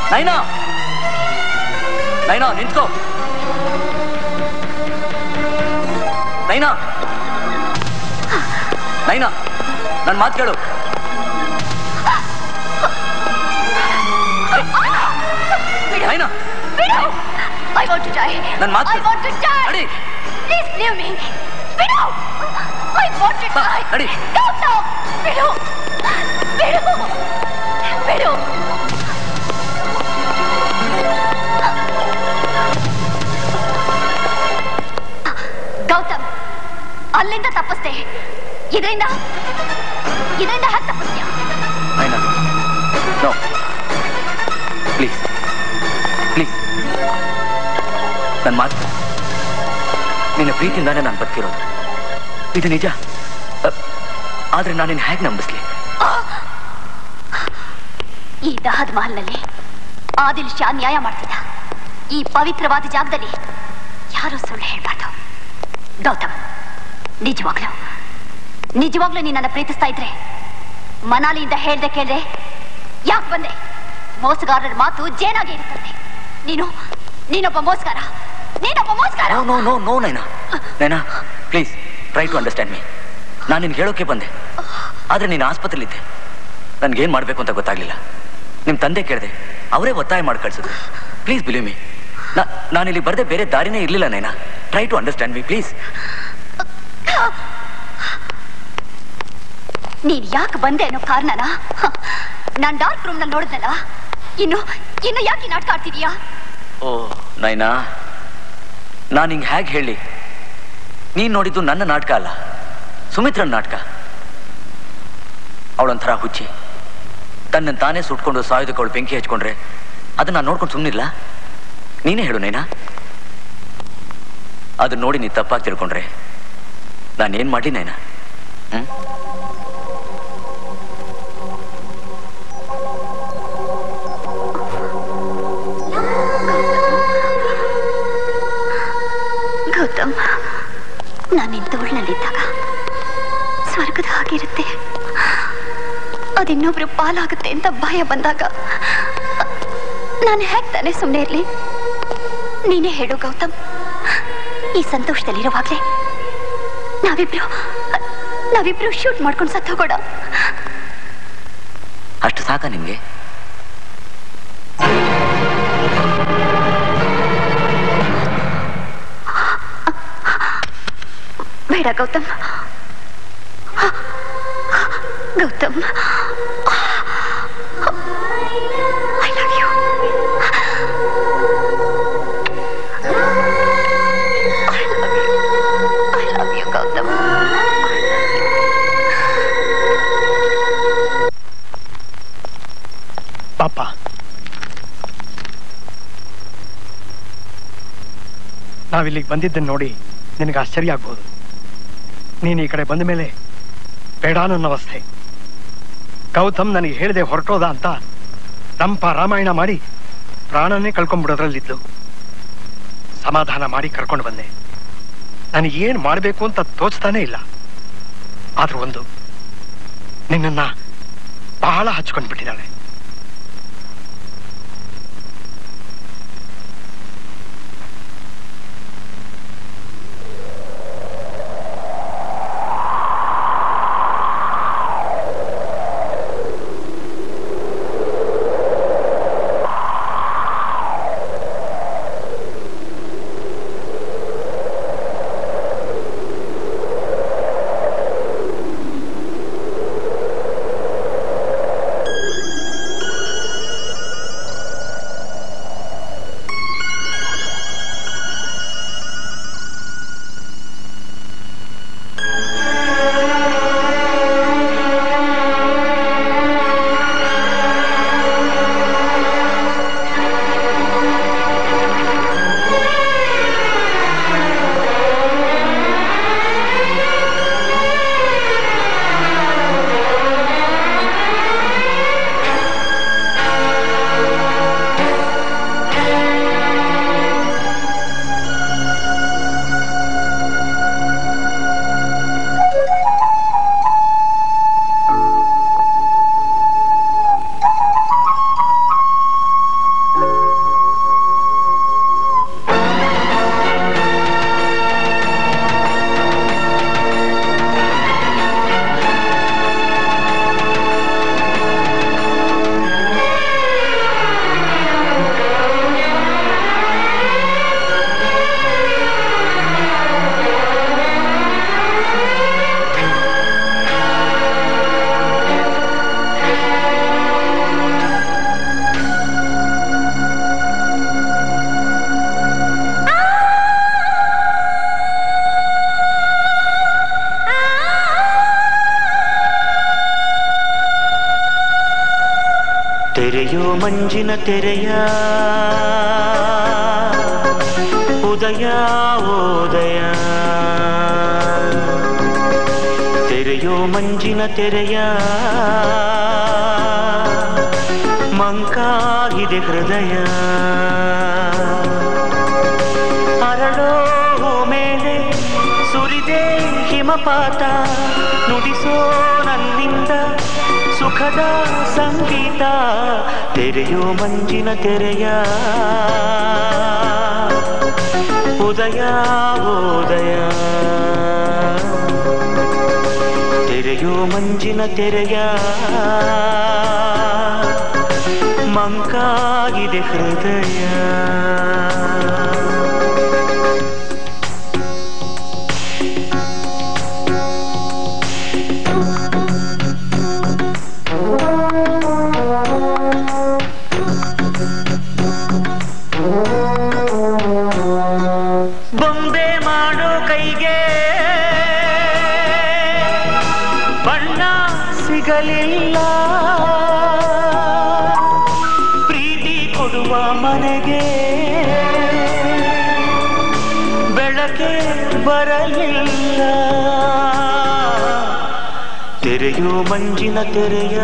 ನೈನಾ ನೈನಾ ನಿಂತ್ಕೋ ನೈನಾ ನೈನಾ ನನ್ನ ಮಾತು ಕೇಳು ನೈನಾ ಬಿಡು ಐ ವಾಂಟ್ ಟು ಡೈ ನನ್ ಮಾತು ಐ ವಾಂಟ್ ಟು ಡೈ ನಡಿ. ಪ್ಲೀಸ್ ಲೀವ್ ಮೀ ಬಿಡು ಐ ವಾಂಟ್ ಟು ಡೈ ನಡಿ. ಗೌತಮ್ ಬಿಡು ಬಿಡು ಬಿಡು ಗೌತಮ್ ಅಲ್ಲಿಂದ ತಪ್ಪಿಸ್ದೆ ಇದರಿಂದ ಇದರಿಂದ ಹ್ಯಾಕ್ ತಪ್ಪಿಸ್ತೀಯ ನೈನಾ ನೋ ಪ್ಲೀಸ್ ಪ್ಲೀಸ್ ನನ್ನ ಮಾತು ನಿನ್ನ ಪ್ರೀತಿಯಿಂದಾನೇ ನಾನು ಬದುಕಿರೋದು ಇದು ನಿಜ ಅ, ಆದ್ರೆ ನಾನು ನಿನ್ನ ಹೇಗೆ ನಂಬಿಸ್ಲಿ ಈ ದಹದ್ ಮಹಲ್ನಲ್ಲಿ ಆದಿಲ್ ಶಾ ನ್ಯಾಯ ಮಾಡ್ತಿದ್ದ ಈ ಪವಿತ್ರವಾದ ಜಾಗದಲ್ಲಿ ಯಾರೂ ಸುಳ್ಳು ಹೇಳ್ಬಾರ್ದು ಗೌತಮ್ ನಿಜವಾಗ್ಲು ನಿಜವಾಗ್ಲೂ ನೀನ್ ನನ್ನ ಪ್ರೀತಿಸ್ತಾ ಇದ್ರೆ ಮನಾಲಿಯಿಂದ ಹೇಳ್ದೆ ಕೇಳ್ದೆ ಯಾಕೆ ಬಂದೆ ಮೋಸಗಾರರ ಮಾತು ಜೇನಾಗಿ ಇರ್ತದೆ ನೀನು ನೀನೊಬ್ಬ ಮೋಸಗಾರ ನೀನೊಬ್ಬ ಮೋಸಗಾರ no no no no Naina Naina please try to understand me ನಾನು ನಿನ್ಗೆ ಹೇಳೋಕೆ ಬಂದೆ ಆದ್ರೆ ನೀನು ಆಸ್ಪತ್ರೆಲಿದ್ದೆ ನನ್ಗೇನ್ ಮಾಡ್ಬೇಕು ಅಂತ ಗೊತ್ತಾಗ್ಲಿಲ್ಲ ನಿಮ್ ತಂದೆ ಕೇಳಿದೆ ಅವರೇ ಒತ್ತಾಯ ಮಾಡಿ ಕಳ್ಸಿದ್ರು ಪ್ಲೀಸ್ ಬಿಲೀವ್ ಮೀ ನಾನು ಇಲ್ಲಿ ಬರದೆ ಬೇರೆ ದಾರಿನೇ ಇರ್ಲಿಲ್ಲ Naina try to understand me please ನೀನ್ ಯಾಕೆ ಬಂದೆ ಅನ್ನೋ ಕಾರಣನ ಹ, ನಾನ್ ಡಾರ್ಕ್ ರೂಮ್ ನಲ್ಲಿ ನೋಡಿದ್ನಲ್ಲ ಇನ್ನು ಇನ್ನು ಯಾಕೆ ಈ ನಾಟಕ ಆಡ್ತಿದೀಯಾ ಓ ನೈನಾ ನಾನು ಹಿಂಗೆ ಹೇಗೆ ಹೇಳಿ ನೀನ್ ನೋಡಿದ್ದು ನನ್ನ ನಾಟಕ ಅಲ್ಲ ಸುಮಿತ್ರನ್ ನಾಟಕ ಅವಳೊಂಥರ ಹುಚ್ಚಿ ತನ್ನನ್ನು ತಾನೇ ಸುಟ್ಕೊಂಡು ಸಾಯೋದಕ್ಕೆ ಅವಳು ಬೆಂಕಿ ಹಚ್ಕೊಂಡ್ರೆ ಅದನ್ನ ನಾನು ನೋಡ್ಕೊಂಡು ಸುಮ್ಮನಿಲ್ಲ ನೀನೇ ಹೇಳು ನೈನಾ ಅದು ನೋಡಿ ನೀ ತಪ್ಪಾಗಿ ತಿಳ್ಕೊಂಡ್ರೆ ನಾನೇನ್ ಮಾಡಿ ನೈನಾ ಹ್ಮ್ ಗೌತಮ್ ನಾನು ನಿನ್ ತೋಳ್ನಲ್ಲಿದ್ದಾಗ ಸ್ವರ್ಗದ ಹಾಗಿರುತ್ತೆ ಅದಿನ್ನೊಬ್ರು ಪಾಲಾಗುತ್ತೆ ಅಂತ ಭಯ ಬಂದಾಗ ನಾನು ಹೇಗೆ ತಾನೇ ಸುಮ್ಮನೆ ಇರ್ಲಿ ನೀನೇ ಹೇಳು ಗೌತಮ್ ಈ ಸಂತೋಷದಲ್ಲಿರುವಾಗ್ಲೇ ನಾವಿಬ್ರು ನಾವಿಬ್ರು ಶೂಟ್ ಮಾಡ್ಕೊಂಡು ಸತ್ತು ಹೋಗೋಣ ಅಷ್ಟು ಸಾಕ ನಿಮ್ಗೆ ಬೇಡ Gautam Gautam I love you I love you Gautam ಪಾಪ ನಾವಿಲ್ಲಿಗೆ ಬಂದಿದ್ದನ್ನು ನೋಡಿ ನಿನಗೆ ಆಶ್ಚರ್ಯ ಆಗ್ಬೋದು ನೀನು ಈ ಕಡೆ ಬಂದ ಮೇಲೆ ಬೇಡ ನನ್ನ ಅವಸ್ಥೆ ಗೌತಮ್ ನನಗೆ ಹೇಳಿದೆ ಹೊರಟೋದ ಅಂತ ರಂಪ ರಾಮಾಯಣ ಮಾಡಿ ಪ್ರಾಣನೇ ಕಳ್ಕೊಂಡ್ಬಿಡೋದ್ರಲ್ಲಿದ್ದು ಸಮಾಧಾನ ಮಾಡಿ ಕರ್ಕೊಂಡು ಬಂದೆ ನನಗೆ ಏನು ಮಾಡಬೇಕು ಅಂತ ತೋಚ್ತಾನೇ ಇಲ್ಲ ಆದ್ರೂ ಒಂದು ನಿನ್ನನ್ನ ಬಹಳ ಹಚ್ಕೊಂಡ್ಬಿಟ್ಟಿದ್ದಾಳೆ ತೆರೆಯೋ ಮಂಜಿನ ತೆರೆಯ ಉದಯ ಓದಯ ತೆರೆಯೋ ಮಂಜಿನ ತೆರೆಯ ಮಂಕಾಗಿದೆ ಹೃದಯ ಅರಳೋ ಮೇಲೆ ಸುರಿದೆ ಹಿಮಪಾತ ನುಡಿಸೋ ನನ್ನಿಂದ ಸುಖದ ಸಂಗೀತ ತೆರೆಯೋ ಮಂಜಿನ ತೆರೆಯ ಉದಯ ಓದಯ ತೆರೆಯೋ ಮಂಜಿನ ತೆರೆಯ ಮಂಕಾಗಿದೆ ಹೃದಯ ಬೊಂಬೆ ಮಾಡೋ ಕೈಗೆ ಬಣ್ಣ ಸಿಗಲಿಲ್ಲ ಪ್ರೀತಿ ಕೊಡುವ ಮನೆಗೆ ಬೆಳಕೆ ಬರಲಿಲ್ಲ ತೆರೆಯೋ ಮಂಜಿನ ತೆರೆಯ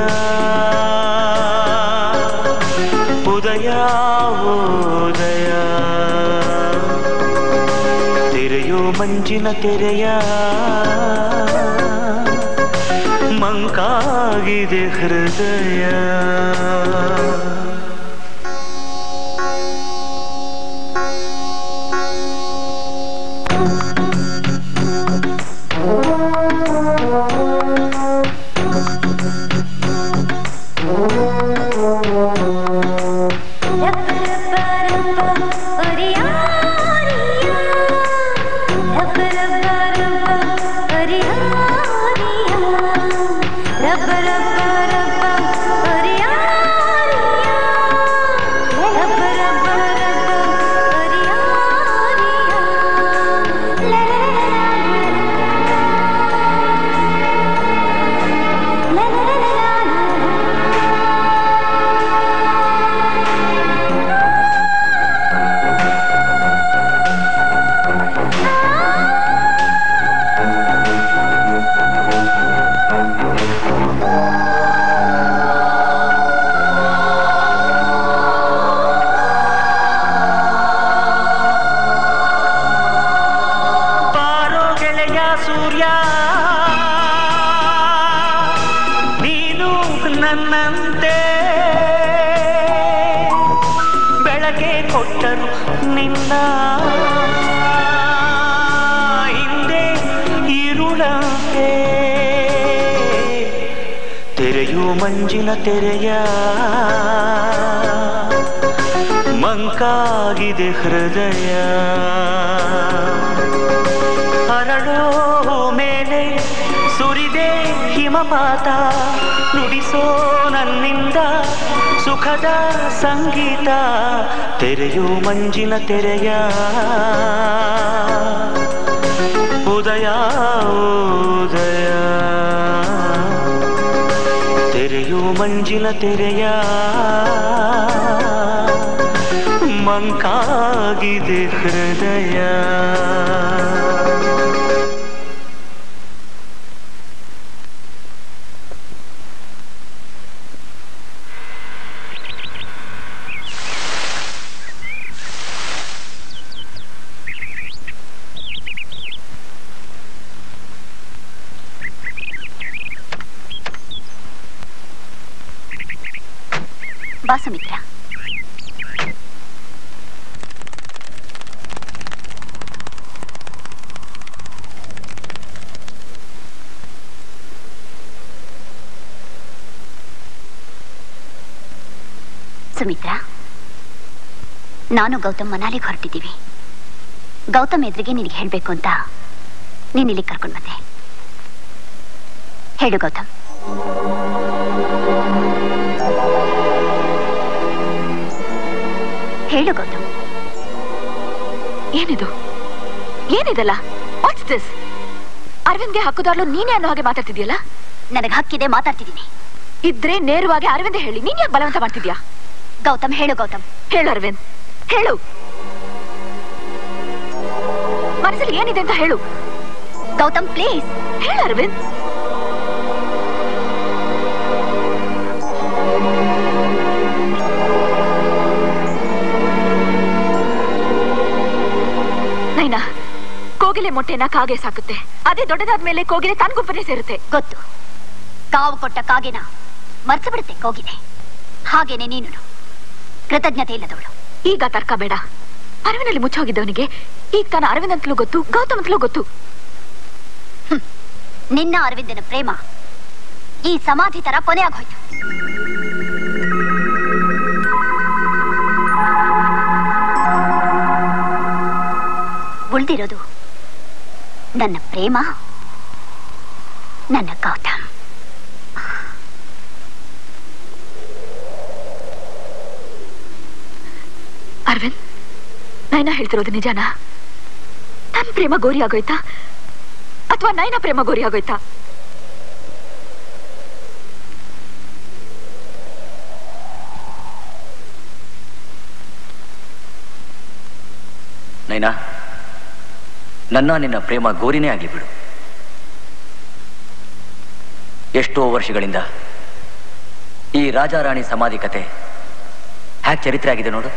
ಉದಯ ಓದಯ ತೆರೆಯೋ ಮಂಜಿನ ತೆರೆಯ ಮಂಕಾಗಿದೆ ಹೃದಯ ಬಾರೋ ಗೆಳೆಯ ಸೂರ್ಯ ನೀನು ನನ್ನಂತೆ ಬೆಳಗ್ಗೆ ಕೊಟ್ಟರು ನಿನ್ನ ಹಿಂದೆ ಇರುಳಂತೆ ತೆರೆಯು ಮಂಜಿನ ತೆರೆಯ ಮಂಕಾಗಿದೆ ಹೃದಯ ಹರಡೋ ಮೇಲೆ ಸುರಿದೆ ಹಿಮಪಾತ ನುಡಿಸೋ ನನ್ನಿಂದ ಸುಖದ ಸಂಗೀತ ತೆರೆಯೋ ಮಂಜಿನ ತೆರೆಯ ಉದಯ ಉದಯ ತೆರೆಯೋ ಮಂಜಿನ ತೆರೆಯ ಮಂಕಾಗಿದೆ ಹೃದಯ ಬಾ ಸುಮಿತ್ರ ಸುಮಿತ್ರ ನಾನು ಗೌತಮ್ ಮನಾಲಿಗೆ ಹೊರಟಿದ್ದೀವಿ ಗೌತಮ್ ಎದುರಿಗೆ ನಿನಗೆ ಹೇಳಬೇಕು ಅಂತ ನೀನು ಇಲ್ಲಿಗೆ ಕರ್ಕೊಂಡು ಬಂದೆ ಹೇಳು ಗೌತಮ್ ಹೇಳು ಗೌತಮ್ ಏನಿದು ಏನಿದಲ್ಲ ವಾಟ್ಸ್ ದಿಸ್ ಅರವಿಂದ್ಗೆ ಹಕ್ಕುದಾರ್ಲು ನೀನೇ ಅನ್ನೋ ಹಾಗೆ ಮಾತಾಡ್ತಿದ್ಯಲ್ಲ ನನಗೆ ಹಕ್ಕಿದೆ ಮಾತಾಡ್ತಿದ್ದೀನಿ ಇದ್ರೆ ನೇರವಾಗಿ ಅರವಿಂದ ಹೇಳಿ ನೀನ್ ಯಾಕೆ ಬಲವಂತ ಮಾಡ್ತಿದ್ಯಾ ಗೌತಮ್ ಹೇಳು ಗೌತಮ್ ಹೇಳು ಅರವಿಂದ್ ಹೇಳು ಮನಸ್ಸಲ್ಲಿ ಏನಿದೆ ಅಂತ ಹೇಳು ಗೌತಮ್ ಪ್ಲೀಸ್ ಹೇಳು ಅರವಿಂದ್ ನೈನಾ ಕೋಗಿಲೆ ಮೊಟ್ಟೆನ ಕಾಗೆ ಸಾಕುತ್ತೆ ಅದೇ ದೊಡ್ಡದಾದ್ಮೇಲೆ ಕೋಗಿಲೆ ತನ್ನ ಗುಂಪನ್ನೇ ಸೇರುತ್ತೆ ಗೊತ್ತು ಕಾವು ಕೊಟ್ಟ ಕಾಗೆನ ಮರ್ತು ಬಿಡುತ್ತೆ ಕೋಗಿದೆ ಹಾಗೇನೆ ನೀನು ಕೃತಜ್ಞತೆ ಇಲ್ಲದವಳು ಈಗ ತರ್ಕ ಬೇಡ ಅರವಿನಲ್ಲಿ ಮುಚ್ಚೋಗಿದ್ದವನಿಗೆ ಈಗ ತಾನು ಅರವಿಂದ್ ಅಂತಲೂ ಗೊತ್ತು ಗೌತಮ್ ಅಂತಲೂ ಗೊತ್ತು ನಿನ್ನ ಅರವಿಂದನ ಪ್ರೇಮ ಈ ಸಮಾಧಿ ತರ ಕೊನೆ ಆಗೋಯ್ತು ಉಳ್ದಿರೋದು ನನ್ನ ಪ್ರೇಮ ನನ್ನ ಗೌತಮ್ ಅರವಿಂದ್ ನೈನಾ ಹೇಳ್ತಿರೋದು ನಿಜಾನಾ ನನ್ ಪ್ರೇಮ ಗೋರಿ ಆಗೋಯ್ತಾ ಅಥವಾ ನೈನಾ ಪ್ರೇಮ ಗೋರಿ ಆಗೋಯ್ತಾ ನೈನಾ ನನ್ನ ನಿನ್ನ ಪ್ರೇಮ ಗೋರಿನೇ ಆಗಲಿ ಬಿಡು ಎಷ್ಟೋ ವರ್ಷಗಳಿಂದ ಈ ರಾಜಾರಾಣಿ ಸಮಾಧಿ ಕತೆ ಹ್ಯಾಕ್ ಚರಿತ್ರೆ ಆಗಿದೆ ನೋಡು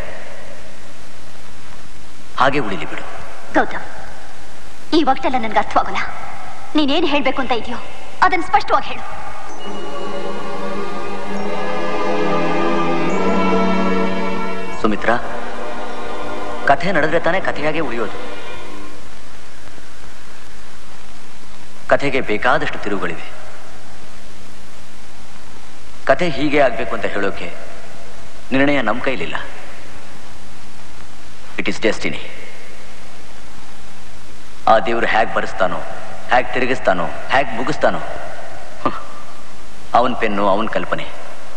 ಹಾಗೆ ಉಳಿಲಿ ಬಿಡು ಗೌತಮ್ ಈ ವಕ್ತೆಲ್ಲ ನನ್ಗೆ ಅರ್ಥವಾಗಲ್ಲ ನೀನೇನ್ ಹೇಳ್ಬೇಕು ಅಂತ ಇದೆಯೋ ಅದನ್ನ ಸ್ಪಷ್ಟವಾಗಿ ಹೇಳು ಸುಮಿತ್ರ ಕಥೆ ನಡೆದ್ರೆ ತಾನೇ ಕಥೆಯಾಗೆ ಉಳಿಯೋದು ಕಥೆಗೆ ಬೇಕಾದಷ್ಟು ತಿರುವುಗಳಿವೆ ಕಥೆ ಹೀಗೆ ಆಗ್ಬೇಕು ಅಂತ ಹೇಳೋಕೆ ನಿರ್ಣಯ ನಮ್ಮ ಕೈಲಿಲ್ಲ ಇಟ್ ಇಸ್ ಡೆಸ್ಟಿನಿ ಆ ದೇವರು ಹೇಗೆ ಬರೆಸ್ತಾನೋ ಹೇಗೆ ತಿರುಗಿಸ್ತಾನೋ ಹೇಗೆ ಮುಗಿಸ್ತಾನೋ ಅವನ ಪೆನ್ನು ಅವನ ಕಲ್ಪನೆ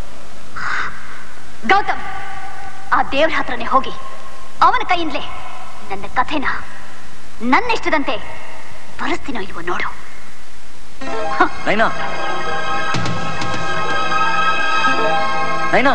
ಗೌತಮ್ ಆ ದೇವ್ರ ಹತ್ರನೇ ಹೋಗಿ ಅವನ ಕೈಯಿಂದಲೇ ನನ್ನ ಕಥೆನ ನನ್ನಿಷ್ಟದಂತೆ ಬರೆಸ್ತೀನೋ ಇಲ್ವೋ ನೋಡು Naina Naina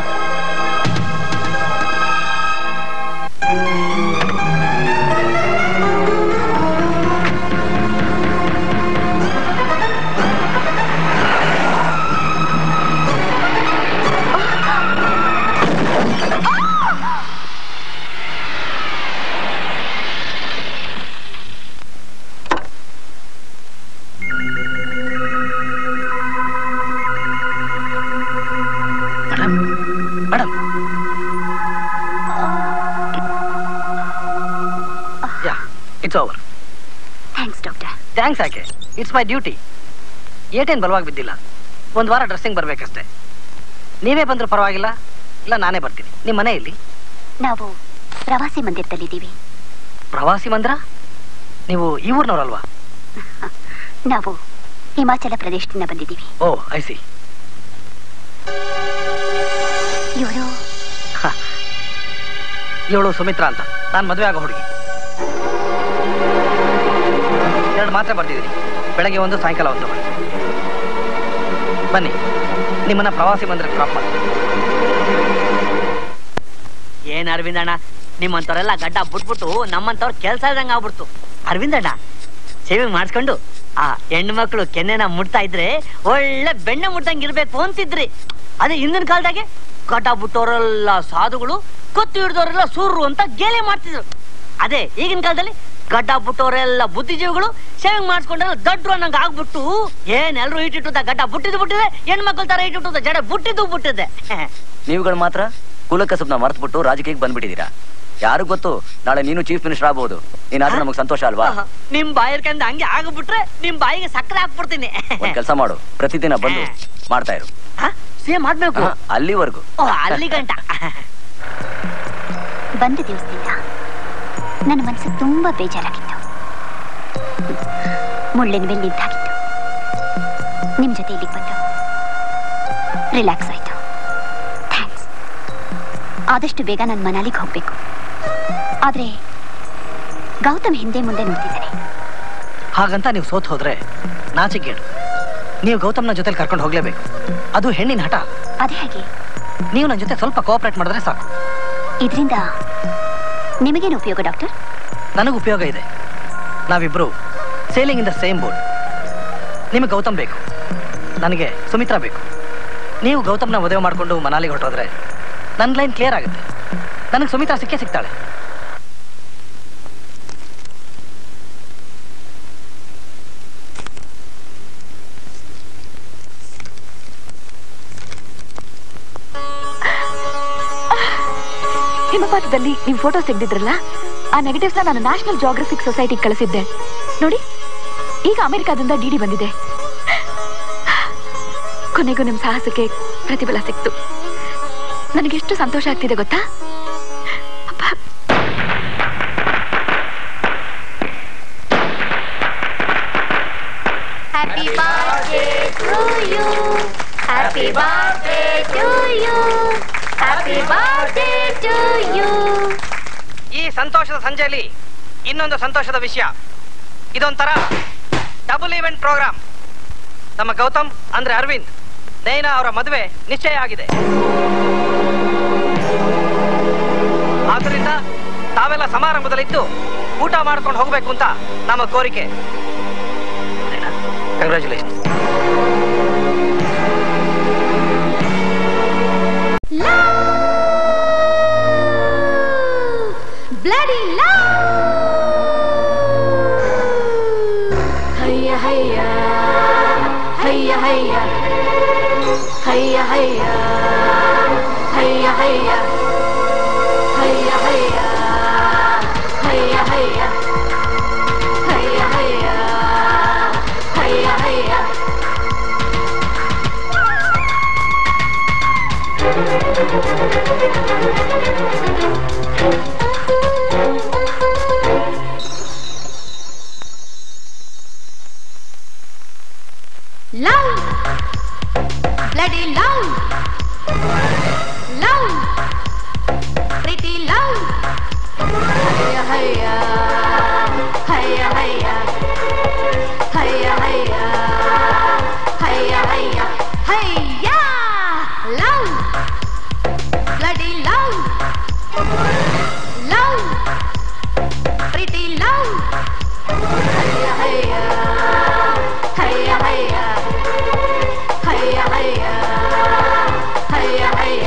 madam yeah it's over thanks doctor thanks ಯಾಕೆ ಇಟ್ಸ್ ಮೈ ಡ್ಯೂಟಿ ಏಟೇನು ಬಲವಾಗಿ ಬಿದ್ದಿಲ್ಲ ಒಂದು ವಾರ ಡ್ರೆಸ್ಸಿಂಗ್ ಬರ್ಬೇಕಷ್ಟೇ ನೀವೇ ಬಂದರೂ ಪರವಾಗಿಲ್ಲ ಇಲ್ಲ ನಾನೇ ಬರ್ತೀನಿ ನಿಮ್ಮ ಮನೆ ಎಲ್ಲಿ ನಾವು ಪ್ರವಾಸಿ ಮಂದಿರದಲ್ಲಿದ್ದೀವಿ ಪ್ರವಾಸಿ ಮಂದ್ರ ನೀವು ಈ ಊರ್ನವ್ರಲ್ವಾ ನಾವು ಹಿಮಾಚಲ ಪ್ರದೇಶದಿಂದ ಬಂದಿದ್ದೀವಿ ಓ ಐ ಸಿ ಇವರು ಇವಳು ಸುಮಿತ್ರಾ ಅಂತ ನಾನು ಮದುವೆ ಆಗೋ ಹುಡುಗಿ ಎರಡು ಮಾತ್ರೆ ಬರ್ತಿದ್ದೀನಿ ಬೆಳಗ್ಗೆ ಒಂದು ಸಾಯಂಕಾಲ ಒಂದು ತಗೊಳ್ಳಿ ಬನ್ನಿ ನಿಮ್ಮನ್ನ ಪ್ರವಾಸಿ ಮಂದಿರಕ್ಕೆ ಡ್ರಾಪ್ ಮಾಡಿ ಏನ್ ಅರವಿಂದಣ್ಣ ನಿಮ್ಮಂತವ್ರೆಲ್ಲ ಗಡ್ಡ ಬಿಟ್ಬಿಟ್ಟು ನಮ್ಮಂತವ್ರ ಕೆಲ್ಸ ಇದ್ದಂಗ ಆಗ್ಬಿಡ್ತು ಅರವಿಂದಣ್ಣ ಸೇವಿಂಗ್ ಮಾಡಿಸ್ಕೊಂಡು ಆ ಹೆಣ್ಣು ಮಕ್ಕಳು ಕೆನ್ನೆನ ಮುಟ್ತಾ ಇದ್ರೆ ಒಳ್ಳೆ ಬೆಣ್ಣೆ ಮುಟ್ದಂಗ್ ಇರ್ಬೇಕು ಅಂತಿದ್ರಿ ಅದೇ ಹಿಂದಿನ ಕಾಲದಾಗೆ ಗಡ್ಡ ಬಿಟ್ಟವರೆಲ್ಲ ಸಾಧುಗಳು ಕೊತ್ತು ಹಿಡಿದವರೆಲ್ಲ ಸೂರ್ರು ಅಂತ ಗೇಲಿ ಮಾಡ್ತಿದ್ರು ಅದೇ ಈಗಿನ ಕಾಲದಲ್ಲಿ ಗಡ್ಡ ಬಿಟ್ಟವರೆಲ್ಲ ಬುದ್ಧಿಜೀವಿಗಳು ಸೇವಿಂಗ್ ಮಾಡಿಸ್ಕೊಂಡ್ರೆಲ್ಲ ದೊಡ್ಡರು ಅನ್ನಂಗ ಆಗ್ಬಿಟ್ಟು ಏನ್ ಎಲ್ರು ಇಟ್ಟಿಟ್ಟುದ ಗಡ್ಡ ಬುಟ್ಟಿದ್ದು ಬಿಟ್ಟಿದೆ ಹೆಣ್ಮಕ್ಳ ತರ ಇಟ್ಟಿಟ್ಟುದ ಜಡ ಬುಟ್ಟಿದ್ದು ಬಿಟ್ಟಿದೆ ನೀವುಗಳು ಮಾತ್ರ ಕುಲಕಸಬ್ನ ಮರೆತುಬಿಟ್ಟು ರಾಜಕೀಯಕ್ಕೆ ಬಂದ್ಬಿಟ್ಟಿದ್ದೀರಾ ಯಾರು ಗೊತ್ತು ನಾಳೆ ನೀನು ಚೀಫ್ ಮಿನಿಸ್ಟರ್ ಆಗ್ಬಹುದು ನೀನಾದ್ರೆ ನಮಗೆ ಸಂತೋಷ ಅಲ್ವಾ ನಿಮ್ ಬಾಯಿರ್ಕಂದ ಹಂಗೆ ಆಗ್ಬಿಟ್ರೆ ನಿಮ್ ಬಾಯಿಗೆ ಸಕ್ಕರೆ ಹಾಕ್ಬಿಡ್ತೀನಿ ಒಂದ್ ಕೆಲಸ ಮಾಡು ಪ್ರತಿದಿನ ಬಂದು ಮಾಡ್ತಾ ಇರು ಸೇಮ್ ಮಾಡ್ಬೇಕು ಹಾ, ಅಲ್ಲಿವರೆಗೂ ಓ ಅಲ್ಲಿ ಗಂಟ ಬಂದ ದಿವಸದಿಂದ ನನ್ನ ಮನಸ್ಸು ತುಂಬಾ ಬೇಜಾರಾಗಿತ್ತು ಮುಳ್ಳಿನ ಮೇಲೆ ನಿಂತಾಗಿತ್ತು ನಿಮ್ ಜೊತೆ ಇಲ್ಲಿಗೆ ಬಂದು ರಿಲ್ಯಾಕ್ಸ್ ಆಯ್ತು ಥ್ಯಾಂಕ್ಸ್ ಆದಷ್ಟು ಬೇಗ ನಾನು ಮನಾಲಿಗೆ ಹೋಗ್ಬೇಕು ಆದ್ರೆ ಗೌತಮ್ ಹಿಂದೆ ಮುಂದೆ ನೋಡ್ತಿದ್ದಾನೆ ಹಾಗಂತ ನೀವು ಸೋತ್ ಹೋದ್ರೆ ನಾಚಿಗೇಡು ನೀವು ಗೌತಮ್ನ ಜೊತೆಲಿ ಕರ್ಕೊಂಡು ಹೋಗ್ಲೇಬೇಕು ಅದು ಹೆಣ್ಣಿನ ಹಠ ಅದೇ ಹೇಗೆ ನೀವು ನನ್ನ ಜೊತೆ ಸ್ವಲ್ಪ ಕೋಆಪರೇಟ್ ಮಾಡಿದ್ರೆ ಸಾಕು ಇದರಿಂದ ನಿಮಗೇನು ಉಪಯೋಗ ಡಾಕ್ಟರ್ ನನಗೆ ಉಪಯೋಗ ಇದೆ ನಾವಿಬ್ರು sailing in the same boat ನಿಮಗೆ ಗೌತಮ್ ಬೇಕು ನನಗೆ ಸುಮಿತ್ರಾ ಬೇಕು ನೀವು ಗೌತಮ್ನ ಮದುವೆ ಮಾಡಿಕೊಂಡು ಮನಾಲಿಗೆ ಹೊರಟೋದ್ರೆ ನನ್ನ ಲೈನ್ ಕ್ಲಿಯರ್ ಆಗುತ್ತೆ ನನಗೆ ಸುಮಿತ್ರಾ ಸಿಕ್ಕೇ ಸಿಗ್ತಾಳೆ ಹಿಮಪಾತದಲ್ಲಿ ನಿಮ್ ಫೋಟೋ ತೆಗ್ದಿದ್ರಲ್ಲ ಆ ನೆಗೆಟಿವ್ಸ್ ನಾನು ನ್ಯಾಷನಲ್ ಜಾಗ್ರಫಿಕ್ ಸೊಸೈಟಿ ಕಳಿಸಿದ್ದೆ ನೋಡಿ ಈಗ ಅಮೆರಿಕಾದಿಂದ ಡಿಡಿ ಬಂದಿದೆ ಕೊನೆಗೂ ನಿಮ್ ಸಾಹಸಕ್ಕೆ ಪ್ರತಿಫಲ ಸಿಕ್ತು ನನಗೆಷ್ಟು ಸಂತೋಷ ಆಗ್ತಿದೆ ಗೊತ್ತಾ happy birthday to you happy birthday to you happy birthday to you ಈ ಸಂತೋಷದ ಸಂಜೆಯಲ್ಲಿ ಇನ್ನೊಂದು ಸಂತೋಷದ ವಿಷಯ ಇದೊಂಥರ ಡಬಲ್ ಈವೆಂಟ್ ಪ್ರೋಗ್ರಾಮ್ ನಮ್ಮ ಗೌತಮ್ ಅಂದ್ರೆ ಅರವಿಂದ್ ನೈನಾ ಅವರ ಮದುವೆ ನಿಶ್ಚಯ ಆಗಿದೆ ಆದ್ರಿಂದ ತಾವೆಲ್ಲ ಸಮಾರಂಭದಲ್ಲಿದ್ದು ಊಟ ಮಾಡ್ಕೊಂಡು ಹೋಗ್ಬೇಕು ಅಂತ ನಮ್ಮ ಕೋರಿಕೆ ಕಂಗ್ರ್ಯಾಚುಲೇಷನ್ Bloody ಹಯ್ಯ ಹಯ್ಯ ಹಯ್ಯ ಹಯ್ಯ ಹಯ್ಯ ಹಯ್ಯ ಹಯ್ಯ ಹಯ್ಯ ಹಯ್ಯ ಹಯ್ಯ ಹಯ್ಯ ಹಯ್ಯ ಹಯ್ಯ ಹಯ್ಯ ಹಯ್ಯ ಹಯ್ಯ Love! Bloody love! Love! Pretty love! ಹಯ್ಯ ಹಯ್ಯ ಹಯ್ಯ ಹಯ್ಯ ಹಯ್ಯ ಹಯ್ಯ ಹಯ್ಯ ಹಯ್ಯ Hey-ya! Love! Bloody love! Love! Pretty love! ಹಯ್ಯ ಹಯ್ಯ ಹಯ್ಯ ಹಯ್ಯ ಹಯ್ಯ ಹಯ್ಯ ಹಯ್ಯ ಹಯ್ಯ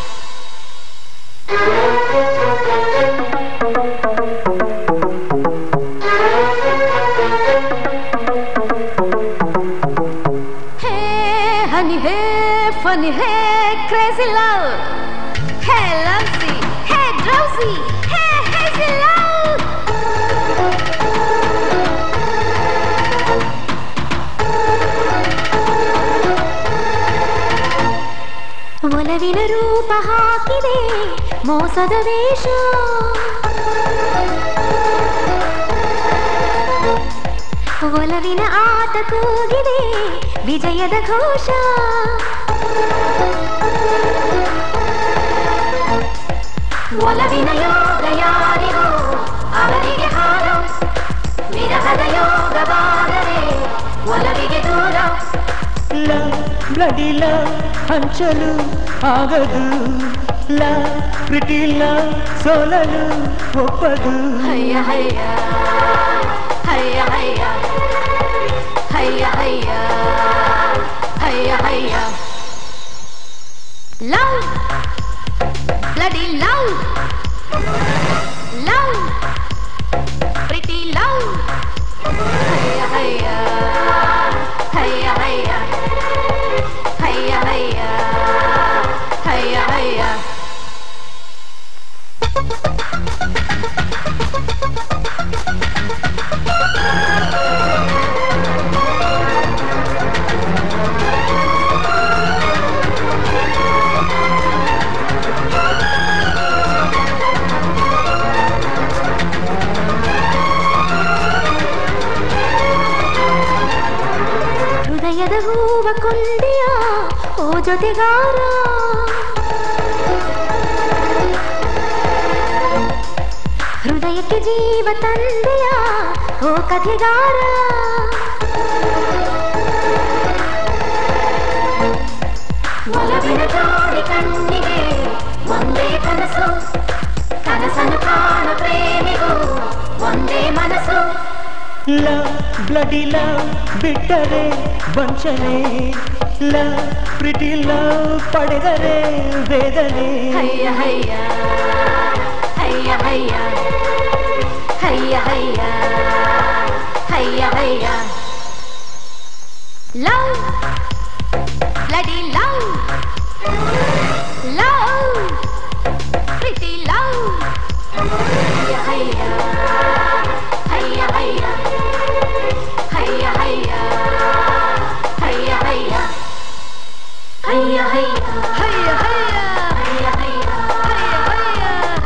Hey, honey, hey, funny, hey, crazy love. Hey, Lumpy, hey, drowsy, hey, hazy love. ಒಲವಿನ ರೂಪ ಹಾಕಿದೆ ಮೋಸದ ವೇಷ ಒಲವಿನ ಆಟ ಕೂಗಿದೆ ವಿಜಯದ ಘೋಷ ಒಲವಿನ ಯೋಗ ಯಾರಿಗೋ ಅವರಿಗೆ ಹಾರ ವಿರಹದ ಯೋಗವಾದರೆ ಒಲವಿಗೆ ದೂರ ಲವ್ ಬ್ಲಡಿ ಲವ್ ಹಂಚಲು ಆಗದು ಲವ್ ಪ್ರಿಟಿ ಲವ್ ಸೋಲಲು ಒಪ್ಪದು ಹಯ್ಯ ಹಯ್ಯ ಹಯ್ಯ ಹಯ್ಯ ಹಯ್ಯ ಹಯ್ಯ ಹಯ್ಯ ಹಯ್ಯ love bloody love love pretty love ಹಯ್ಯ ಹಯ್ಯ ಹಯ್ಯ ಹಯ್ಯ ಹಯ್ಯ ಹಯ್ಯ ಹಯ್ಯ ಹಯ್ಯ ಹೃದಯದ ಹೂವ ಕೊಂಡೆಯ ಓ ಜೊತೆಗಾರ ಹೃದಯಕ್ಕೆ ಜೀವ ತಂದೆಯ ಓ ಕಥೆಗಾರ ಮುತ್ತಿನ ಜೋಡಿ ಕಣ್ಣಿಗೆ ಒಂದೇ ಕನಸು ಕನಸನ್ನು ಕಾಣ ಪ್ರೇಮಿಗೂ ಒಂದೇ ಮನಸ್ಸು ಲವ್ ಬ್ಲಡಿ ಲವ್ ಬಿಟ್ಟರೆ ವಂಚನೆ ಲವ್ ಪ್ರಿಟಿ ಲವ್ ಪಡೆದರೆ ವೇದನೆ ಹಯ್ಯ ಹಯ್ಯ ಹಯ್ಯ ಹಯ್ಯ ಹಯ್ಯ ಹಯ್ಯ ಹಯ್ಯ ಹಯ್ಯ ಲವ್ ಬ್ಲಡಿ ಲವ್ ಲವ್ ಪ್ರೀತಿ ಲವ್ ಹಯ್ಯ ಹಯ್ಯ ಹಯ್ಯ ಹಯ್ಯ ಹಯ್ಯ ಹಯ್ಯ ಹಯ್ಯ ಹಯ್ಯ ಹಯ್ಯ ಹಯ್ಯ ಹಯ್ಯ ಹಯ್ಯ ಹಯ್ಯ ಹಯ್ಯ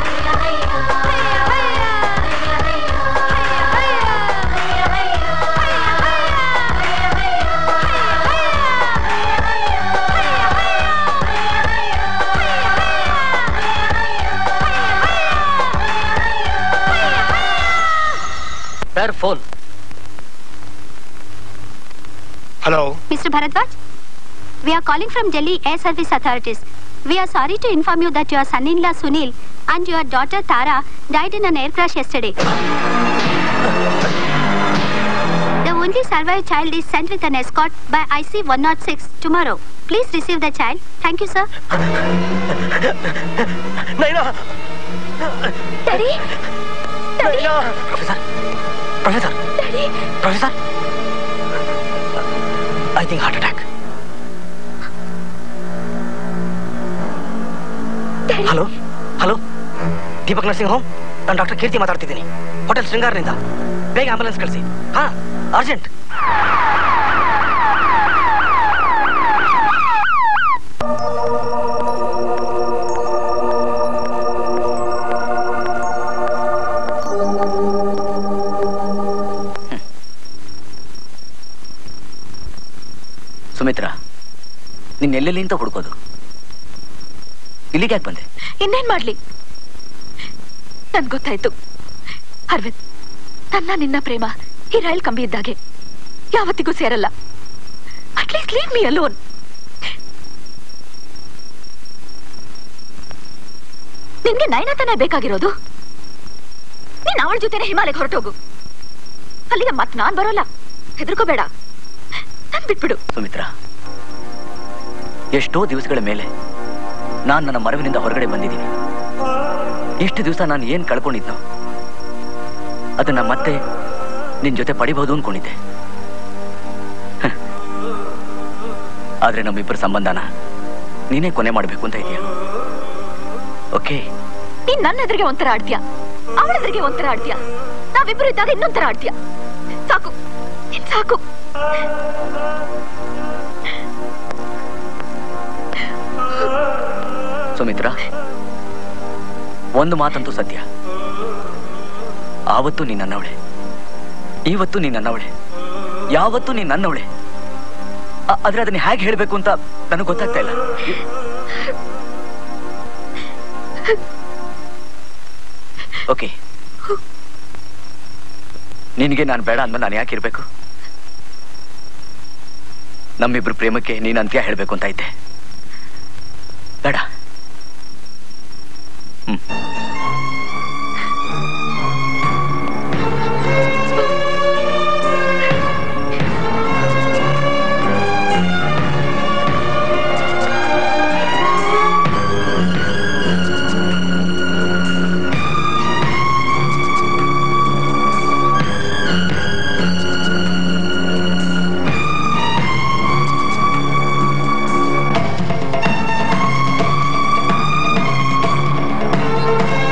sir phone hello Mr. Bharadwaj, we are calling from Delhi Air Service Authorities. We are sorry to inform you that your son-in-law Sunil and your daughter Tara died in an air crash yesterday. The only survived child is sent with an escort by IC-106 tomorrow. Please receive the child. Thank you, sir. Naina daddy Naina professor professor professor I think heart attack hello hello Deepak nursing home ನಾನು doctor Keerthi ಮಾತಾಡ್ತಿದ್ದೀನಿ hotel ಶೃಂಗಾರ್ನಿಂದ ಬೇಗ ambulance ಕಳಿಸಿ ಹಾ urgent Sumitra ನಿನ್ನ ಎಲ್ಲೆಲ್ಲಿ ಅಂತ ಹುಡ್ಕೋದು ಇಲ್ಲಿಗೆ ಯಾಕೆ ಬಂದೆ ಇನ್ನೇನ್ ಮಾಡ್ಲಿ ನನ್ ಗೊತ್ತಾಯ್ತು ಅರವಿಂದ್ ನನ್ನ ನಿನ್ನ ಪ್ರೇಮ ಈ ರೈಲ್ ಕಂಬಿ ಇದ್ದಾಗೆ ಯಾವತ್ತಿಗೂ ಸೇರಲ್ಲ ಅಟ್ಲೀಸ್ಟ್ ಲೀವ್ ಮೀ ಅಲೋನ್ ನಿನ್ಗೆ ನಯನತನ ಬೇಕಾಗಿರೋದು ನೀನ್ ಅವಳ ಜೊತೆನೆ ಹಿಮಾಲಯಕ್ಕೆ ಹೊರಟೋಗು ಅಲ್ಲಿಗೆ ಮತ್ ನಾನ್ ಬರೋಲ್ಲ ಹೆದರ್ಕೋಬೇಡ ನನ್ ಬಿಟ್ಬಿಡು ಸುಮಿತ್ರಾ ಎಷ್ಟೋ ದಿವಸಗಳ ಮೇಲೆ ನಾನು ನನ್ನ ಮರವಿನಿಂದ ಹೊರಗಡೆ ಬಂದಿದ್ದೀನಿ ಇಷ್ಟು ದಿವಸ ನಾನು ಏನ್ ಕಳ್ಕೊಂಡಿದ್ನೋ ಅದನ್ನ ಮತ್ತೆ ನಿನ್ ಜೊತೆ ಪಡಿಬಹುದು ಅನ್ಕೊಂಡಿದ್ದೆ ಹ. ಆದ್ರೆ ನಮ್ಮಿಬ್ಬರ ಸಂಬಂಧನ ನೀನೇ ಕೊನೆ ಮಾಡ್ಬೇಕು ಅಂತ ಇದೆಯಾ ಓಕೆ ನೀನ್ ನನ್ನ ಎದುರಿಗೆ ಒಂಥರ ಆಡ್ತೀಯ ಅವಳ ಎದುರಿಗೆ ಒಂಥರ ಆಡ್ತೀಯ ನಾವಿಬ್ರು ಇದ್ದಾಗ ಇನ್ನೊಂಥರ ಆಡ್ತೀಯ ಸಾಕು ನೀನ್ ಸಾಕು ಸುಮಿತ್ರಾ ಒಂದು ಮಾತಂತೂ ಸತ್ಯ ಆವತ್ತು ನೀ ನನ್ನವಳೆ ಇವತ್ತು ನೀ ನನ್ನವಳೆ ಯಾವತ್ತೂ ನೀ ನನ್ನವಳೆ ಆ- ಆದ್ರೆ ಅದನ್ನ ಹೇಗೆ ಹೇಳ್ಬೇಕು ಅಂತ ನನಗೆ ಗೊತ್ತಾಗ್ತಾ ಇಲ್ಲ ಓಕೆ ನಿನಗೆ ನಾನು ಬೇಡ ಅಂದ್ಮೇಲೆ ನಾನು ಯಾಕೆ ಇರ್ಬೇಕು ನಮ್ಮಿಬ್ರು ಪ್ರೇಮಕ್ಕೆ ನೀನು ಅಂತ್ಯ ಹೇಳ್ಬೇಕು ಅಂತ ಇದ್ದೆ ಬೇಡ ಠಠಠಠ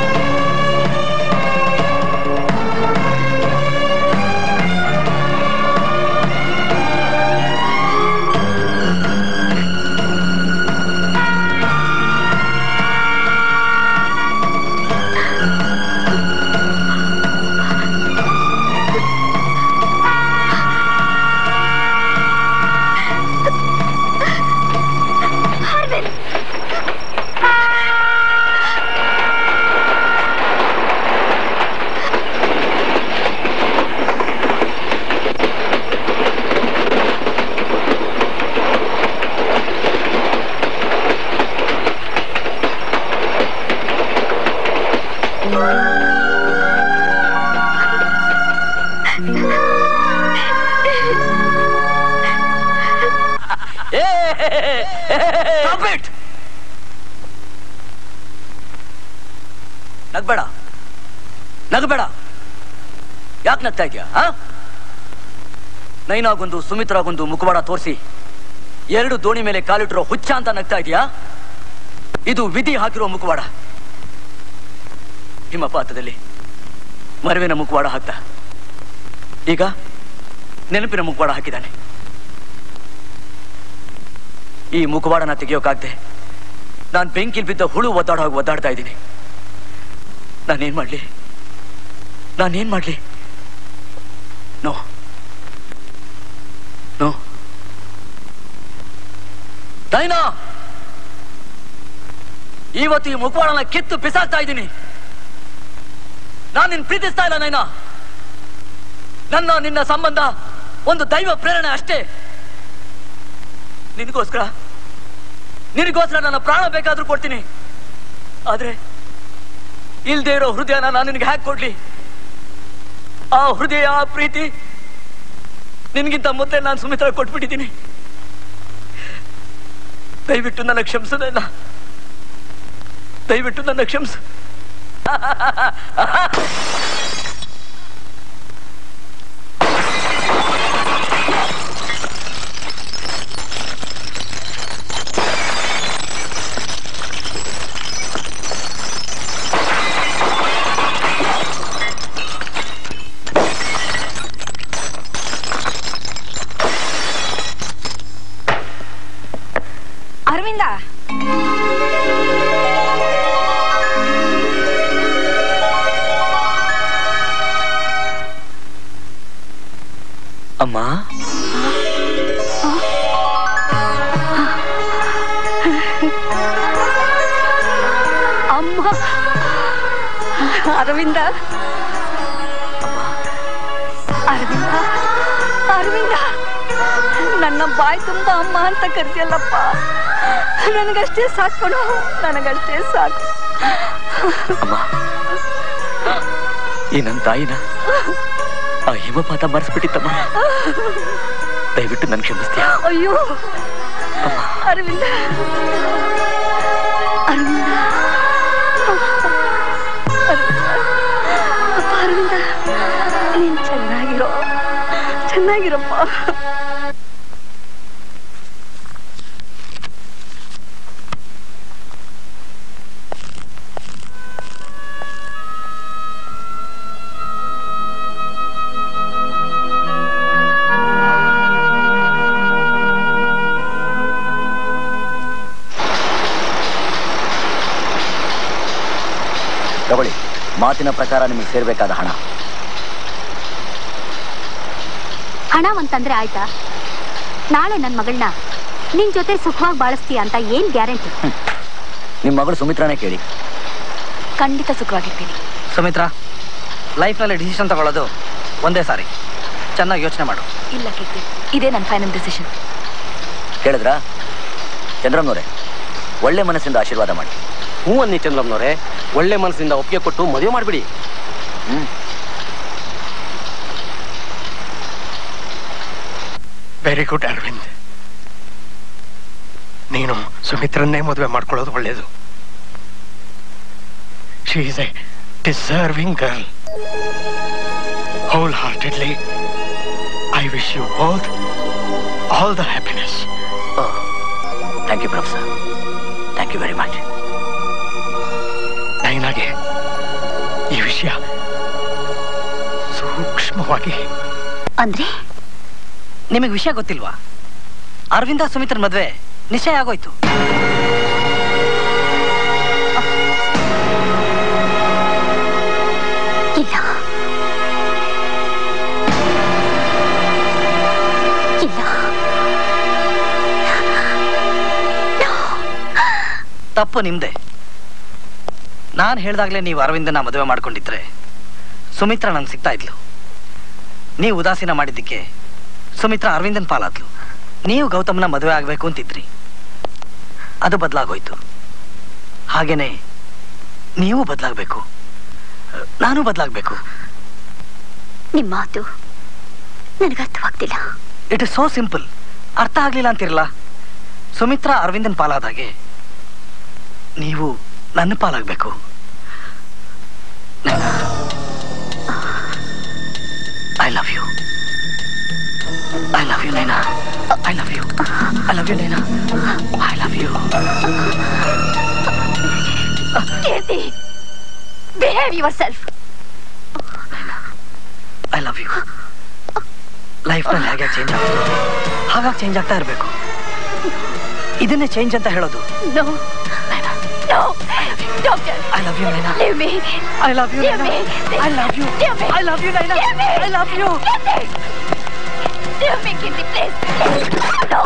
ನಗ್ಬೇಡ ನಗಬೇಡ ಯಾಕೆ ನಗ್ತಾ ಇದೀಯಾ ಆ ನೈನಾಗೊಂದು ಸುಮಿತ್ರಾಗೊಂದು ಮುಖವಾಡ ತೋರಿಸಿ ಎರಡು ದೋಣಿ ಮೇಲೆ ಕಾಲಿಟ್ಟಿರೋ ಹುಚ್ಚ ಅಂತ ನಗ್ತಾ ಇದೀಯಾ ಇದು ವಿಧಿ ಹಾಕಿರೋ ಮುಖವಾಡ ಹಿಮಪಾತದಲ್ಲಿ ಮರವಿನ ಮುಖವಾಡ ಹಾಕ್ತ ಈಗ ನೆನಪಿನ ಮುಖವಾಡ ಹಾಕಿದ್ದಾನೆ ಈ ಮುಖವಾಡನ ತೆಗೆಯೋಕಾಗ್ದೆ ನಾನು ಬೆಂಕಿಲ್ ಬಿದ್ದ ಹುಳು ಒದ್ದಾಡೋ ಹಾಗೆ ಒದ್ದಾಡ್ತಾ ಇದ್ದೀನಿ ನಾನೇನ್ ಮಾಡ್ಲಿ ನಾನೇನ್ ಮಾಡ್ಲಿ ನೋ ನೋ ನೈನಾ ಇವತ್ತು ಈ ಮುಖವಾಡನ ಕಿತ್ತು ಬಿಸಾಕ್ತಾ ಇದ್ದೀನಿ ನಾನು ನಿನ್ ಪ್ರೀತಿಸ್ತಾ ಇಲ್ಲ ನೈನಾ ನನ್ನ ನಿನ್ನ ಸಂಬಂಧ ಒಂದು ದೈವ ಪ್ರೇರಣೆ ಅಷ್ಟೇ ನಿನಗೋಸ್ಕರ ನಿನಗೋಸ್ಕರ ನನ್ನ ಪ್ರಾಣ ಬೇಕಾದ್ರೂ ಕೊಡ್ತೀನಿ ಆದ್ರೆ ಇಲ್ದೇ ಇರೋ ಹೃದಯನ ನಾನು ನಿನಗೆ ಹ್ಯಾಕ್ ಕೊಡ್ಲಿ ಆ ಹೃದಯ ಆ ಪ್ರೀತಿ ನಿನ್ಗಿಂತ ಮೊದಲೇ ನಾನು ಸುಮಿತ್ರ ಕೊಟ್ಬಿಟ್ಟಿದ್ದೀನಿ ದಯವಿಟ್ಟು ನನ್ನ ಕ್ಷಮಿಸೋದಲ್ಲ ದಯವಿಟ್ಟು ನನ್ನ ಕ್ಷಮಿಸು ಅರವಿಂದ ಅಮ್ಮ ಅಮ್ಮ ಅರವಿಂದ ಅರವಿಂದ ಅರವಿಂದ ನನ್ನ ಬಾಯಿ ತುಂಬ ಅಮ್ಮ ಅಂತ ಕರ್ತಿಯಲ್ಲಪ್ಪ ನನಗಷ್ಟೇ ಸಾಕು ಕಣೋ ನನಗಷ್ಟೇ ಸಾಕು ಈ ನನ್ನ ತಾಯಿನ ಆ ಹಿಮಪಾತ ಮರೆಸ್ಬಿಟ್ಟಿತ್ತಮ್ಮ ದಯವಿಟ್ಟು ನನ್ ಕ್ಷಮಿಸ್ತೀಯ ಅಯ್ಯೋ ಅರವಿಂದ ಅರವಿಂದ ಅಪ್ಪ ಅರವಿಂದ ನೀನ್ ಚೆನ್ನಾಗಿರೋ ಚೆನ್ನಾಗಿರಪ್ಪ ತಗೊಳ್ಳಿ ಮಾತಿನ ಪ್ರಕಾರ ನಿಮಗೆ ಸೇರ್ಬೇಕಾದ ಹಣ ಹಣ ಅಂತಂದ್ರೆ ಆಯ್ತಾ ನಾಳೆ ನನ್ನ ಮಗಳನ್ನ ನಿನ್ ಜೊತೆ ಸುಖವಾಗಿ ಬಾಳಿಸ್ತೀಯ ಅಂತ ಏನ್ ಗ್ಯಾರಂಟಿ ನಿಮ್ಮ ಮಗಳು ಸುಮಿತ್ರಾನೇ ಕೇಳಿ ಖಂಡಿತ ಸುಖವಾಗಿರ್ತೀನಿ ಸುಮಿತ್ರಾ ಲೈಫ್ನಲ್ಲಿ ಡಿಸಿಷನ್ ತಗೊಳ್ಳೋದು ಒಂದೇ ಸಾರಿ ಚೆನ್ನಾಗಿ ಯೋಚನೆ ಮಾಡು ಇಲ್ಲ ಕೀರ್ತಿ ಇದೇ ನನ್ನ ಫೈನಲ್ ಡಿಸಿಷನ್ ಕೇಳಿದ್ರಾ ಚಂದ್ರಮ್ಮನವರೇ ಒಳ್ಳೆ ಮನಸ್ಸಿಂದ ಆಶೀರ್ವಾದ ಮಾಡಿ ಹ್ಞೂ ಅನ್ನಿ ಚಂದ್ರಮ್ಮನವ್ರೆ ಒಳ್ಳೆ ಮನಸ್ಸಿಂದ ಒಪ್ಪಿಗೆ ಕೊಟ್ಟು ಮದುವೆ ಮಾಡಿಬಿಡಿ ಹ್ಮ್ ವೆರಿ ಗುಡ್ ಅರವಿಂದ್ ನೀನು ಸುಮಿತ್ರನ್ನೇ ಮದುವೆ ಮಾಡ್ಕೊಳ್ಳೋದು ಒಳ್ಳೇದು she is a deserving girl wholeheartedly I wish you both all the happiness thank you professor thank you very much ನೈನಾಗೆ ಈ ವಿಷಯ ಸೂಕ್ಷ್ಮವಾಗಿ ಅಂದ್ರೆ ನಿಮಗೆ ವಿಷಯ ಗೊತ್ತಿಲ್ವಾ ಅರವಿಂದ ಸುಮಿತ್ರನ್ ಮದ್ವೆ ನಿಶ್ಚಯ ಆಗೋಯ್ತು ಇಲ್ಲ ಇಲ್ಲ ತಪ್ಪು ನಿಮ್ದೆ ನಾನು ಹೇಳ್ದಾಗ್ಲೇ ನೀವು ಅರವಿಂದನ ಮದುವೆ ಮಾಡ್ಕೊಂಡಿದ್ರೆ ಸುಮಿತ್ರ ನಂಗೆ ಸಿಗ್ತಾ ಇದ್ಲು ನೀವು ಉದಾಸೀನ ಮಾಡಿದ್ದಕ್ಕೆ ಸುಮಿತ್ರ ಅರವಿಂದನ್ ಪಾಲಾದ್ಲು ನೀವು ಗೌತಮ್ನ ಮದುವೆ ಆಗ್ಬೇಕು ಅಂತಿದ್ರಿ ಅದು ಬದಲಾಗೋಯ್ತು ಹಾಗೇನೆ ನೀವು ಬದಲಾಗಬೇಕು ನಾನು ಬದಲಾಗಬೇಕು ನಿಮ್ಮ ಮಾತು ನನಗೆ ಅರ್ಥವಾಗ್ತಿಲ್ಲ ಇಟ್ ಇಸ್ ಸೋ ಸಿಂಪಲ್ ಅರ್ಥ ಆಗ್ಲಿಲ್ಲ ಅಂತಿರಲ್ಲ ಸುಮಿತ್ರ ಅರವಿಂದನ್ ಪಾಲಾದಾಗೆ ನೀವು ನನ್ನ ಪಾಲಾಗಬೇಕು I love you I love you Naina I love you I love you Naina I love you Keerthi behave yourself I love you ಲೈಫ್ನಲ್ಲಿ ಹೇಗೆ ಚೇಂಜ್ ಆಗ್ತದೆ ಹಾಗಾಗಿ ಚೇಂಜ್ ಆಗ್ತಾ ಇರಬೇಕು ಇದನ್ನೇ ಚೇಂಜ್ ಅಂತ ಹೇಳೋದು no no doctor I love you Naina Leave me. I love you Leave Naina me. I love you Leave me. I love you Naina Leave me. I love you Leave me, Kitty, please. No.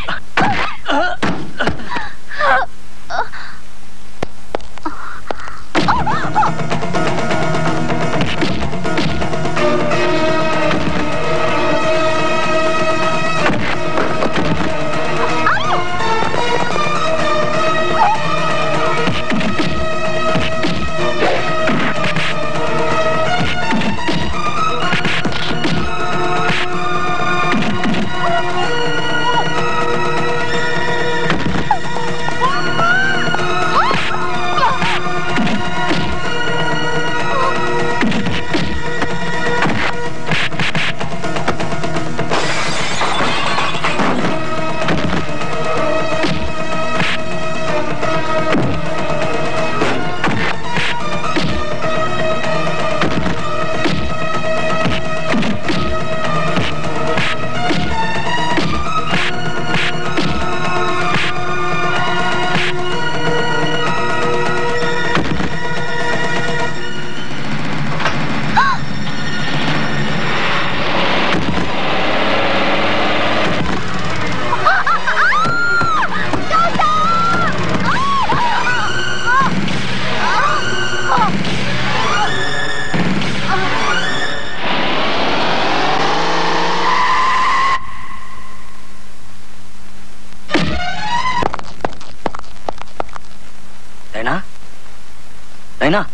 Naina Naina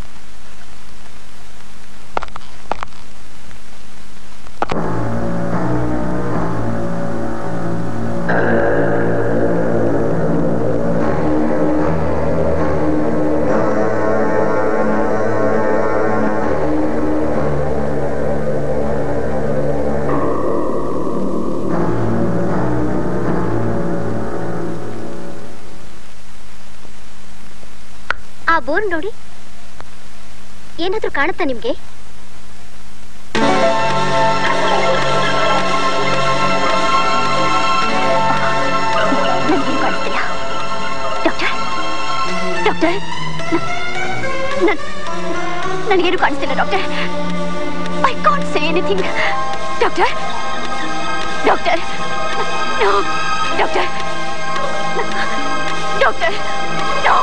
ಆ ಬೋರ್ ನೋಡಿ ಏನಾದ್ರೂ ಕಾಣುತ್ತಾ ನಿಮ್ಗೆ ನನಗೇನು ಕಾಣಿಸ್ತಿಲ್ಲ doctor doctor ನನ್- ನನಗೇನು ಕಾಣಿಸ್ತಿಲ್ಲ doctor I can't say anything doctor doctor no doctor doctor no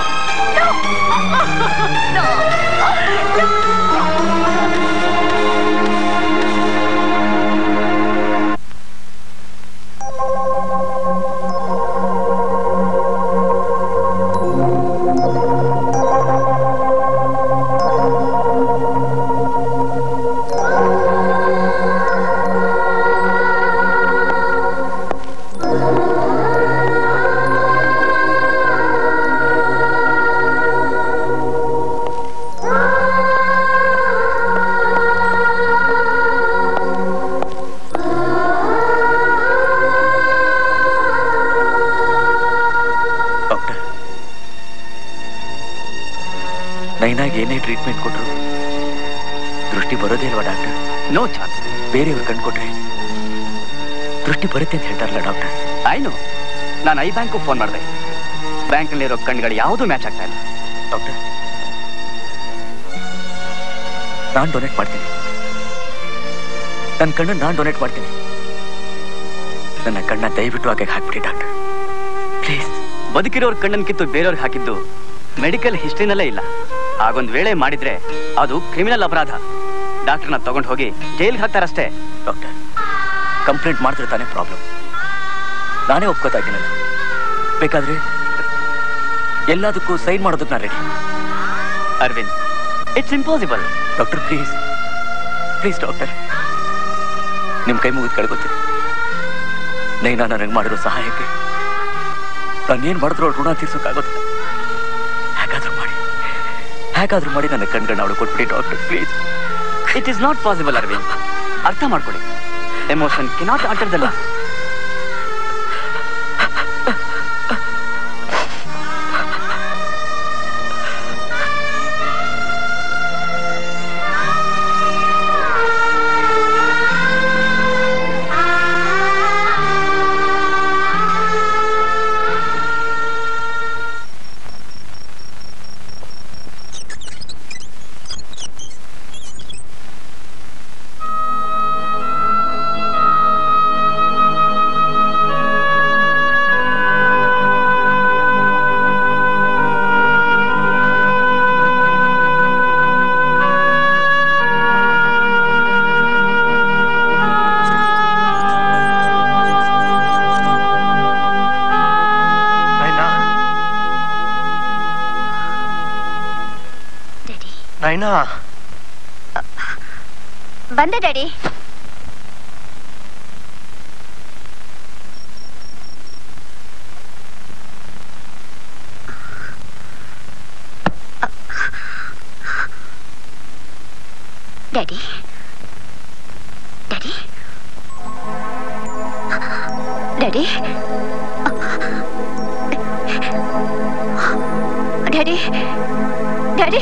doctor ನೈನಾಗ್ ಏನೇ ಟ್ರೀಟ್ಮೆಂಟ್ ಕೊಟ್ರು ದೃಷ್ಟಿ ಬರೋದೇ ಇಲ್ವಾ ಡಾಕ್ಟರ್ ನೋ ಚಾನ್ಸ್ ಬೇರೆಯವ್ರು ಕಂಡ್ಕೊಟ್ರೆ ದೃಷ್ಟಿ ಬರುತ್ತೆ ಅಂತ ಹೇಳ್ತಾರಲ್ಲ ಡಾಕ್ಟರ್ ಆಯ್ನು ನಾನು ಐ ಬ್ಯಾಂಕು ಫೋನ್ ಮಾಡಿದೆ ಬ್ಯಾಂಕಲ್ಲಿರೋ ಕಣ್ಗಳು ಯಾವುದೂ ಮ್ಯಾಚ್ ಆಗ್ತಾ ಇಲ್ಲ ಡಾಕ್ಟರ್ ನಾನು ಡೊನೇಟ್ ಮಾಡ್ತೀನಿ ನನ್ನ ಕಣ್ಣು ನಾನು ಡೊನೇಟ್ ಮಾಡ್ತೀನಿ ನನ್ನ ಕಣ್ಣ ದಯವಿಟ್ಟು ಹಾಗೆ ಹಾಕ್ಬಿಡಿ ಡಾಕ್ಟರ್ ಪ್ಲೀಸ್ ಬದುಕಿರೋರ್ ಕಣ್ಣನ್ ಕಿತ್ತು ಬೇರೆಯವ್ರಿಗೆ ಹಾಕಿದ್ದು ಮೆಡಿಕಲ್ ಹಿಸ್ಟ್ರಿನಲ್ಲೇ ಇಲ್ಲ ಹಾಗೊಂದ್ ವೇಳೆ ಮಾಡಿದ್ರೆ ಅದು ಕ್ರಿಮಿನಲ್ ಅಪರಾಧ ಡಾಕ್ಟರ್ನ ತಗೊಂಡು ಹೋಗಿ ಜೈಲ್ಗೆ ಹಾಕ್ತಾರಷ್ಟೇ ಡಾಕ್ಟರ್ ಕಂಪ್ಲೇಂಟ್ ಮಾಡಿದ್ರೆ ತಾನೇ ಪ್ರಾಬ್ಲಮ್ ನಾನೇ ಒಪ್ಕೋತಾ ಇದ್ದೀನಲ್ಲ ಬೇಕಾದ್ರೆ ಎಲ್ಲದಕ್ಕೂ ಸೈನ್ ಮಾಡೋದಕ್ಕೆ ನಾನು ready Arvind it's impossible doctor please please doctor ನಿಮ್ಮ ಕೈ ಮುಗಿದು ಕಳ್ಕೊತೀನಿ ನೈನಾ ನನಗೆ ಮಾಡಿರೋ ಸಹಾಯಕ್ಕೆ ನಾನೇನು ಮಾಡಿದ್ರು ಅವ್ಳು ಋಣ ತೀರ್ಸೋಕ್ಕಾಗೋದಿಲ್ಲ ಹೇಗಾದ್ರೂ ಮಾಡಿ ಹೇಗಾದ್ರೂ ಮಾಡಿ ನನ್ನ ಕಣ್ಗಳನ್ನ ಅವಳು ಕೊಟ್ಬಿಡಿ doctor please it is not possible Arvind ಅರ್ಥ ಮಾಡ್ಕೊಳ್ಳಿ emotion cannot alter the love Naina Naina ಬಂದೆ daddy daddy daddy daddy daddy daddy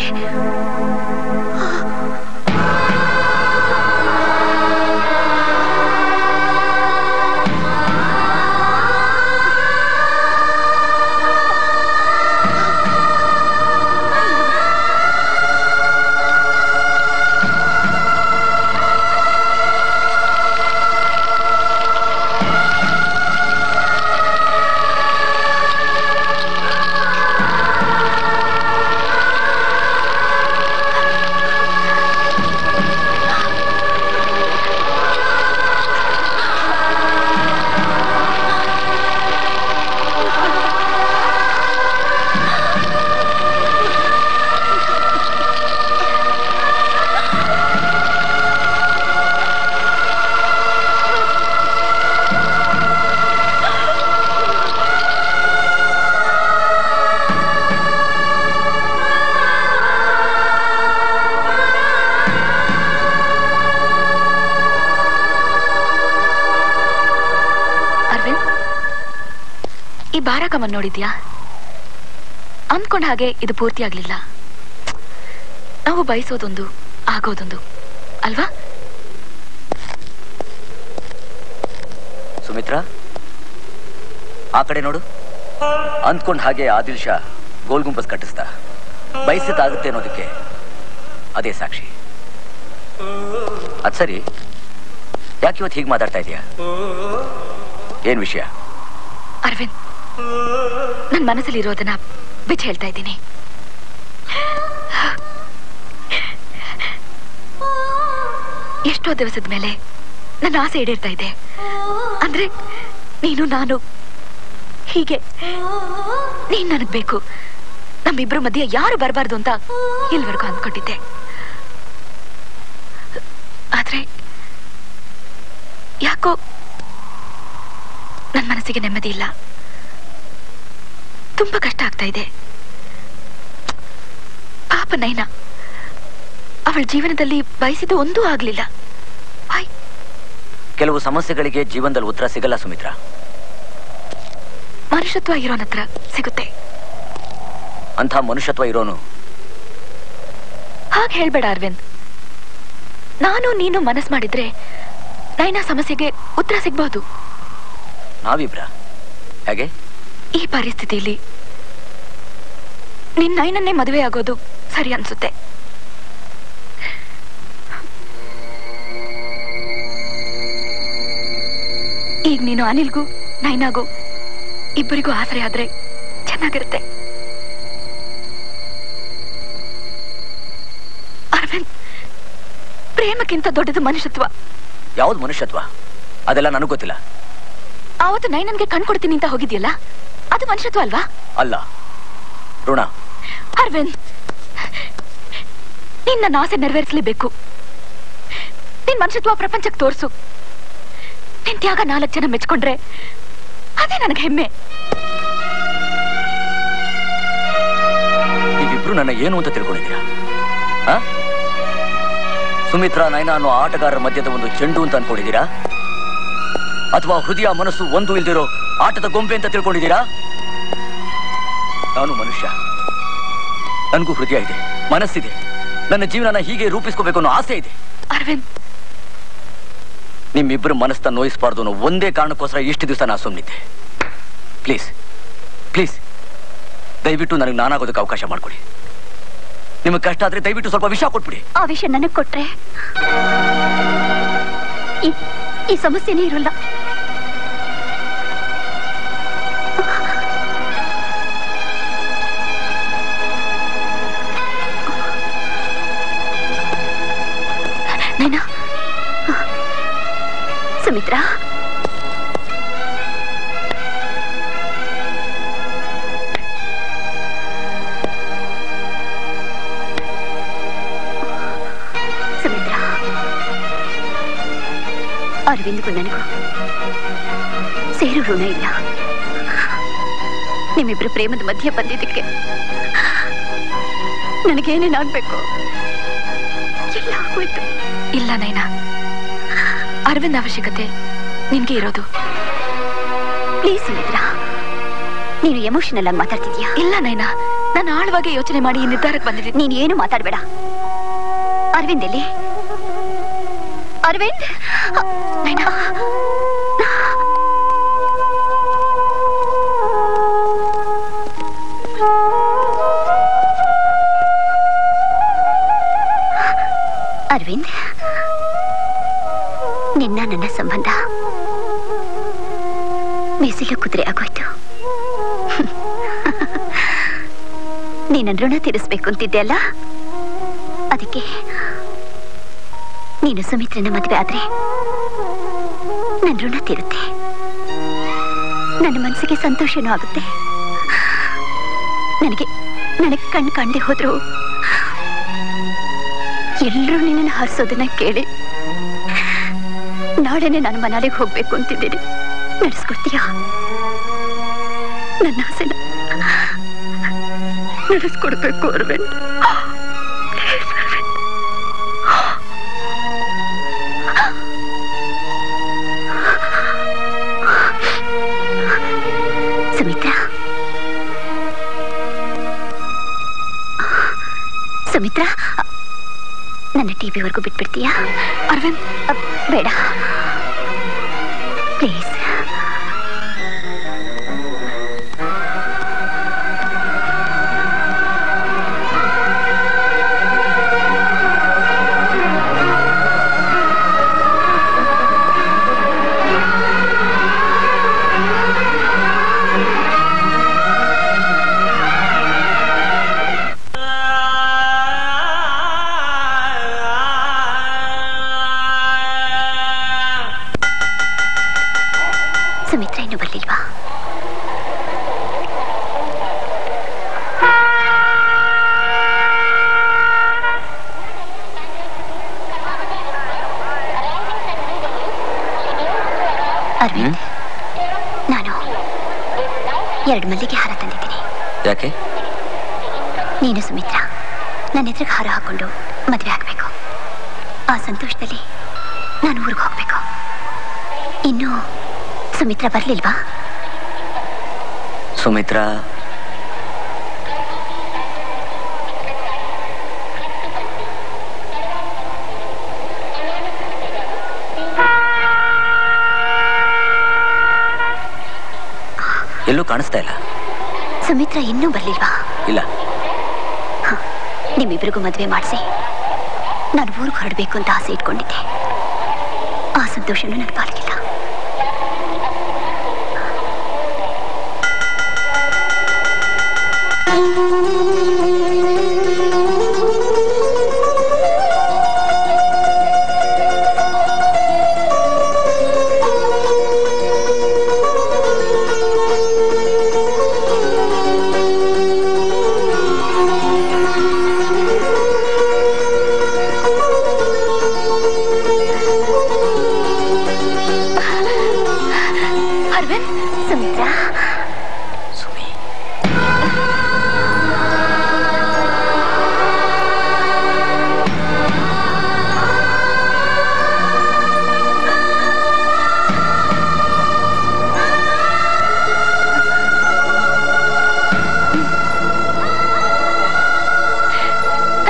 Arvind ಈ ಬಾರಕಮ್ಮನ್ ನೋಡಿದ್ಯಾ ಅಂದ್ಕೊಂಡ ಹಾಗೆ ಇದು ಪೂರ್ತಿ ಆಗ್ಲಿಲ್ಲ ನಾವು ಬಯಸೋದೊಂದು ಆಗೋದೊಂದು ಅಲ್ವಾ ಸುಮಿತ್ರಾ ಆ ಕಡೆ ನೋಡು ಅಂದ್ಕೊಂಡ್ ಹಾಗೆ ಆದಿಲ್ ಶಾ ಗೋಲ್ ಗುಂಬಸ್ ಕಟ್ಟಿಸ್ದ ಬಯಸಿದ್ದಾಗುತ್ತೆ ಅನ್ನೋದಕ್ಕೆ ಅದೇ ಸಾಕ್ಷಿ ಅದ್ ಸರಿ ಯಾಕೆ ಇವತ್ತು ಹೀಗೆ ಮಾತಾಡ್ತಾ ಇದೀಯಾ ಏನ್ ವಿಷಯ ಅರವಿಂದ್ ನನ್ನ ಮನಸ್ಸಲ್ಲಿ ಇರೋದನ್ನ ಬಿಚ್ಚ ಹೇಳ್ತಾ ಇದ್ದೀನಿ ಎಷ್ಟೋ ದಿವಸದ ಮೇಲೆ ನನ್ನ ಆಸೆ ಈಡೇರ್ತಾ ಇದೆ ಅಂದ್ರೆ ನೀನು ನಾನು ಹೀಗೆ ನೀನ್ ನನಗ್ ಬೇಕು ನಮ್ಮಿಬ್ರು ಮಧ್ಯೆ ಯಾರು ಬರಬಾರ್ದು ಅಂತ ಇಲ್ವರೆಗೂ ಅಂದ್ಕೊಂಡಿದ್ದೆ ಆದ್ರೆ ಯಾಕೋ ನನ್ನ ಮನಸ್ಸಿಗೆ ನೆಮ್ಮದಿ ಇಲ್ಲ ತುಂಬಾ ಕಷ್ಟ ಆಗ್ತಾ ಇದೆ ಪಾಪ ನೈನಾ ಅವಳ ಜೀವನದಲ್ಲಿ ಬಯಸಿದ ಒಂದೂ ಆಗ್ಲಿಲ್ಲ ಕೆಲವು ಸಮಸ್ಯೆಗಳಿಗೆ ಜೀವನದಲ್ಲಿ ಉತ್ತರ ಸಿಗಲ್ಲ ಸುಮಿತ್ರಾ ಮನುಷ್ಯತ್ವ ಇರೋನ ಹತ್ರ ಸಿಗುತ್ತೆ ಅಂಥ ಮನುಷ್ಯತ್ವ ಇರೋನು ಹಾಗೆ ಹೇಳ್ಬೇಡ ಅರವಿಂದ್ ನಾನು ನೀನು ಮನಸ್ ಮಾಡಿದ್ರೆ ನೈನಾ ಸಮಸ್ಯೆಗೆ ಉತ್ತರ ಸಿಗ್ಬಹುದು ನಾವಿಬ್ರ ಹೇಗೆ ಈ ಪರಿಸ್ಥಿತಿಯಲ್ಲಿ ನಿನ್ ನೈನನ್ನೇ ಮದುವೆ ಆಗೋದು ಸರಿ ಅನ್ಸುತ್ತೆ ಈಗ ನೀನು ಅನಿಲ್ಗೂ ನೈನಾಗೂ ಇಬ್ಬರಿಗೂ ಆಸರೆ ಆದ್ರೆ ಚೆನ್ನಾಗಿರುತ್ತೆ ಅರವಿಂದ್ ಪ್ರೇಮಕ್ಕಿಂತ ದೊಡ್ಡದು ಮನುಷ್ಯತ್ವ ಯಾವ್ದು ಮನುಷ್ಯತ್ವ ಅದೆಲ್ಲ ನನಗೆ ಗೊತ್ತಿಲ್ಲ ಆವತ್ತು ನೈನನ್ಗೆ ಕಣ್ಕೊಡ್ತೀನಿ ಅಂತ ಹೋಗಿದ್ಯಲ್ಲ ಅದು ಮನುಷ್ಯತ್ವ ಅಲ್ವಾ ಅಲ್ಲ ಋಣ ಅರವಿಂದ್ ನೀನ್ ನನ್ನ ಆಸೆ ನೆರವೇರಿಸಲೇಬೇಕು ನಿನ್ ಮನುಷ್ಯತ್ವ ಪ್ರಪಂಚಕ್ಕೆ ತೋರ್ಸು ನಿನ್ ತ್ಯಾಗ ನಾಲ್ಕು ಜನ ಮೆಚ್ಕೊಂಡ್ರೆ ಅದೇ ನನಗೆ ಹೆಮ್ಮೆ ನೀವಿಬ್ರು ನನ್ನ ಏನು ಅಂತ ತಿಳ್ಕೊಂಡಿದ್ದೀರಾ ಆ? ಸುಮಿತ್ರಾ ನಯನ ಅನ್ನೋ ಆಟಗಾರರ ಮಧ್ಯದ ಒಂದು ಚೆಂಡು ಅಂತ ಅನ್ಕೊಂಡಿದ್ದೀರಾ ಅಥವಾ ಹೃದಯ ಮನಸ್ಸು ಒಂದು ಇಲ್ದಿರೋ ಆಟದ ಗೊಂಬೆ ಅಂತ ತಿಳ್ಕೊಂಡಿದ್ದೀರಾ ನಾನು ಮನುಷ್ಯ ನನಗೂ ಹೃದಯ ಇದೆ ಮನಸ್ಸಿದೆ ನನ್ನ ಜೀವನನ ಹೀಗೆ ರೂಪಿಸ್ಕೋಬೇಕು ಅನ್ನೋ ಆಸೆ ಇದೆ ಅರವಿಂದ್ ನಿಮ್ಮಿಬ್ಬರು ಮನಸ್ಸನ್ನ ನೋಯಿಸಬಾರ್ದು ಅನ್ನೋ ಒಂದೇ ಕಾರಣಕ್ಕೋಸ್ಕರ ಇಷ್ಟು ದಿವಸ ನಾ ಸುಮ್ಮನಿದ್ದೆ ಪ್ಲೀಸ್ ಪ್ಲೀಸ್ ದಯವಿಟ್ಟು ನನಗೆ ನಾನಾಗೋದಕ್ಕೆ ಅವಕಾಶ ಮಾಡಿಕೊಡಿ ನಿಮಗೆ ಕಷ್ಟ ಆದ್ರೆ ದಯವಿಟ್ಟು ಸ್ವಲ್ಪ ವಿಷಯ ಕೊಟ್ಬಿಡಿ ಆ ವಿಷಯ ನನಗ್ ಕೊಟ್ರೆ ಈ- ಈ ಸಮಸ್ಯೆನೇ ಇರಲ್ಲ ನೈನಾ ಸುಮಿತ್ರಾ ಸುಮಿತ್ರಾ ಅರವಿಂದ್ಗೂ ನನಗೂ ಸೇರು ಋಣ ಇಲ್ಲ ನಿಮ್ಮಿಬ್ರು ಪ್ರೇಮದ ಮಧ್ಯೆ ಬಂದಿದ್ದಕ್ಕೆ ನನಗೇನೇನಾಗ್ಬೇಕು ಎಲ್ಲ ಆಗೋಯ್ತು ಇಲ್ಲ ನೈನಾ ಅರವಿಂದ್ ಅವಶ್ಯಕತೆ ನಿನ್ಗೆ ಇರೋದು ಪ್ಲೀಸ್ ಸುಮಿತ್ರಾ ನೀನು ಎಮೋಷನಲ್ ಆಗಿ ಮಾತಾಡ್ತಿದ್ಯಾ ಇಲ್ಲ ನೈನಾ ನಾನು ಆಳವಾಗಿ ಯೋಚನೆ ಮಾಡಿ ಈ ನಿರ್ಧಾರಕ್ಕೆ ಬಂದಿದ್ದೀನಿ ನೀನು ಏನು ಮಾತಾಡ್ಬೇಡ ಅರವಿಂದ್ ಎಲ್ಲಿ ಅರವಿಂದ್ ನೈನಾ ಅರವಿಂದ್ ನಿನ್ನ ನನ್ನ ಸಂಬಂಧ ಬಿಸಿಲು ಕುದುರೆ ಆಗೋಯ್ತು ನೀನ ಋಣ ತೀರಿಸ್ಬೇಕು ಅಂತಿದ್ದೆ ಅಲ್ಲ ಅದಕ್ಕೆ ನೀನು ಸುಮಿತ್ರನ ಮದುವೆ ಆದ್ರೆ ನನ್ನ ಋಣ ತೀರುತ್ತೆ ನನ್ನ ಮನಸ್ಸಿಗೆ ಸಂತೋಷನೂ ಆಗುತ್ತೆ ನನಗೆ ನನಗೆ ಕಣ್ ಕಂಡೆ ಹೋದ್ರು ಎಲ್ಲರೂ ನಿನ್ನನ್ನು ಹರಿಸೋದನ್ನ ಕೇಳಿ ನಾಳೆನೆ ನಾನು ಮನಾಲಿಗೆ ಹೋಗ್ಬೇಕು ಅಂತಿದ್ದೀನಿ ನಡೆಸ್ಕೊಡ್ತೀಯಾ ನನ್ನ ಆಸೆನ ನಡೆಸ್ಕೊಡ್ಬೇಕು ಅರವಿಂದ್ Please, ಅರವಿಂದ್. ಸುಮಿತ್ರಾ ಸುಮಿತ್ರಾ ನನ್ನ ಟಿವಿವರೆಗೂ ಬಿಟ್ಬಿಡ್ತೀಯಾ ಅರವಿಂದ್ ಅ, ಬೇಡ ಪ್ಲೀಸ್ ಸುಮಿತ್ರಾ ಇನ್ನು ಬರ್ಲಿಲ್ವಾ ಅರವಿಂದ್ ನಾನು ಎರಡು ಮಲ್ಲಿಗೆ ಹಾರ ತಂದಿದ್ದೀನಿ ಯಾಕೆ ನೀನು ಸುಮಿತ್ರಾ ನನ್ನ ಎದುರಿಗೆ ಹಾರ ಹಾಕೊಂಡು ಮದುವೆ ಆಗಬೇಕು ಆ ಸಂತೋಷದಲ್ಲಿ ನಾನು ಊರಿಗೆ ಹೋಗ್ಬೇಕು ಇನ್ನು ಸುಮಿತ್ರಾ ಬರ್ಲಿಲ್ವಾ ಸುಮಿತ್ರಾ ಎಲ್ಲೂ ಕಾಣಿಸ್ತಾ ಇಲ್ಲ ಸುಮಿತ್ರಾ ಇನ್ನೂ ಬರ್ಲಿಲ್ವಾ ಇಲ್ಲ ನಿಮ್ಮಿಬ್ರಿಗೂ ಮದುವೆ ಮಾಡಿಸಿ ನಾನು ಊರಿಗೆ ಹೊರಡಬೇಕು ಅಂತ ಆಸೆ ಇಟ್ಕೊಂಡಿದ್ದೆ ಆ ಸಂತೋಷನೂ ನನ್ನ ಪಾಲಿಗಿಲ್ಲ Thank you.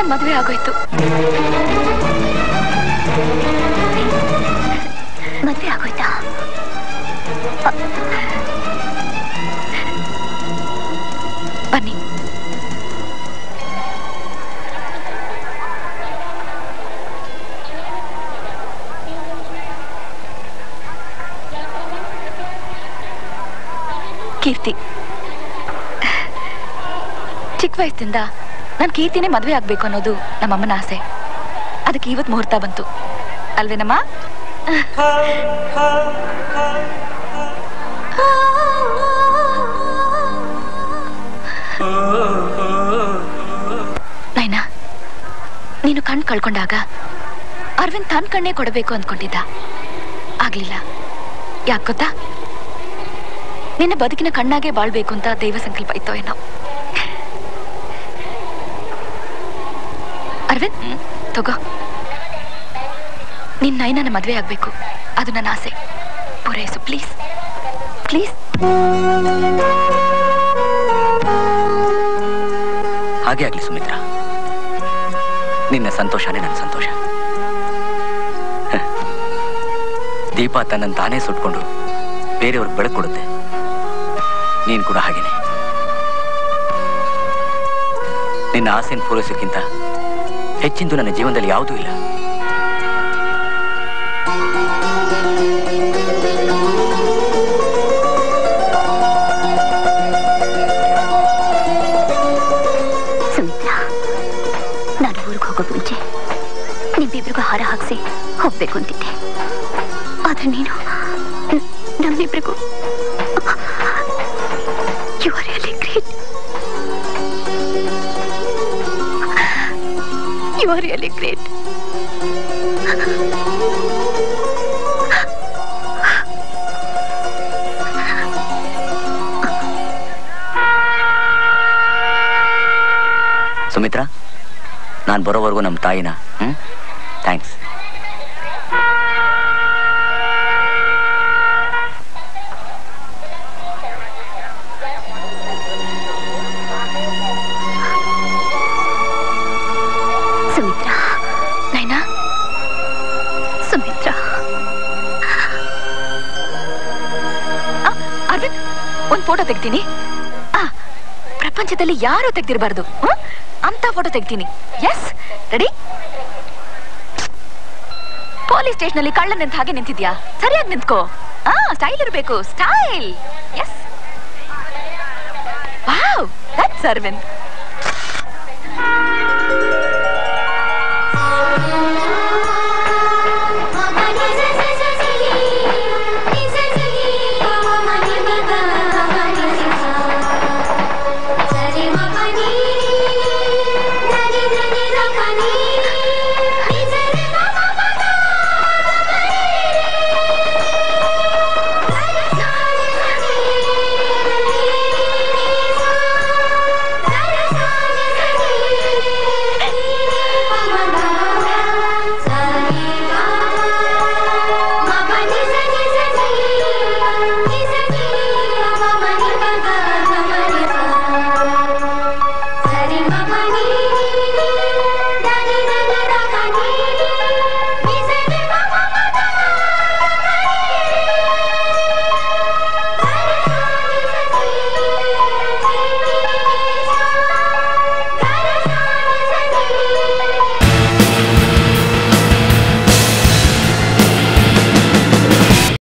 ನನ್ ಮದ್ವೆ ಆಗೋಯ್ತು ಮದ್ವೆ ಆಗೋಯ್ತಾ ಬನ್ನಿ ಕೀರ್ತಿ ಚಿಕ್ಕ ವಯಸ್ಸಿಂದ ನಾನು ಕೀರ್ತಿನೇ ಮದುವೆ ಆಗ್ಬೇಕು ಅನ್ನೋದು ನಮ್ಮಮ್ಮನ ಆಸೆ ಅದಕ್ಕೆ ಇವತ್ತು ಮುಹೂರ್ತ ಬಂತು ಅಲ್ವೇನಮ್ಮ ನೈನಾ ನೀನು ಕಣ್ ಕಳ್ಕೊಂಡಾಗ ಅರವಿಂದ್ ತನ್ನ ಕಣ್ಣೇ ಕೊಡಬೇಕು ಅಂದ್ಕೊಂಡಿದ್ದ ಆಗ್ಲಿಲ್ಲ ಯಾಕೆ ಗೊತ್ತಾ ನಿನ್ನ ಬದುಕಿನ ಕಣ್ಣಾಗೆ ಬಾಳ್ಬೇಕು ಅಂತ ದೈವ ಸಂಕಲ್ಪ ಇತ್ತೋ ಏನೋ ಅರವಿಂದ್ ತಗೋ ನಿನ್ನ ನೈನನ ಮದುವೆ ಆಗ್ಬೇಕು ಅದು ನನ್ನ ಆಸೆ ಪೂರೈಸು ಪ್ಲೀಸ್ ಪ್ಲೀಸ್ ಹಾಗೆ ಆಗ್ಲಿ ಸುಮಿತ್ರ ನಿನ್ನ ಸಂತೋಷನೇ ನನ್ನ ಸಂತೋಷ ಹ. ದೀಪ ತನ್ನನ್ನು ತಾನೇ ಸುಟ್ಕೊಂಡು ಬೇರೆಯವ್ರಿಗೆ ಬೆಳಕು ಕೊಡುತ್ತೆ ನೀನ್ ಕೂಡ ಹಾಗೇನೆ ನಿನ್ನ ಆಸೆನ ಪೂರೈಸೋಕ್ಕಿಂತ ಹೆಚ್ಚಿಂದು ನನ್ನ ಜೀವನದಲ್ಲಿ ಯಾವುದೂ ಇಲ್ಲ ಸುಮಿತ್ರ ನಾನು ಊರಿಗೆ ಹೋಗೋ ಮುಂಚೆ ನಿಮ್ಮಿಬ್ರಿಗೂ ಹಾರ ಹಾಕ್ಸಿ ಹೋಗ್ಬೇಕು ಅಂತಿದ್ದೆ ಆದ್ರೆ ನೀನು ನ- ನಮ್ಮಿಬ್ರಿಗೂ you are really great you are really great Sumitra ನಾನು ಬರೋವರೆಗೂ ನಮ್ಮ ತಾಯಿನ ಹ್ಮ್ ಥ್ಯಾಂಕ್ಸ್ ಸುಮಿತ್ರ ನೈನಾ ಸುಮಿತ್ರ ಆ, ಅರವಿಂದ್ ಒಂದ್ ಫೋಟೋ ತೆಗ್ತೀನಿ ಆ ಪ್ರಪಂಚದಲ್ಲಿ ಯಾರು ತೆಗ್ದಿರಬಾರ್ದು ಅಂತ ಫೋಟೋ ತೆಗ್ತೀನಿ ಎಸ್ ರೆಡಿ ಪೊಲೀಸ್ ಸ್ಟೇಷನ್ ಅಲ್ಲಿ ಕಳ್ಳ ನಿಂತ ಹಾಗೆ ನಿಂತಿದ್ಯಾ ಸರಿಯಾಗಿ ನಿಂತ್ಕೋ ಆ ಸ್ಟೈಲ್ ಇರಬೇಕು style yes wow that's Arvind